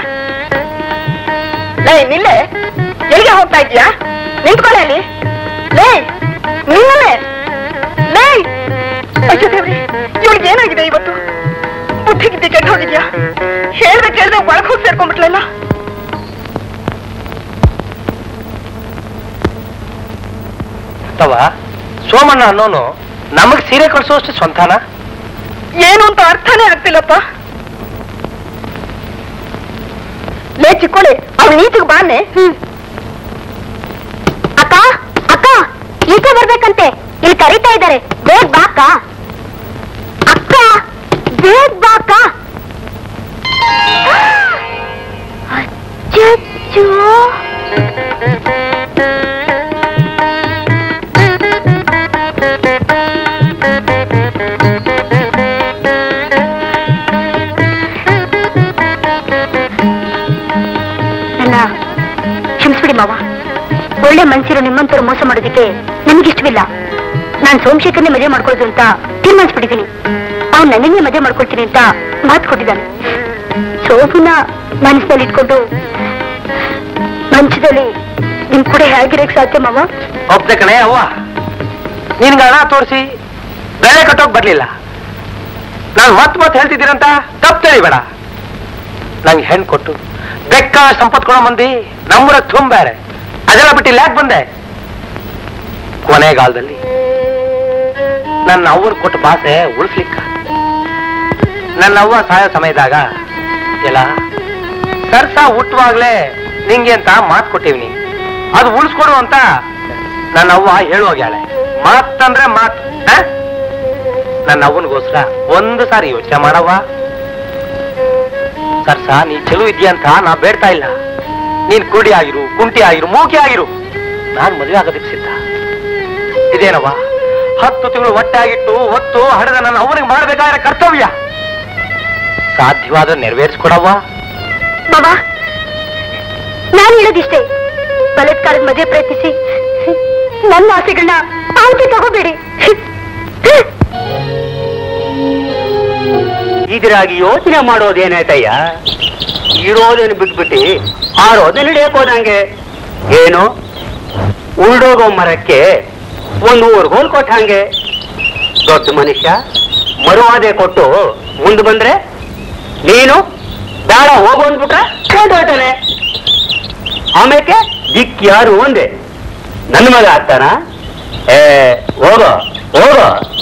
ಲೇ ನಿಲ್ಲೆ ಎಲ್ಲಿಗೆ ಹೋಗ್ತಾ ಇದ್ಯಾ ನಿಂತ್ಕೊಳ್ಳೆ ಅಲ್ಲಿ ಲೇ ನಿನ್ನಲ್ಲೇ ಲೇ ಅಯ್ಯೋ ದೇವ್ರಿ ಇವಳಿಗೆ ಏನಾಗಿದೆ ಇವತ್ತು ಬುದ್ಧಿ ಗಿದ್ದಿ ಕೆಟ್ಟ ಹೋಗಿದ್ಯಾ ಹೇಳ್ದೆ ಕೇಳ್ದೆ ಒಳಗ್ ಹೋಗಿ ಸೇರ್ಕೊಂಡ್ಬಿಟ್ಲಲ್ಲ ಅಥವಾ ಸೋಮಣ್ಣ ಅನ್ನೋನು ನಮಗ್ ಸೀರೆ ಕಳ್ಸೋಷ್ಟು ಸ್ವಂತನ ಏನು ಅಂತ ಅರ್ಥನೇ ಆಗ್ತಿಲ್ಲಪ್ಪ ಲೇ ಚಿಕ್ಕೋಳೆ ಅವ್ಳ ನೀತಿಗೆ ಬಾನೆ ಅಕ್ಕ ಅಕ್ಕ ಈಗ ಬರ್ಬೇಕಂತೆ ಇಲ್ಲಿ ಕರೀತಾ ಇದ್ದಾರೆ ಬೇಗ ಬಾ ಅಕ್ಕ ಅಕ್ಕ ಬೇಗ ಬಾ ಅಕ್ಕ ಅಚ್ಚಚ್ಚೋ. ನನ್ನ ಕ್ಷಮಿಸ್ಬಿಡಿ ಮಾವ ಒಳ್ಳೆ ಮನ್ಸಿರೋ ನಿಮ್ಮಂತರು ಮೋಸ ಮಾಡೋದಕ್ಕೆ ನನಗಿಷ್ಟವಿಲ್ಲ ನಾನ್ ಸೋಮಶೇಖರ್ನೇ ಮದುವೆ ಮಾಡ್ಕೊಳ್ಳೋದು ಅಂತ ತೀರ್ಮಾನಿಸ್ಬಿಟ್ಟಿದ್ದೀನಿ ಅವ್ನು ನನ್ನನ್ನೇ ಮದುವೆ ಮಾಡ್ಕೊಳ್ತೀನಿ ಅಂತ ಮಾತು ಕೊಟ್ಟಿದ್ದಾನೆ ಸೋಮುನ ಮನಸ್ಸಿನಲ್ಲಿ ಇಟ್ಕೊಂಡು ಮಂಚದಲ್ಲಿ ನಿಮ್ ಕೂಡ ಹೇಗಿರಕ್ ಸಾಧ್ಯ ಮಾವ ಒಪ್ತೆ ಕಣೆ ಅವ್ವ ನಿನ್ಗೆ ಹಣ ತೋರಿಸಿ ಬೆಳೆ ಕಟ್ಟೋಕ್ ಬರ್ಲಿಲ್ಲ ನಾನು ಮತ್ ಮತ್ ಹೇಳ್ತಿದ್ದೀರಂತ ತಪ್ಪು ತಿಳಿಬೇಡ ನಂಗೆ ಹೆಣ್ ಕೊಟ್ಟು ಬೆಕ್ಕ ಸಂಪತ್ ಕೊಡೋ ಮಂದಿ ನಮ್ಮೂರ ತುಂಬೇರೆ ಅದೆಲ್ಲ ಬಿಟ್ಟು ಇಲ್ಲಿ ಯಾಕೆ ಬಂದೆ ಕೊನೆಗಾಲದಲ್ಲಿ ನನ್ನ ಅವ್ವನ್ ಕೊಟ್ಟ ಭಾಷೆ ಉಳಿಸ್ಲಿಕ್ಕ ನನ್ನ ಅವ್ವ ಸಾಯೋ ಸಮಯದಾಗ ಎಲ್ಲ ಸರ್ಸ ಹುಟ್ಟುವಾಗ್ಲೇ ನಿಂಗೆ ಅಂತ ಮಾತು ಕೊಟ್ಟಿವ್ನಿ ಅದು ಉಳಿಸ್ಕೊಡು ಅಂತ ನನ್ನ ಅವ್ವ ಹೇಳುವಾಗ್ಯಾಳೆ ಮಾತಂದ್ರೆ ಮಾತ್ ಆ? ನನ್ನ ಅವ್ವನಿಗೋಸ್ಕರ ಒಂದು ಸಾರಿ ಯೋಚನೆ ಮಾಡವ್ವ ಸರ್ಸ ನೀ ಚಲೋ ಇದೆಯಾ ಅಂತ ನಾ ಬೇಡ್ತಾ ಇಲ್ಲ ನೀನ್ ಕುಡಿ ಆಗಿರು ಕುಂಟಿ ಆಗಿರು ಮೂಕಿ ಆಗಿರು ನಾನ್ ಮದುವೆ ಆಗೋದಕ್ಕೆ ಸಿದ್ಧ ಇದೇನವ್ವ ಹತ್ತು ತಿಂಗಳು ಹೊಟ್ಟೆ ಆಗಿಟ್ಟು ಹೊತ್ತು ಹಡದ ನನ್ನ ಅವನಿಗೆ ಮಾಡಬೇಕಾದ್ರೆ ಕರ್ತವ್ಯ ಸಾಧ್ಯವಾದ ನೆರವೇರಿಸ್ಕೊಡವ್ವ ಬಾಬಾ ನಾನು ಹೇಳೋದಿಷ್ಟೇ ಬಲಾತ್ಕಾರದ ಮದುವೆ ಪ್ರಯತ್ನಿಸಿ ನನ್ನ ಆಸೆಗಳನ್ನ ಆಯ್ಕೆ ತಗೋಬೇಡಿ ಇದ್ರಾಗಿ ಯೋಚನೆ ಮಾಡೋದೇನಾಯ್ತಯ್ಯ ಇರೋದನ್ನು ಬಿಟ್ಬಿಟ್ಟು ಆರೋದನ್ನ ಹಿಡಿಯಕ್ ಹೋದಂಗೆ ಏನು ಉಳ್ದೋಗೋ ಮರಕ್ಕೆ ಒಂದು ಊರ್ಗೋಲ್ ಕೊಟ್ಟಂಗೆ ದೊಡ್ಡ ಮನುಷ್ಯ ಮರುವಾದೆ ಕೊಟ್ಟು ಮುಂದೆ ಬಂದ್ರೆ ನೀನು ಬೇಡ ಹೋಗು ಅಂದ್ಬಿಟ್ರೆ ಹೊರ್ಟೋಗ್ತಾನೆ ಆಮೇಲೆ ದಿಕ್ ಯಾರು ಒಂದೇ ನನ್ನ ಮಗ ಆಗ್ತಾನ ಏ ಹೋಗೋ ಹೋಗೋ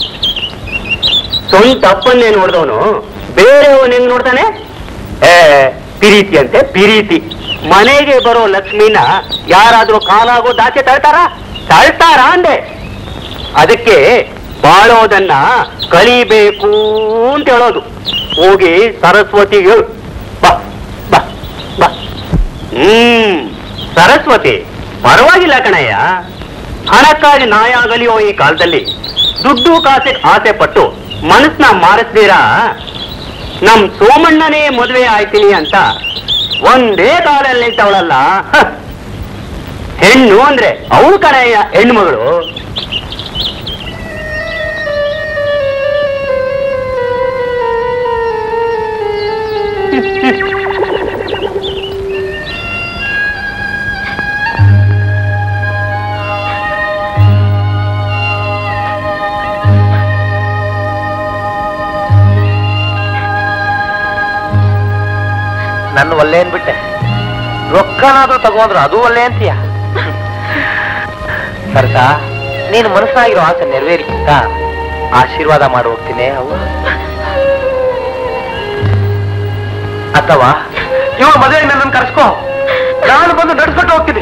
ಸ್ವಂತ ಅಪ್ಪನ್ನೇ ನೋಡ್ದವನು ಬೇರೆಯವನ್ ಹೆಂಗ್ ನೋಡ್ತಾನೆ ಏ ಪಿರೀತಿ ಅಂತೆ ಪಿರೀತಿ ಮನೆಗೆ ಬರೋ ಲಕ್ಷ್ಮಿನ ಯಾರಾದ್ರೂ ಕಾಲಾಗೋ ದಾಚೆ ತಳ್ತಾರ ತಳ್ತಾರ ಅಂದೆ ಅದಕ್ಕೆ ಬಾಳೋದನ್ನ ಕಲಿಬೇಕು ಅಂತ ಹೇಳೋದು ಹೋಗಿ ಸರಸ್ವತಿಗೆ ಹೇಳು. ಬಾ ಬಾ ಬಾ ಹ್ಮ್ ಸರಸ್ವತಿ ಪರವಾಗಿಲ್ಲ ಕಣಯ್ಯ ಹಣಕ್ಕಾಗಿ ನಾಯ ಆಗಲಿಯೋ ಈ ಕಾಲದಲ್ಲಿ ದುಡ್ಡು ಕಾಸೆ ಆಸೆ ಪಟ್ಟು ಮನಸ್ಸನ್ನ ಮಾರಿಸ್ದೀರ ನಮ್ ಸೋಮಣ್ಣನೇ ಮದುವೆ ಆಯ್ತೀನಿ ಅಂತ ಒಂದೇ ಕಾಲಲ್ಲಿ ನಿಂತವಳಲ್ಲ ಹ. ಹೆಣ್ಣು ಅಂದ್ರೆ ಅವಳು ಕಣಯ್ಯ ಹೆಣ್ಣು ಮಗಳು ನನ್ನ ಒಲ್ಲೆ ಅನ್ಬಿಟ್ಟೆ ರೊಕ್ಕನಾದ್ರೂ ತಗೊಂಡ್ರು ಅದು ಒಲ್ಲೆ ಅಂತೀಯ ಸರ್ಕ ನೀನು ಮನಸ್ಸಾಗಿರೋ ಆಸೆ ನೆರವೇರಿಕ್ಕಿಂತ ಆಶೀರ್ವಾದ ಮಾಡಿ ಹೋಗ್ತೀನಿ ಅವು ಅಥವಾ ಇವಳು ಮದುವೆ ನನ್ನ ಕರ್ಸ್ಕೋ ನಾನು ಬಂದು ನಡ್ಸ್ಕೊಂಡು ಹೋಗ್ತೀನಿ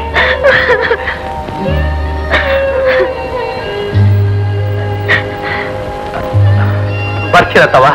ಬರ್ತೀರತ್ತವ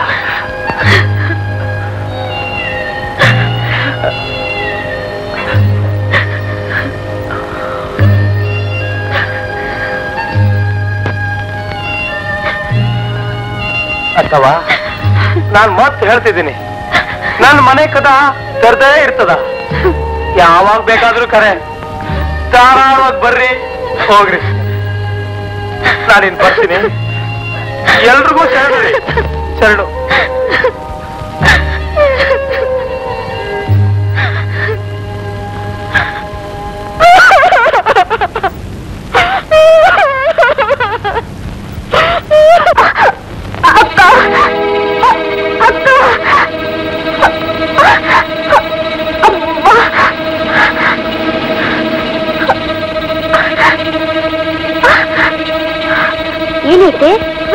ಅಥವಾ ನಾನ್ ಮತ್ತೆ ಹೇಳ್ತಿದ್ದೀನಿ ನನ್ನ ಮನೆ ಕದ ತೆರೆದೇ ಇರ್ತದ ಯಾವಾಗ ಬೇಕಾದ್ರೂ ಕರೆ ಧಾರಾಳವಾಗಿ ಬರ್ರಿ ಹೋಗ್ರಿ ನಾನಿನ್ ಬರ್ತೀನಿ ಎಲ್ರಿಗೂ ಶರಣು ರೀ ಶರಣು ಏನೈತೆ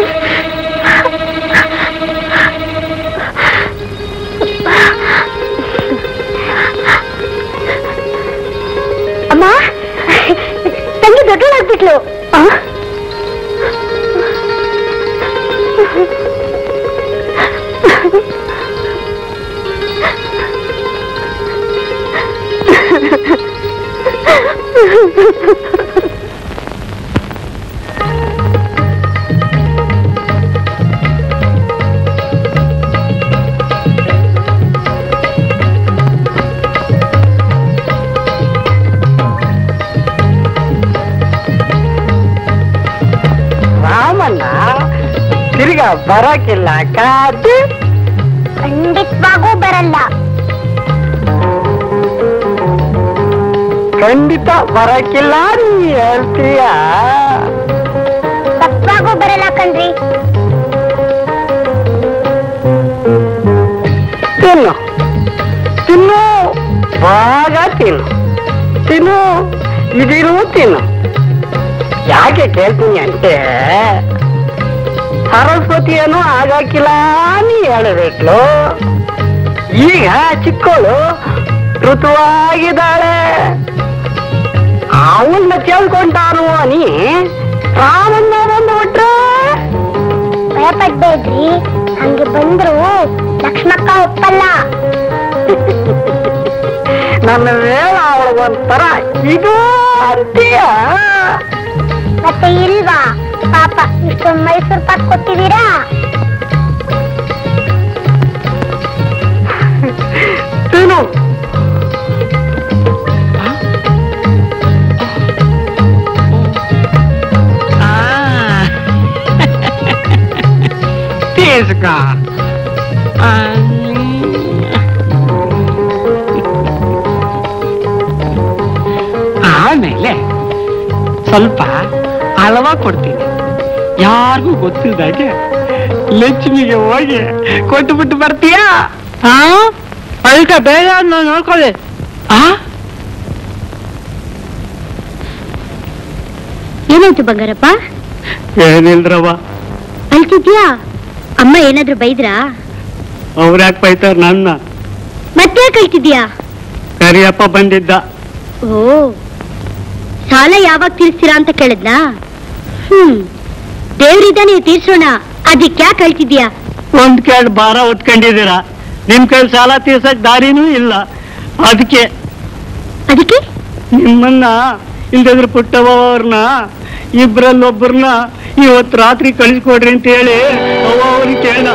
ಅಮ್ಮ ತಂಗಿ ದೊಡ್ಡೋಳಾಗ್ಬಿಟ್ಲು ರಾಮಣ್ಣ ತಿರ್ಗ ಬರಕಿಲ್ಲ ಕಾದು ಖಂಡಿತವಾಗೂ ಬರಲ್ಲ ಖಂಡಿತ ಬರಕಿಲ್ಲ ನೀ ಹೇಳ್ತೀಯ ತಪ್ಪಾಗೂ ಬರಲ್ಲ ಕಣ್ರಿ ತಿನ್ನು ತಿನ್ನು ಬಾಗ ತಿನ್ನು ತಿನ್ನು ಇದಿರು ತಿನ್ನು ಯಾಕೆ ಕೇಳ್ತೀನಿ ಅಂದ್ರೆ ಸರಸ್ವತಿಯನ್ನು ಆಗಾಕಿಲ್ಲ ನೀ ಹೇಳಬೇಕ್ಲು ಈಗ ಚಿಕ್ಕವಳು ಋತುವಾಗಿದ್ದಾಳೆ ಅವನ್ನ ಕೇಳ್ಕೊಂಡಾನು ನೀ ರಾಮಣ್ಣ ಬಂದು ಬಿಟ್ರೆ ಭಯಪಡ್ಬೇಡ್ರಿ ಹಂಗೆ ಬಂದ್ರು ಲಕ್ಷ್ಮಕ್ಕ ಒಪ್ಪಲ್ಲ ನನ್ನ ವೇಳ ಅವಳಿಗೊಂಥರ ಇದು ಅಂತೀಯ ಮತ್ತೆ ಇಲ್ವಾ ಪಾಪ ಇಷ್ಟೊಂದು ಮೈಸೂರು ಪಾಕ್ ಕೊಟ್ಟಿದ್ದೀರಾ ತಿನ್ನು ತೀಸ್ಕ ಆಮೇಲೆ ಸ್ವಲ್ಪ ಹಳವ ಕೊಡ್ತೀನಿ ಯಾರಿಗೂ ಗೊತ್ತಿದ್ದಾಗೆ ಲಕ್ಷ್ಮಿಗೆ ಹೋಗಿ ಕೊಟ್ಟುಬಿಟ್ಟು ಬರ್ತೀಯಾ ಹಾ ಅದಕ್ಕೆ ಬೇಗ ನೋಡ್ಕೊಳ್ಳಿ ಆ ಏನಾಯ್ತು ಬಂಗಾರಪ್ಪ ಏನಿಲ್ರವ ಅಳ್ತಿದ್ಯಾ ಅಮ್ಮ ಏನಾದ್ರೂ ಬೈದ್ರಾ ಅವ್ರು ಯಾಕೆ ಬೈತಾರ ನನ್ನ ಮತ್ತೆ ಕಳ್ತಿದ್ಯಾ ಕರಿಯಪ್ಪ ಬಂದಿದ್ದ ಓ ಸಾಲ ಯಾವಾಗ ತೀರಿಸ್ತೀರಾ ಅಂತ ಕೇಳಿದ್ನಾ ಹ್ಮ್ ದೇವ್ರಿದ್ದಾನೆ ತೀರ್ಸೋಣ ಅದಕ್ಕೆ ಯಾಕೆ ಹೇಳ್ತಿದ್ಯಾ ಒಂದ್ ಕೇಳ್ ಭಾರ ಹೊತ್ಕೊಂಡಿದ್ದೀರಾ ನಿಮ್ ಕೈ ಸಾಲ ತೀರ್ಸಕ್ ದಾರಿನೂ ಇಲ್ಲ ಅದಕ್ಕೆ ಅದಕ್ಕೆ ನಿಮ್ಮನ್ನ ಇಲ್ದಿದ್ರೆ ಪುಟ್ಟವ್ರನ್ನ ಇಬ್ರಲ್ಲೊಬ್ಬರನ್ನ ಇವತ್ ರಾತ್ರಿ ಕಳಿಸ್ಕೊಡ್ರಿ ಅಂತ ಹೇಳಿ ಅವ್ವ ಅವ್ರಿಗೆ ಕೇಳ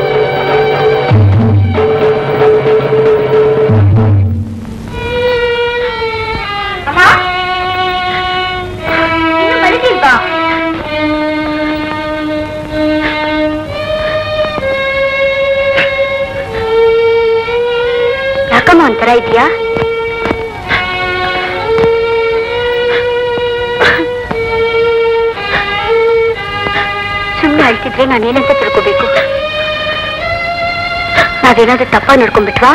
ಯಾಕಮ್ಮ ಒಂಥರ ಇದೆಯಾ ಸುಮ್ಮನೆ ಅಳ್ತಿದ್ರೆ ನಾನೇನಂತ ತಿಳ್ಕೋಬೇಕು ನಾವೇನಾದ್ರೂ ತಪ್ಪ ನಡ್ಕೊಂಡ್ಬಿಟ್ವಾ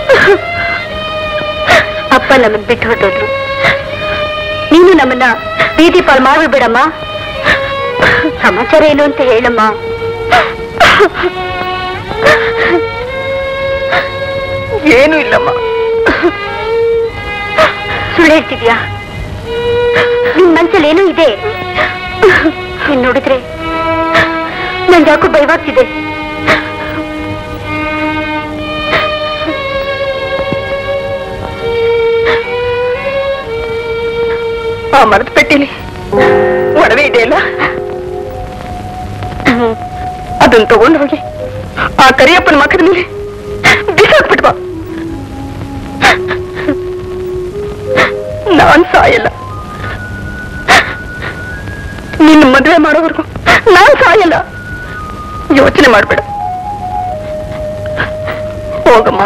ಅಪ್ಪ ನಮ್ಮನ್ ಬಿಟ್ಟು ಹೊರಟೋದ್ರು ನೀನು ನಮ್ಮನ್ನ ಬೀದಿ ಪಾಲ್ ಮಾಡ್ಬಿಡಮ್ಮ ಸಮಾಚಾರ ಏನು ಅಂತ ಹೇಳಮ್ಮ ಏನೂ ಇಲ್ಲಮ್ಮ ಸುಳ್ಳು ಹೇಳ್ತಿದ್ಯಾ ನಿನ್ ಮನ್ಸಲ್ಲಿ ಏನೋ ಇದೆ ನೀನ್ ನೋಡಿದ್ರೆ ನನ್ಗೆ ಯಾಕೋ ಭಯವಾಗ್ತಿದೆ ಆ ಮರದ ಪೆಟ್ಟಿಲಿ ಒಡವೆ ಇದೆಯಲ್ಲ ಅದನ್ನ ತಗೊಂಡು ಹೋಗಿ ಆ ಕರಿಯಪ್ಪನ ಮಕ್ಕದ ಮೇಲೆ ಬಿಸಾಕ್ಬಿಟ್ವಾ ನಾನ್ ಸಾಯಲ್ಲ ನಿನ್ನ ಮದುವೆ ಮಾಡೋವರೆಗೂ ನಾನ್ ಸಾಯಲ್ಲ ಯೋಚನೆ ಮಾಡ್ಬೇಡ ಹೋಗಮ್ಮ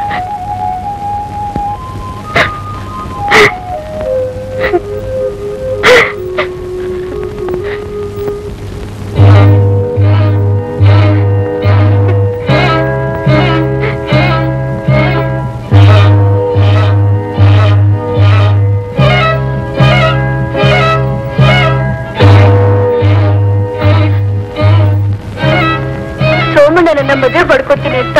ಸೋಮಣ್ಣನನ್ನ ಮದುವೆ ಪಡ್ಕೋತೀನಿ ಅಂತ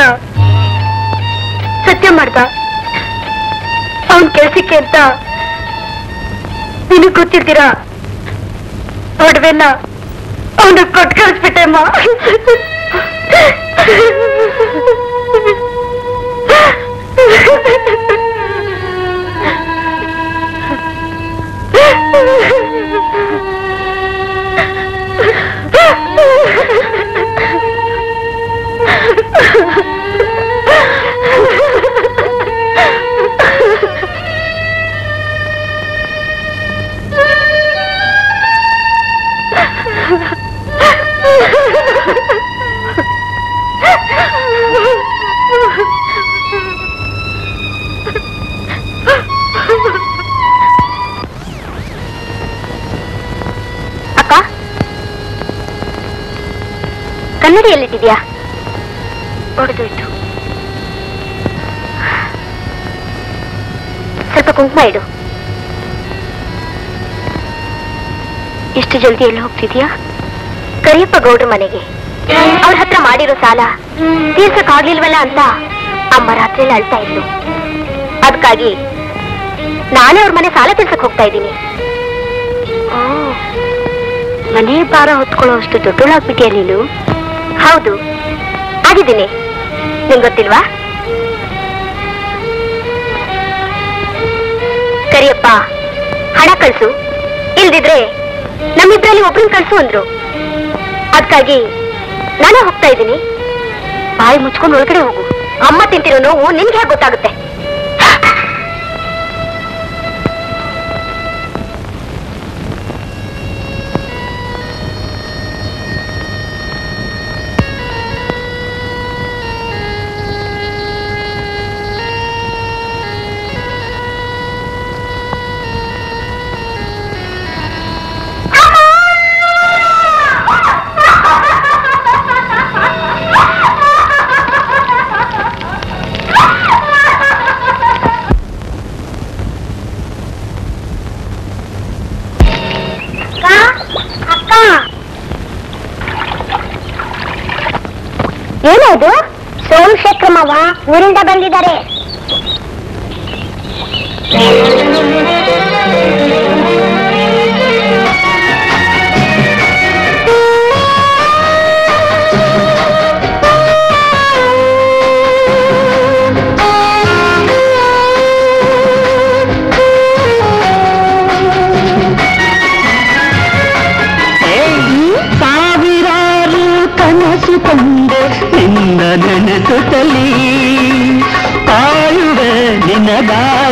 ಸತ್ಯ ಮಾಡ್ದ ಅವನ್ ಕೆಲ್ಸಕ್ಕೆ ಅಂತ ನಿನಗ್ ಗೊತ್ತಿರ್ತೀರಾ ಒಡವೆನ ಅವನು ಕೊಟ್ಟು ಕಳಿಸ್ಬಿಟ್ಟೆಮ್ಮ ಅಕ್ಕ ಕನ್ನಡಿ ಎಲ್ಲಿಟ್ಟಿದ್ಯಾ ಹೊಡೆದೋಯ್ತು ಸ್ವಲ್ಪ ಕುಂಕುಮ ಇಡು ಎಷ್ಟು ಜಲ್ದಿ ಎಲ್ಲಿ ಹೋಗ್ತಿದ್ಯಾ ಕರಿಯಪ್ಪ ಗೌಡ್ರ ಮನೆಗೆ ಅವ್ರ ಹತ್ರ ಮಾಡಿರೋ ಸಾಲ ತೀರ್ಸಕ್ ಆಗ್ಲಿಲ್ವಲ್ಲ ಅಂತ ಅಮ್ಮ ರಾತ್ರಿ ಅಳ್ತಾ ಇದ್ಲು ಅದಕ್ಕಾಗಿ ನಾನೇ ಅವ್ರ ಮನೆ ಸಾಲ ತೀರ್ಸಕ್ ಹೋಗ್ತಾ ಇದ್ದೀನಿ ಮನೆ ಭಾರ ಹೊತ್ಕೊಳ್ಳೋ ಅಷ್ಟು ದೊಡ್ಡೋಳಾಗ್ಬಿಟ್ಟಿಯ ನೀನು ಹೌದು ಆಗಿದ್ದೀನಿ ನಿಂಗ್ ಗೊತ್ತಿಲ್ವಾ ಕರಿಯಪ್ಪ ಹಣ ಕಳ್ಸು ಇಲ್ದಿದ್ರೆ ನಮ್ಮಿಬ್ರಲ್ಲಿ ಒಬ್ರನ್ನ ಕಳ್ಸು ಅಂದ್ರು ಅದಕ್ಕಾಗಿ ನಾನೇ ಹೋಗ್ತಾ ಇದ್ದೀನಿ ಬಾಯಿ ಮುಚ್ಕೊಂಡು ಒಳಗಡೆ ಹೋಗು ಅಮ್ಮ ತಿಂತಿರೋ ನೋವು ನಿನ್ಗೆ ಹೇಗೆ ಗೊತ್ತಾಗುತ್ತೆ ಏನದು ಸೋಮಶೇಖರ್ ಮಾವ ಊರಿಂದ ಬಂದಿದ್ದಾರೆ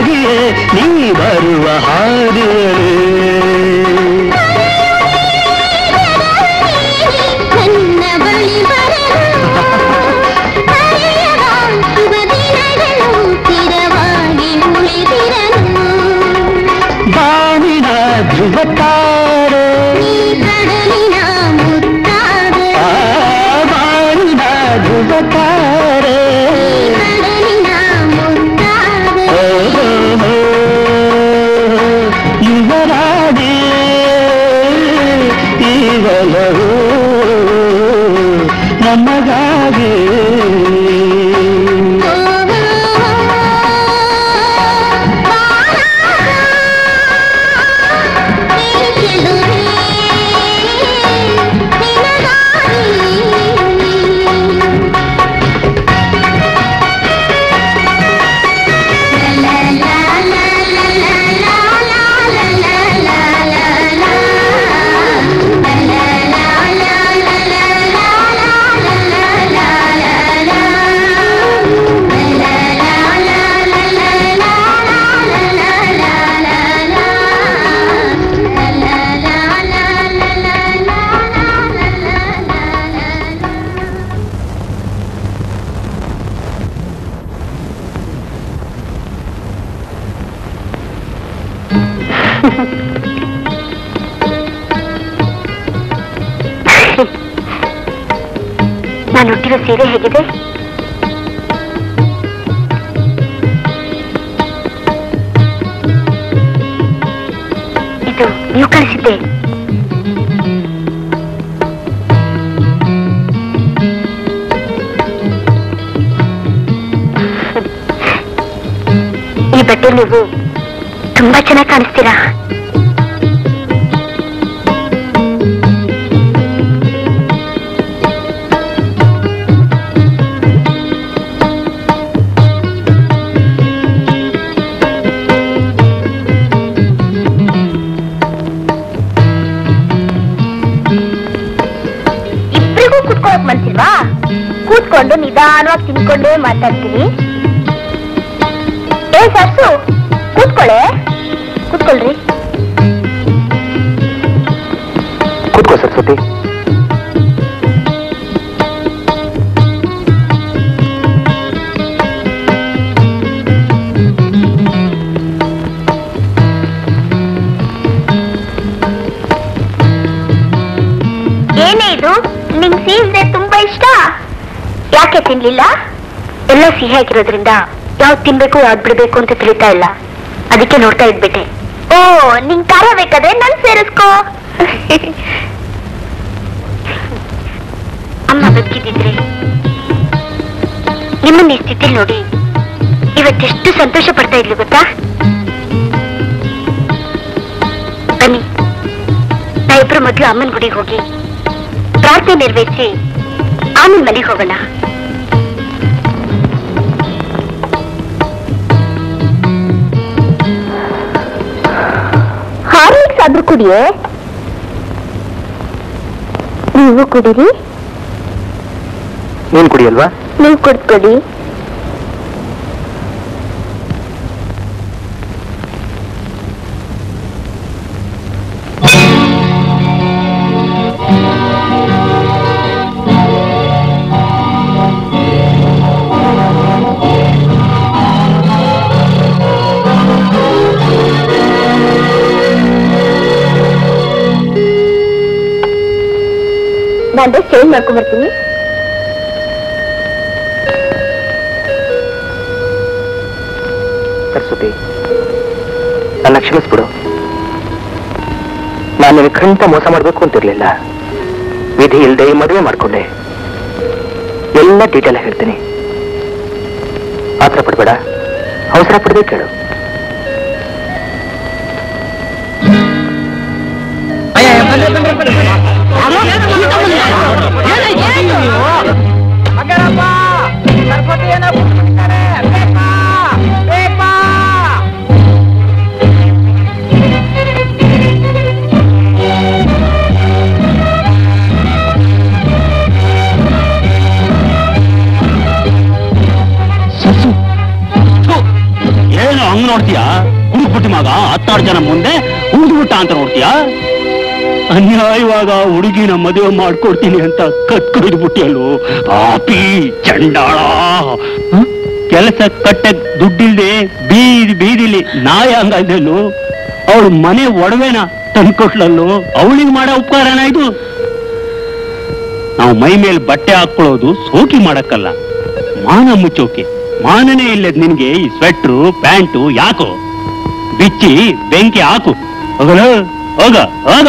ನಮಗಾಗಿಯೇ ನೀ ಬರುವ ಹಾದಿಯೇ ನನ್ನ ಬಳಿ ಬರಲು ಹರೆಯದ ಶುಭ ದಿನಗಳು ಸ್ಥಿರವಾಗಿ ಉಳಿದಿರಲು ಬಾನಿನ ಧ್ರುವತಾರೆ ಈ ಕಡಲಿನ ಮುತ್ತಾದೆ ಆ ಬಾನಿನ ಧ್ರುವತಾರೆ ಕಡಲಿನ ಮುತ್ತಾದೆ ಓಹೋ, ಯುವರಾಣಿ ಈಗಲೂ ನಮಗಾಗಿ ನಾನು ಹುಟ್ಟಿರೋ ಸೀರೆ ಹೇಗಿದೆ ಇದು ನೀವು ಕಳಿಸಿದ್ದೆ ಈ ಬಟ್ಟೆ ನೀವು ತುಂಬಾ ಚೆನ್ನಾಗಿ ಕಾಣಿಸ್ತೀರಾ ಇಬ್ರಿಗೂ ಕೂತ್ಕೊಳಕ್ ಮನ್ಸಿಲ್ವಾ ಕೂತ್ಕೊಂಡು ನಿಧಾನವಾಗಿ ತಿನ್ಕೊಂಡೇ ಮಾತಾಡ್ತೀನಿ ಏ ಸರ್ಸು ಕೂತ್ಕೊಳ್ಳೆ ಕೂತ್ಕೊಳ್ರಿ ಕೂತ್ಕೋ ಸರಸ್ವತಿ ಏನೇ ಇದು ನಿಂಗ್ ಸಿಹಿದ್ರೆ ತುಂಬಾ ಇಷ್ಟ ಯಾಕೆ ತಿನ್ಲಿಲ್ಲ ಎಲ್ಲ ಸಿಹಿ ಆಗಿರೋದ್ರಿಂದ ಯಾವ್ದು ತಿನ್ಬೇಕು ಯಾವ್ದು ಬಿಡ್ಬೇಕು ಅಂತ ತಿಳಿತಾ ಇಲ್ಲ ಅದಕ್ಕೆ ನೋಡ್ತಾ ಇದ್ಬಿಟ್ಟೆ ಓ ನಿಂಗ್ ಖಾರ ಬೇಕಾದ್ರೆ ನನ್ ಸೇರಿಸ್ಕೋ ಅಮ್ಮ ಬದುಕಿದ್ರೆ ನಿಮ್ಮನ್ನ ಈ ಸ್ಥಿತಿಲಿ ನೋಡಿ ಇವತ್ತೆಷ್ಟು ಸಂತೋಷ ಪಡ್ತಾ ಇದ್ಲು ಗೊತ್ತಾ ಬನ್ನಿ ನಾವಿಬ್ರು ಮೊದಲು ಅಮ್ಮನ ಗುಡಿಗೆ ಹೋಗಿ ಪ್ರಾರ್ಥನೆ ನೆರವೇರಿಸಿ ಆಮೇಲೆ ಮನೆಗೆ ಹೋಗೋಣ ಹಾರ್ಲಿಕ್ಸ್ ಆದ್ರೂ ಕುಡಿಯೇ ನೀವು ಕುಡೀರಿ ನೀನ್ ಕುಡಿಯಲ್ವಾ ನೀವು ಕುಡ್ಕೊಡಿ ನಾನು ಚೇಂಜ್ ಮಾಡ್ಕೊಂಡ್ ಬರ್ತೀನಿ ಸರಸ್ವತಿ ನನ್ನ ಕ್ಷಮಿಸ್ಬಿಡು ನಾನು ನಿನಗೆ ಖಂಡಿತ ಮೋಸ ಮಾಡಬೇಕು ಅಂತಿರ್ಲಿಲ್ಲ ವಿಧಿ ಇಲ್ಲದೆ ಈ ಮದುವೆ ಮಾಡ್ಕೊಂಡೆ ಎಲ್ಲ ಡೀಟೇಲ್ ಹೇಳ್ತೀನಿ ಆತರ ಪಡ್ಬೇಡ ಅವಸರ ಪಡ್ಬೇಕು ಕೇಳು ಏನು ಹಂಗ್ ನೋಡ್ತೀಯಾ ಹುಡುಕ್ಬಿಟ್ಟಿ ಮಗ ಹತ್ತಾರು ಜನ ಮುಂದೆ ಉಳಿದ್ಬಿಟ್ಟ ಅಂತ ನೋಡ್ತೀಯಾ ಅನ್ಯಾಯವಾಗ ಹುಡುಗಿನ ಮದುವೆ ಮಾಡ್ಕೊಡ್ತೀನಿ ಅಂತ ಕತ್ಕೊಯ್ದು ಬಿಟ್ಟಿಯಲ್ಲೋ ಪಾಪಿ ಚಂಡಾಳ ಹ? ಕೆಲಸ ಕಟ್ಟೆ ದುಡ್ಡಿಲ್ದೆ ಬೀದಿ ಬೀದಿಲಿ ನಾಯ ಹಂಗಲ್ಲು ಅವಳು ಮನೆ ಒಡವೆನ ತಂದ್ಕೊಟ್ಲಲ್ಲೋ ಅವಳಿಗೆ ಮಾಡೋ ಉಪಕಾರನ ಇದು ನಾವು ಮೈ ಮೇಲೆ ಬಟ್ಟೆ ಹಾಕೊಳ್ಳೋದು ಸೋಕಿ ಮಾಡಕ್ಕಲ್ಲ ಮಾನ ಮುಚ್ಚೋಕೆ ಮಾನನೇ ಇಲ್ಲದ ನಿನ್ಗೆ ಈ ಸ್ವೆಟ್ರು ಪ್ಯಾಂಟು ಯಾಕೋ ಬಿಚ್ಚಿ ಬೆಂಕಿ ಹಾಕು ಹೋಗಲು ಹೋಗ ಹೋಗ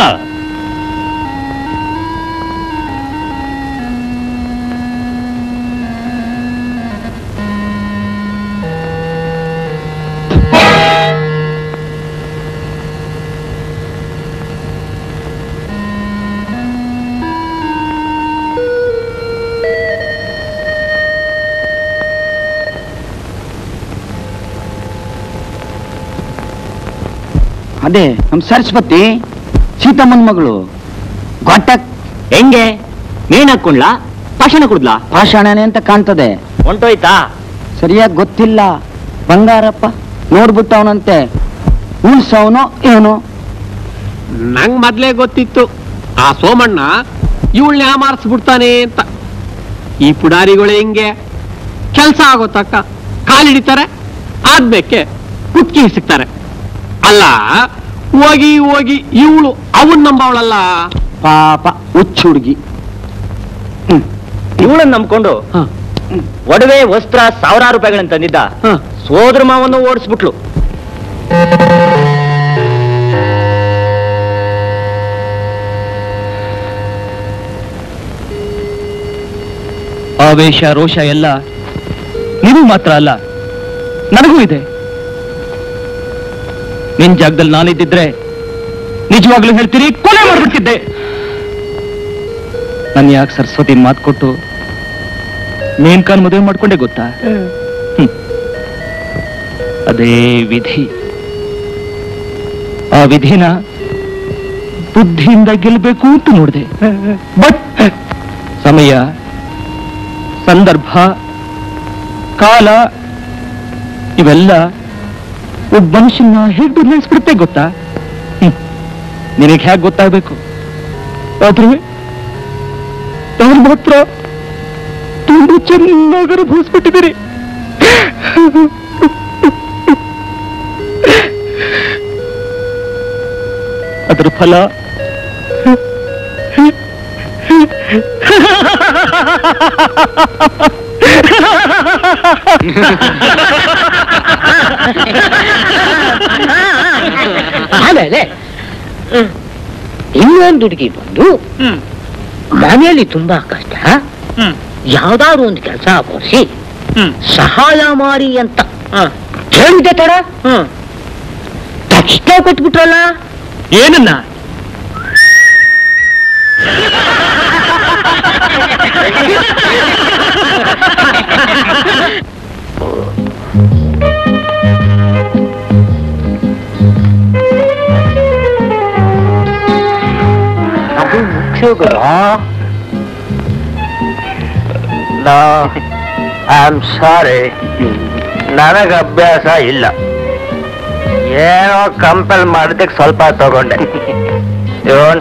ಅದೇ ನಮ್ ಸರಸ್ವತಿ ಸೀತಮ್ಮನ ಮಗಳು ಗೊಟ್ಟಕ್ ಹೆಂಗೆ ನೇಣ್ ಹಾಕೊಂಡ್ಲಾ ಪಾಷಾಣ ಕುಡ್ಲಾ ಪಾಷಾಣನೆ ಅಂತ ಕಾಣ್ತದೆ ಹೊಂಟೋಯ್ತಾ ಸರಿಯಾಗಿ ಗೊತ್ತಿಲ್ಲ ಬಂಗಾರಪ್ಪ ನೋಡ್ಬಿಟ್ಟವನಂತೆ ಉಳ್ಸವನೋ ಏನೋ ನಂಗ್ ಮೊದ್ಲೇ ಗೊತ್ತಿತ್ತು ಆ ಸೋಮಣ್ಣ ಇವಳನ್ನ ಯಾಮಾರಿಸ್ಬಿಡ್ತಾನೆ ಅಂತ ಈ ಪುಡಾರಿಗಳು ಹೆಂಗೆ ಕೆಲಸ ಆಗೋ ತಕ್ಕ ಕಾಲಿಡಿತಾರೆ ಆದ್ಮೇಕೆ ಕುತ್ಕಿ ಸಿಗ್ತಾರೆ ಅಲ್ಲ ಹೋಗಿ ಹೋಗಿ ಇವಳು ಅವನ್ ನಂಬವಳಲ್ಲ ಪಾಪ ಹುಚ್ಚು ಹುಡುಗಿ ಇವಳನ್ನ ನಂಬ್ಕೊಂಡು ಒಡವೆ ವಸ್ತ್ರ ಸಾವಿರಾರು ರೂಪಾಯಿಗಳನ್ನ ತಂದಿದ್ದ ಸೋದರ ಮಾವನ್ನು ಓಡಿಸ್ಬಿಟ್ಲು ಆವೇಶ ರೋಷ ಎಲ್ಲ ನಿನಗೂ ಮಾತ್ರ ಅಲ್ಲ ನನಗೂ ಇದೆ ನಿನ್ ಜಾಗದಲ್ಲಿ ನಾನಿದ್ದಿದ್ರೆ ನಿಜವಾಗ್ಲೂ ಹೇಳ್ತೀರಿ ಕೊಲೆ ಮಾಡ್ಬಿಡ್ತಿದ್ದೆ ನಾನು ಯಾಕೆ ಸರಸ್ವತಿ ಮಾತು ಕೊಟ್ಟು ಮೇನ್ಕಾನ್ ಮದುವೆ ಮಾಡ್ಕೊಂಡೆ ಗೊತ್ತಾ ಹ್ಮ್. ಅದೇ ವಿಧಿ ಆ ವಿಧಿನ ಬುದ್ಧಿಯಿಂದ ಗೆಲ್ಲಬೇಕು ಅಂತ ನೋಡಿದೆ ಬಟ್ ಸಮಯ ಸಂದರ್ಭ ಕಾಲ ಇವೆಲ್ಲ ಒಬ್ಬ ಮನುಷ್ಯನ ಹೇಗೆ ಬದಲಾಯಿಸ್ಬಿಡುತ್ತೆ ಗೊತ್ತಾ ಹ್ಮ್. ನಿನಗೆ ಹೇಗೆ ಗೊತ್ತಾಗಬೇಕು ಆದ್ರೆ ನಾನು ಮಾತ್ರ ತುಂಬಾ ಚೆನ್ನಾಗಿ ಅನುಭವಿಸ್ಬಿಟ್ಟಿದ್ದೀರಿ ಅದರ ಫಲ ಆಮೇಲೆ ಇನ್ನೊಂದು ಹುಡುಗಿ ಬಂದು ಮನೆಯಲ್ಲಿ ತುಂಬಾ ಕಷ್ಟ ಯಾವ್ದಾದ್ರು ಒಂದು ಕೆಲಸ ಕೊಡಿಸಿ ಸಹಾಯ ಮಾಡಿ ಅಂತ ಹೇಳಿದೆ ತಡ ತಕ್ಷಣ ಕೊಟ್ಬಿಟ್ರಲ್ಲ ಏನನ್ನ ಅದು ಮುಖ್ಯಗಳು ಐ ಆಮ್ ಸಾರಿ ನನಗೆ ಅಭ್ಯಾಸ ಇಲ್ಲ ಏನೋ ಕಂಪೆಲ್ ಮಾಡೋದಕ್ಕೆ ಸ್ವಲ್ಪ ತಗೊಂಡೆ ಇವನ್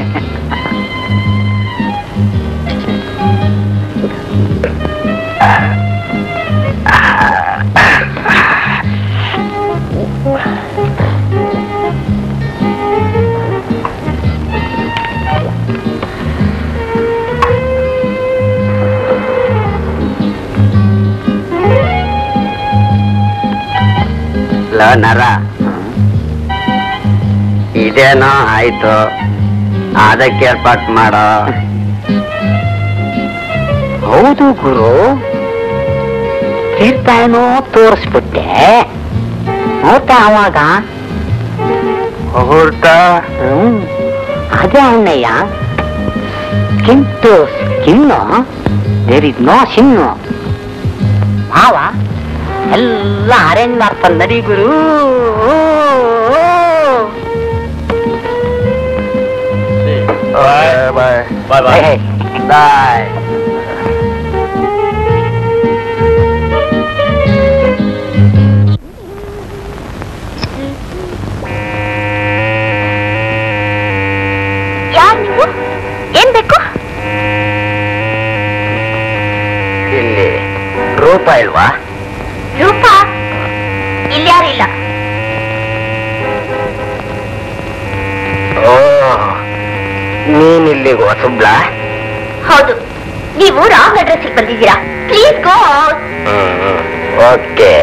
ಲೋ ನರ ಇದೇನೋ ಆಯ್ತು ಅದಕ್ಕೆ ಏರ್ಪಾಟ್ ಮಾಡೋ ಹೌದು ಗುರು ತೀರ್ಥ ಏನೋ ತೋರಿಸ್ಬಿಟ್ಟೆ ನೋಡ್ತಾ ಅವಾಗ ಮುಹೂರ್ತ ಹ್ಮ್ ಅದೇ ಅಣ್ಣಯ್ಯ ಕಿಂತು skin there is no sin ಮಾವ ಎಲ್ಲ ಅರೇಂಜ್ ಮಾಡ್ತಾನೆ ನಡಿ ಗುರು ಬಾಯ್ ಬಾಯ್ ಬಾಯ್ ಬಾಯ್ ಬಾಯ್ ಇಲ್ವಾ ರೂಪ ಇಲ್ಯಾರು ಇಲ್ಲ ಓ ನೀನಿಲ್ಲಿಗೆ ಹೊಸಬ್ಳ ಹೌದು ನೀವು ರಾಂಗ್ ಅಡ್ರೆಸ್ ಬಂದಿದ್ದೀರಾ ಪ್ಲೀಸ್ ಗೋ ಓಕೆ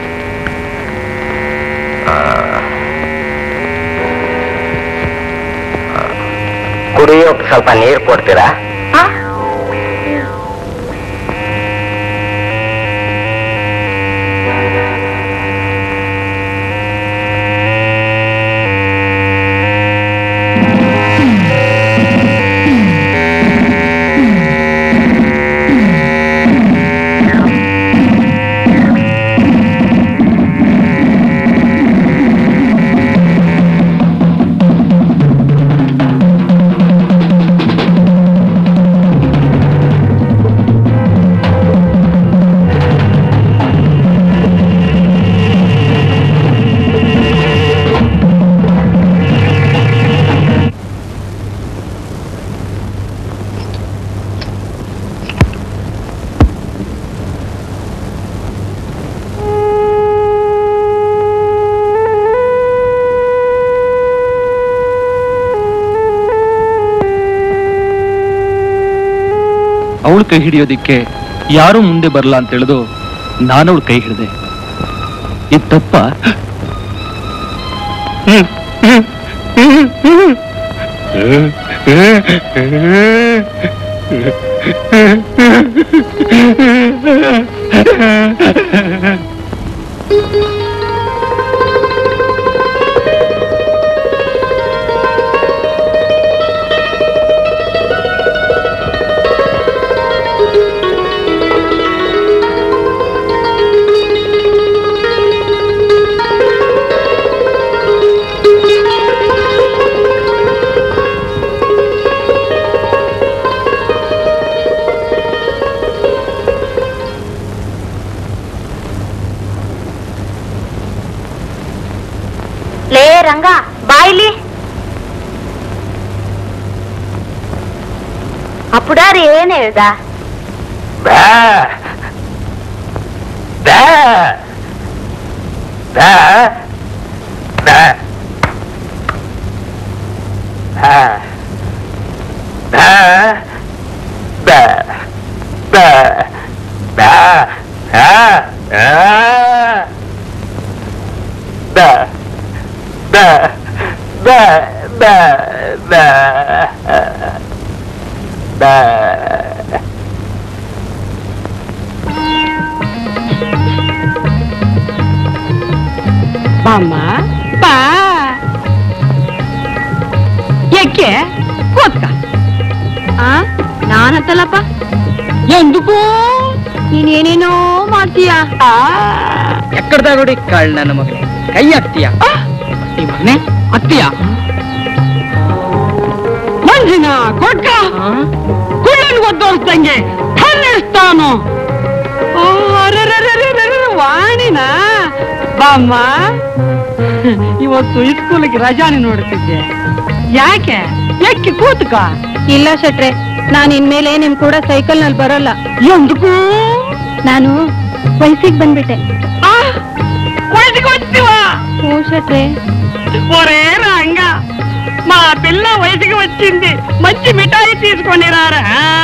ಕುಡಿಯೋಕ್ ಸ್ವಲ್ಪ ನೀರು ಕೊಡ್ತೀರಾ ಅವಳು ಕೈ ಹಿಡಿಯೋದಿಕ್ಕೆ ಯಾರೂ ಮುಂದೆ ಬರಲ್ಲ ಅಂತ ತಿಳಿದು ನಾನು ಅವಳು ಕೈ ಹಿಡಿದೆ ಇದು ತಪ್ಪ ಲೇ ರಂಗ ಬಾಯ್ಲಿ ಆ ಪುಡಾರಿ ಏನ್ ಹೇಳ್ದ ಬಾ ಬಾ ಬಾ ಬಾ ಬಾ ಬಾ ಬಾ ಬಾ ಬಾ ಆ ಆ ಬಾ ಬಾ ಬಾ ಬಾ ಬಾ ಬಾ ಬಾಮ್ಮ ಬಾ ಯಾಕೆ ಕೂತ್ಕ ಆ ನಾನತ್ತಲ್ಲಪ್ಪ ಎಂದಕ್ಕೂ ನೀನೇನೇನೋ ಮಾಡ್ತೀಯ ಎಕ್ಕಡ್ದ ನೋಡಿ ಕಾಳ್ ನನ್ನ ಮಗನೇ ಕೈ ಹಾಕ್ತೀಯ ಈ ಮಗನೇ ಹತ್ತೀಯ ಮಂಜಿನ ಕೊಟ್ಕ ಕುಳ್ಳನ್ ಗೊತ್ತೋರ್ಸ್ದಂಗೆ ಹನ್ನೆಸ್ತಾನು ವಾಣಿನ ಬಾಮ್ಮ ಇವತ್ತು ಸ್ಕೂಲಿಗೆ ರಜಾನೆ ನೋಡ್ತಿದ್ದೆ ಯಾಕೆ ಯಾಕೆ ಕೂತ್ಕ ಇಲ್ಲ ಶೆಟ್ರೆ ನಾನು ಇನ್ಮೇಲೆ ನಿಮ್ ಕೂಡ ಸೈಕಲ್ ನಲ್ಲಿ ಬರಲ್ಲ ಎಂದಕ್ಕೂ ನಾನು ವಯಸ್ಸಿಗೆ ಬಂದ್ಬಿಟ್ಟೆ వయసుకు వచ్చివా ಹ್ಞೂ ಶೆಟ್ರೆ ఒరే రంగ మా పిల్ల వయసుకి వచ్చింది మంచి మిఠాయి తీసుకొని రారా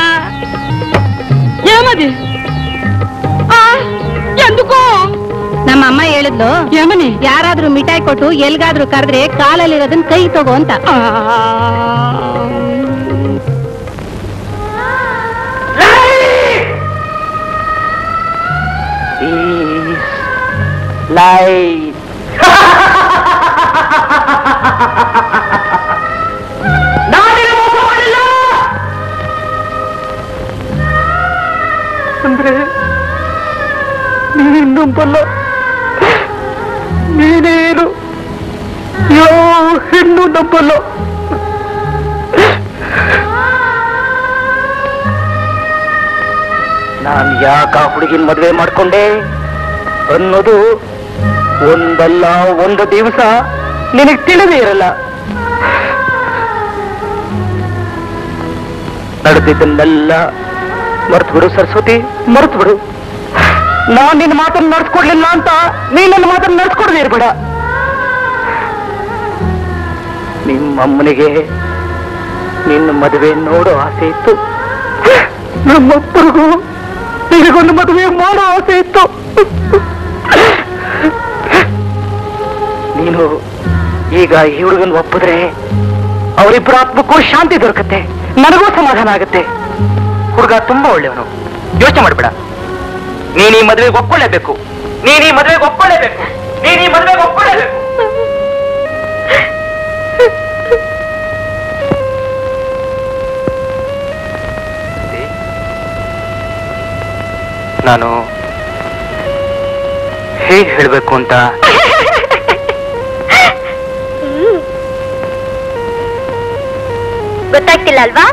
ఏమది ఆ, ఎందుకు ನಮ್ಮ ಅಮ್ಮ ಹೇಳಿದ್ಲು ఏమని ಯಾರಾದ್ರೂ ಮಿಠಾಯಿ ಕೊಟ್ಟು ಎಲ್ಗಾದ್ರೂ ಕರೆದ್ರೆ ಕಾಲಲ್ಲಿರೋದನ್ನ ಕೈ ತಗೋ ಅಂತ ಲೈಟ್ ಅಂದ್ರೆ ನೀನ್ ನಂಬಲ್ಲ ನೀನೇನು ಯಾವ ಹೆಣ್ಣು ನಂಬಲ್ಲ ನಾನ್ ಯಾಕ ಆ ಹುಡುಗಿನ ಮದ್ವೆ ಮಾಡ್ಕೊಂಡೆ ಅನ್ನೋದು ಒಂದಲ್ಲ ಒಂದು ದಿವಸ ನಿನಗ್ ತಿಳಿದೇ ಇರಲ್ಲ ನಡೆದಿದ್ದನ್ನೆಲ್ಲ ಮರ್ತು ಬಿಡು ಸರಸ್ವತಿ ಮರ್ತು ಬಿಡು ನಾನ್ ನಿನ್ನ ಮಾತನ್ನು ನಡ್ಸ್ಕೊಡ್ಲಿಲ್ಲ ಅಂತ ನೀನ್ ನನ್ನ ಮಾತನ್ನು ನಡ್ಸ್ಕೊಡದೇ ಇರ್ಬೇಡ ನಿಮ್ಮಮ್ಮನಿಗೆ ನಿನ್ನ ಮದುವೆ ನೋಡೋ ಆಸೆ ಇತ್ತು ನಮ್ಮಪ್ಪರಿಗೂ ನಿನಗೊಂದು ಮದುವೆ ಮಾಡೋ ಆಸೆ ಇತ್ತು ನೀನು ಈಗ ಈ ಹುಡುಗನ್ ಒಪ್ಪಿದ್ರೆ ಅವರಿಬ್ಬರ ಆತ್ಮಕ್ಕೂ ಶಾಂತಿ ದೊರಕತ್ತೆ ನನಗೂ ಸಮಾಧಾನ ಆಗುತ್ತೆ ಹುಡುಗ ತುಂಬಾ ಒಳ್ಳೆಯವನು ಯೋಚನೆ ಮಾಡಬೇಡ ನೀನ್ ಈ ಮದುವೆಗೆ ಒಪ್ಕೊಳ್ಳೇಬೇಕು ನೀನ್ ಈ ಮದುವೆಗೆ ಒಪ್ಕೊಳ್ಳೇಬೇಕು ನೀನ್ ಈ ಮದುವೆಗೆ ಒಪ್ಕೊಳ್ಳೇಬೇಕು ನಾನು ಹೇಗೆ ಹೇಳಬೇಕು ಅಂತ ಗೊತ್ತಾಗ್ತಿಲ್ಲ ಅಲ್ವಾ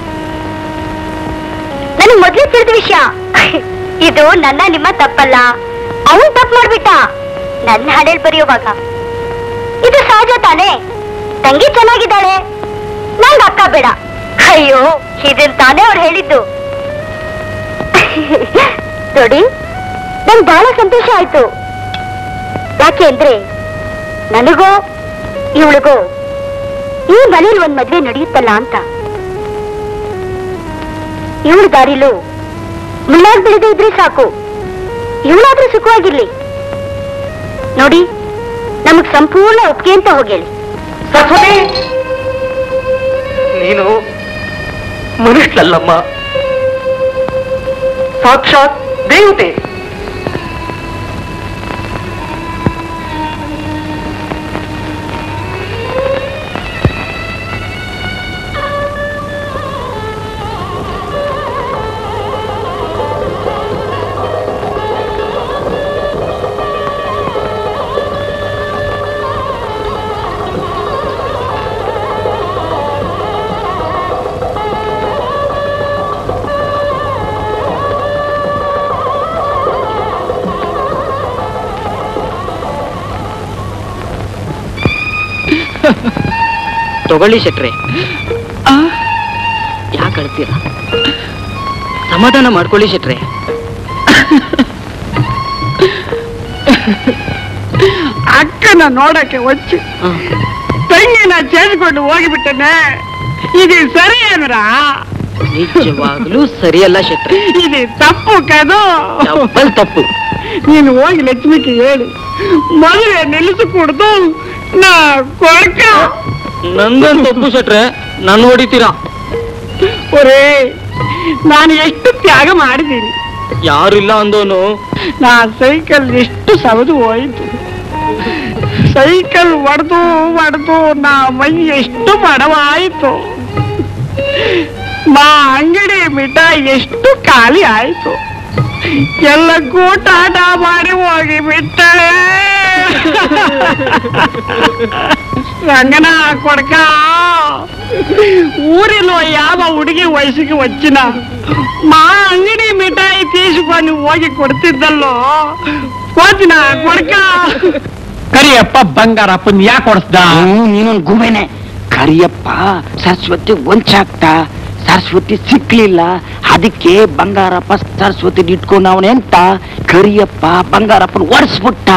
ನನಗೆ ಮೊದ್ಲೇ ತಿಳಿದ ವಿಷಯ ಇದು ನನ್ನ ನಿಮ್ಮ ತಪ್ಪಲ್ಲ ಅವನ್ ತಪ್ಪು ಮಾಡ್ಬಿಟ್ಟ ನನ್ನ ಹಾಡೇಳ್ ಬರೆಯುವಾಗ ಇದು ಸಹಜ ತಾನೇ ತಂಗಿ ಚೆನ್ನಾಗಿದ್ದಾಳೆ ನಂಗ್ ಅಕ್ಕ ಬೇಡ ಅಯ್ಯೋ ಇದನ್ ತಾನೇ ಅವ್ರು ಹೇಳಿದ್ದು ನೋಡಿ ನಂಗ್ ಬಹಳ ಸಂತೋಷ ಆಯ್ತು ಯಾಕೆ ಅಂದ್ರೆ ನನಗೋ ಇವಳಿಗೋ ಈ ಮನೇಲಿ ಒಂದ್ ಮದ್ವೆ ನಡೆಯುತ್ತಲ್ಲ ಅಂತ ಇವಳ ದಾರಿಲೂ ಮುಳ್ಳಾಗ್ ಬೆಳೆದೇ ಇದ್ರೆ ಸಾಕು ಇವಳಾದ್ರೂ ಸುಖವಾಗಿರ್ಲಿ ನೋಡಿ ನಮಗ್ ಸಂಪೂರ್ಣ ಒಪ್ಪಿಗೆ ಅಂತ ಹೋಗೇಳಿ ಸರಸ್ವತಿ ನೀನು ಮನುಷ್ಯಲ್ಲಮ್ಮ ಸಾಕ್ಷಾತ್ ದೇವತೆ ತಗೊಳ್ಳಿ ಶೆಟ್ರೆ ಯಾಕೆ ಅಳ್ತೀರ ಸಮಾಧಾನ ಮಾಡ್ಕೊಳ್ಳಿ ಶೆಟ್ರೆ ಅಕ್ಕನ ನೋಡಕ್ಕೆ వచ్చి ತಂಗಿನ ಸೇರಿಕೊಂಡು ಹೋಗಿಬಿಟ್ಟನೆ ಇದು ಸರಿ ಏನ್ರಾ ನಿಜವಾಗ್ಲೂ ಸರಿಯಲ್ಲ ಶೆಟ್ರೆ ಇದು ತಪ್ಪು ಕದು ಡಬ್ಬಲ್ ತಪ್ಪು ನೀನು ಹೋಗಿ ಲಕ್ಷ್ಮಿಗೆ ಹೇಳಿ ಮದುವೆ ನಿಲ್ಲಿಸಿಕೊಡ್ದು ನಾ ಕೊಡ್ಕ ನಂದನ್ ತಪ್ಪು ಶೆಟ್ರೆ ನನ್ ಹೊಡಿತೀರಾ ಒರೇ ನಾನು ಎಷ್ಟು ತ್ಯಾಗ ಮಾಡಿದ್ದೀನಿ ಯಾರಿಲ್ಲ ಅಂದೋನು ನಾ ಸೈಕಲ್ ಎಷ್ಟು ಸವದು ಹೋಯ್ತು ಸೈಕಲ್ ಒಡೆದು ಒಡೆದು ನಾ ಮೈ ಎಷ್ಟು ಬಡವಾಯಿತು ಮಾ ಅಂಗಡಿ ಮಿಠಾಯಿ ಎಷ್ಟು ಖಾಲಿ ಆಯ್ತು ಎಲ್ಲ ಕೂಟಾಟ ಮಾಡಿ ಹೋಗಿ ಬಿಟ್ಟಳೆ రంగనా కొడక ఊరిలో యావ ಹುಡುಗಿ వయసుకి వచ్చిన మా అంగడి మిఠాయి తీసుకొని ಹೋಗಿ ಕೊಡ್ತಿದ್ದಲ್ಲೋ ಕೋತಿನ ಕೊಡ್ಕ ಕರಿಯಪ್ಪ ಬಂಗಾರಪ್ಪನ್ ಯಾಕೆ ಹೊಡೆಸ್ದ ನೀನೊಂದು ಗುಬೇನೆ ಕರಿಯಪ್ಪ ಸರಸ್ವತಿ ಒಂಚಾಕ್ತ ಸರಸ್ವತಿ ಸಿಕ್ಲಿಲ್ಲ ಅದಕ್ಕೆ ಬಂಗಾರಪ್ಪ ಸರಸ್ವತಿ ಇಟ್ಕೊಂಡವನೆ ಅಂತ ಕರಿಯಪ್ಪ ಬಂಗಾರಪ್ಪನ ಒಡಿಸ್ಬಿಟ್ಟ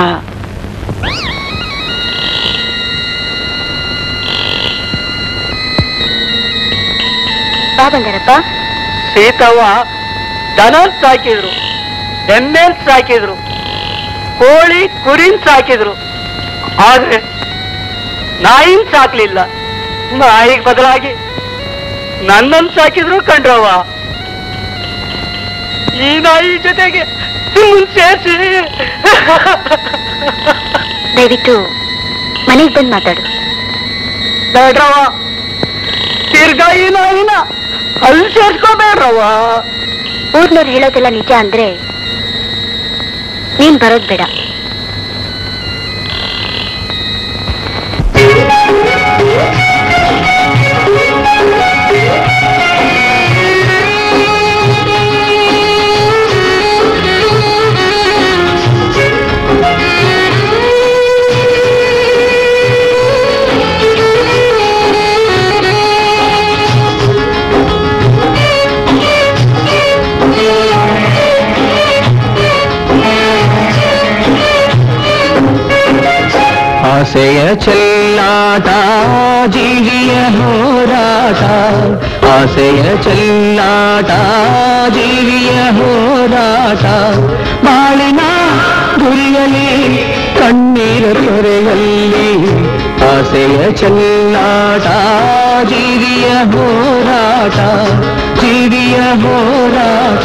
ಬಾ ಬಂಗಾರಪ್ಪ ಸೀತವ್ವ ದನ ಸಾಕಿದ್ರು ಎಮ್ಮೆನ್ ಸಾಕಿದ್ರು ಕೋಳಿ ಕುರಿನ್ ಸಾಕಿದ್ರು ಆದ್ರೆ ನಾಯಿನ್ ಸಾಕ್ಲಿಲ್ಲ ನಾಯಿಗ್ ಬದಲಾಗಿ ನನ್ನನ್ ಸಾಕಿದ್ರು ಕಂಡ್ರವ್ವ ಈ ನಾಯಿ ಜೊತೆಗೆ ನಿಮ್ಮನ್ ಸೇರ್ಸಿ ದಯವಿಟ್ಟು ಮನೆಗೆ ಬಂದು ಮಾತಾಡು ಬೇಡ್ರವ್ವ ತಿರ್ಗಾ ಈ ನಾಯಿನ ಅಲ್ಲಿ ಸೇರ್ಸ್ಕೋಬೇಡ್ರವ್ವ ಊರ್ನವ್ರು ಹೇಳೋದೆಲ್ಲ ನಿಜ ಅಂದ್ರೆ ನೀನ್ ಬರೋದ್ ಬೇಡ Thank you. ಆಸೆಯ ಚೆಲ್ಲಾಟ ಜೀವಿಯ ಹೋರಾಟ ಆಸೆಯ ಚೆಲ್ಲಾಟ ಜೀವಿಯ ಹೋರಾಟ ಬಾಳಿನ ಗುರಿಯಲಿ ಕಣ್ಣೀರ ತೊರೆಯಲ್ಲಿ ಆಸೆಯ ಚೆಲ್ಲಾಟ ಜೀವಿಯ ಹೋರಾಟ ಜೀವಿಯ ಹೋರಾಟ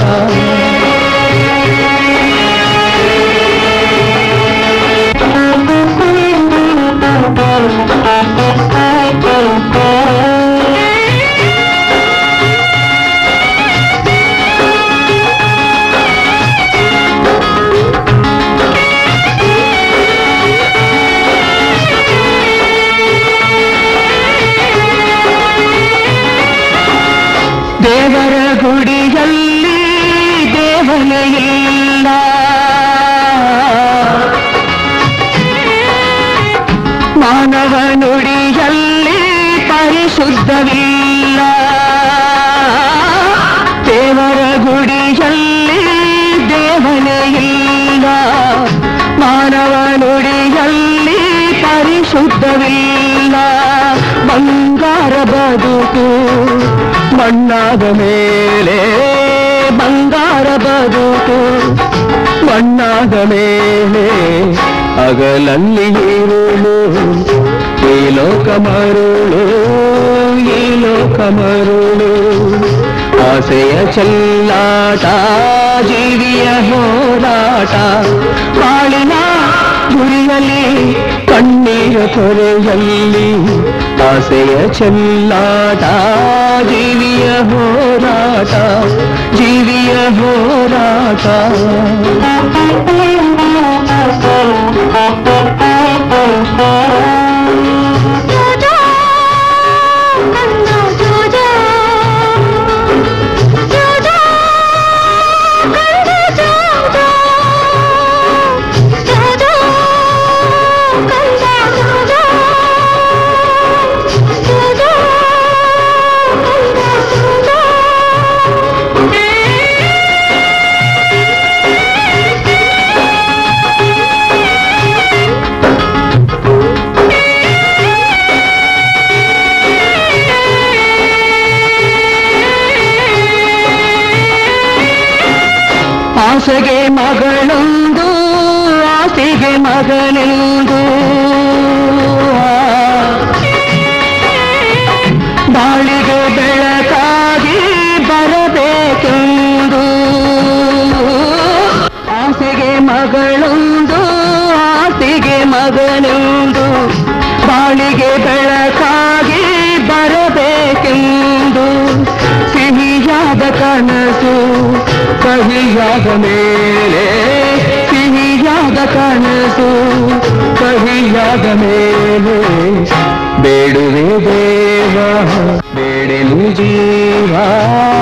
ದೇವರ ಗುಡಿಯಲ್ಲಿ ದೇವನೆಯಿಲ್ಲ ಮಾನವ ನುಡಿಯಲ್ಲಿ ಪರಿಶುದ್ಧವಿಲ್ಲ ದೇವರ ಗುಡಿಯಲ್ಲಿ ದೇವನೆಯಿಲ್ಲ ಮಾನವ ನುಡಿಯಲ್ಲಿ ಪರಿಶುದ್ಧವಿಲ್ಲ ಬಂಗಾರ ಬದುಕು ಮಣ್ಣಾದ ಮೇಲೆ ಬಂಗಾರ ಬದುಕು ಮಣ್ಣಾದ ಮೇಲೆ ಅಗಲಲ್ಲಿ ಇರುಳು ಈ ಲೋಕ ಮರುಳು ಈ ಲೋಕ ಮರುಳು ಆಸೆಯ ಚೆಲ್ಲಾಟ ಜೀವಿಯ ಹೋರಾಟ ಬಾಳಿನ ಗುರಿಯಲ್ಲಿ ಕಣ್ಣೀರ ತೊರೆಯಲ್ಲಿ ಆಸೆಯ ಚೆಲ್ಲಾಟ ಜೀವಿಯ ಹೋರಾಟ ಜೀವಿಯ ಹೋರಾಟ ಆಸೆಗೆ ಮಗಳೊಂದು ಆಸೆಗೆ ಮಗನೆಂದು ಬಾಳಿಗೆ ಬೆಳಕಾಗಿ ಬರಬೇಕೆಂದು ಆಸೆಗೆ ಮಗಳೊಂದು ಆಸೆಗೆ ಮಗನೆಂದು ಬಾಳಿಗೆ ಬೆಳಕಾಗಿ ಬರಬೇಕೆಂದು ಸಿಹಿಯಾದ ಕನಸು ಕಹಿಯಾದ ಮೇಲೆ ಸಿಹಿಯಾದ ಕನಸು ಕಹಿಯಾದ ಮೇಲೆ ಬೇಡುವೆ ದೇವ ಬೇಡೆನು ಜೀವ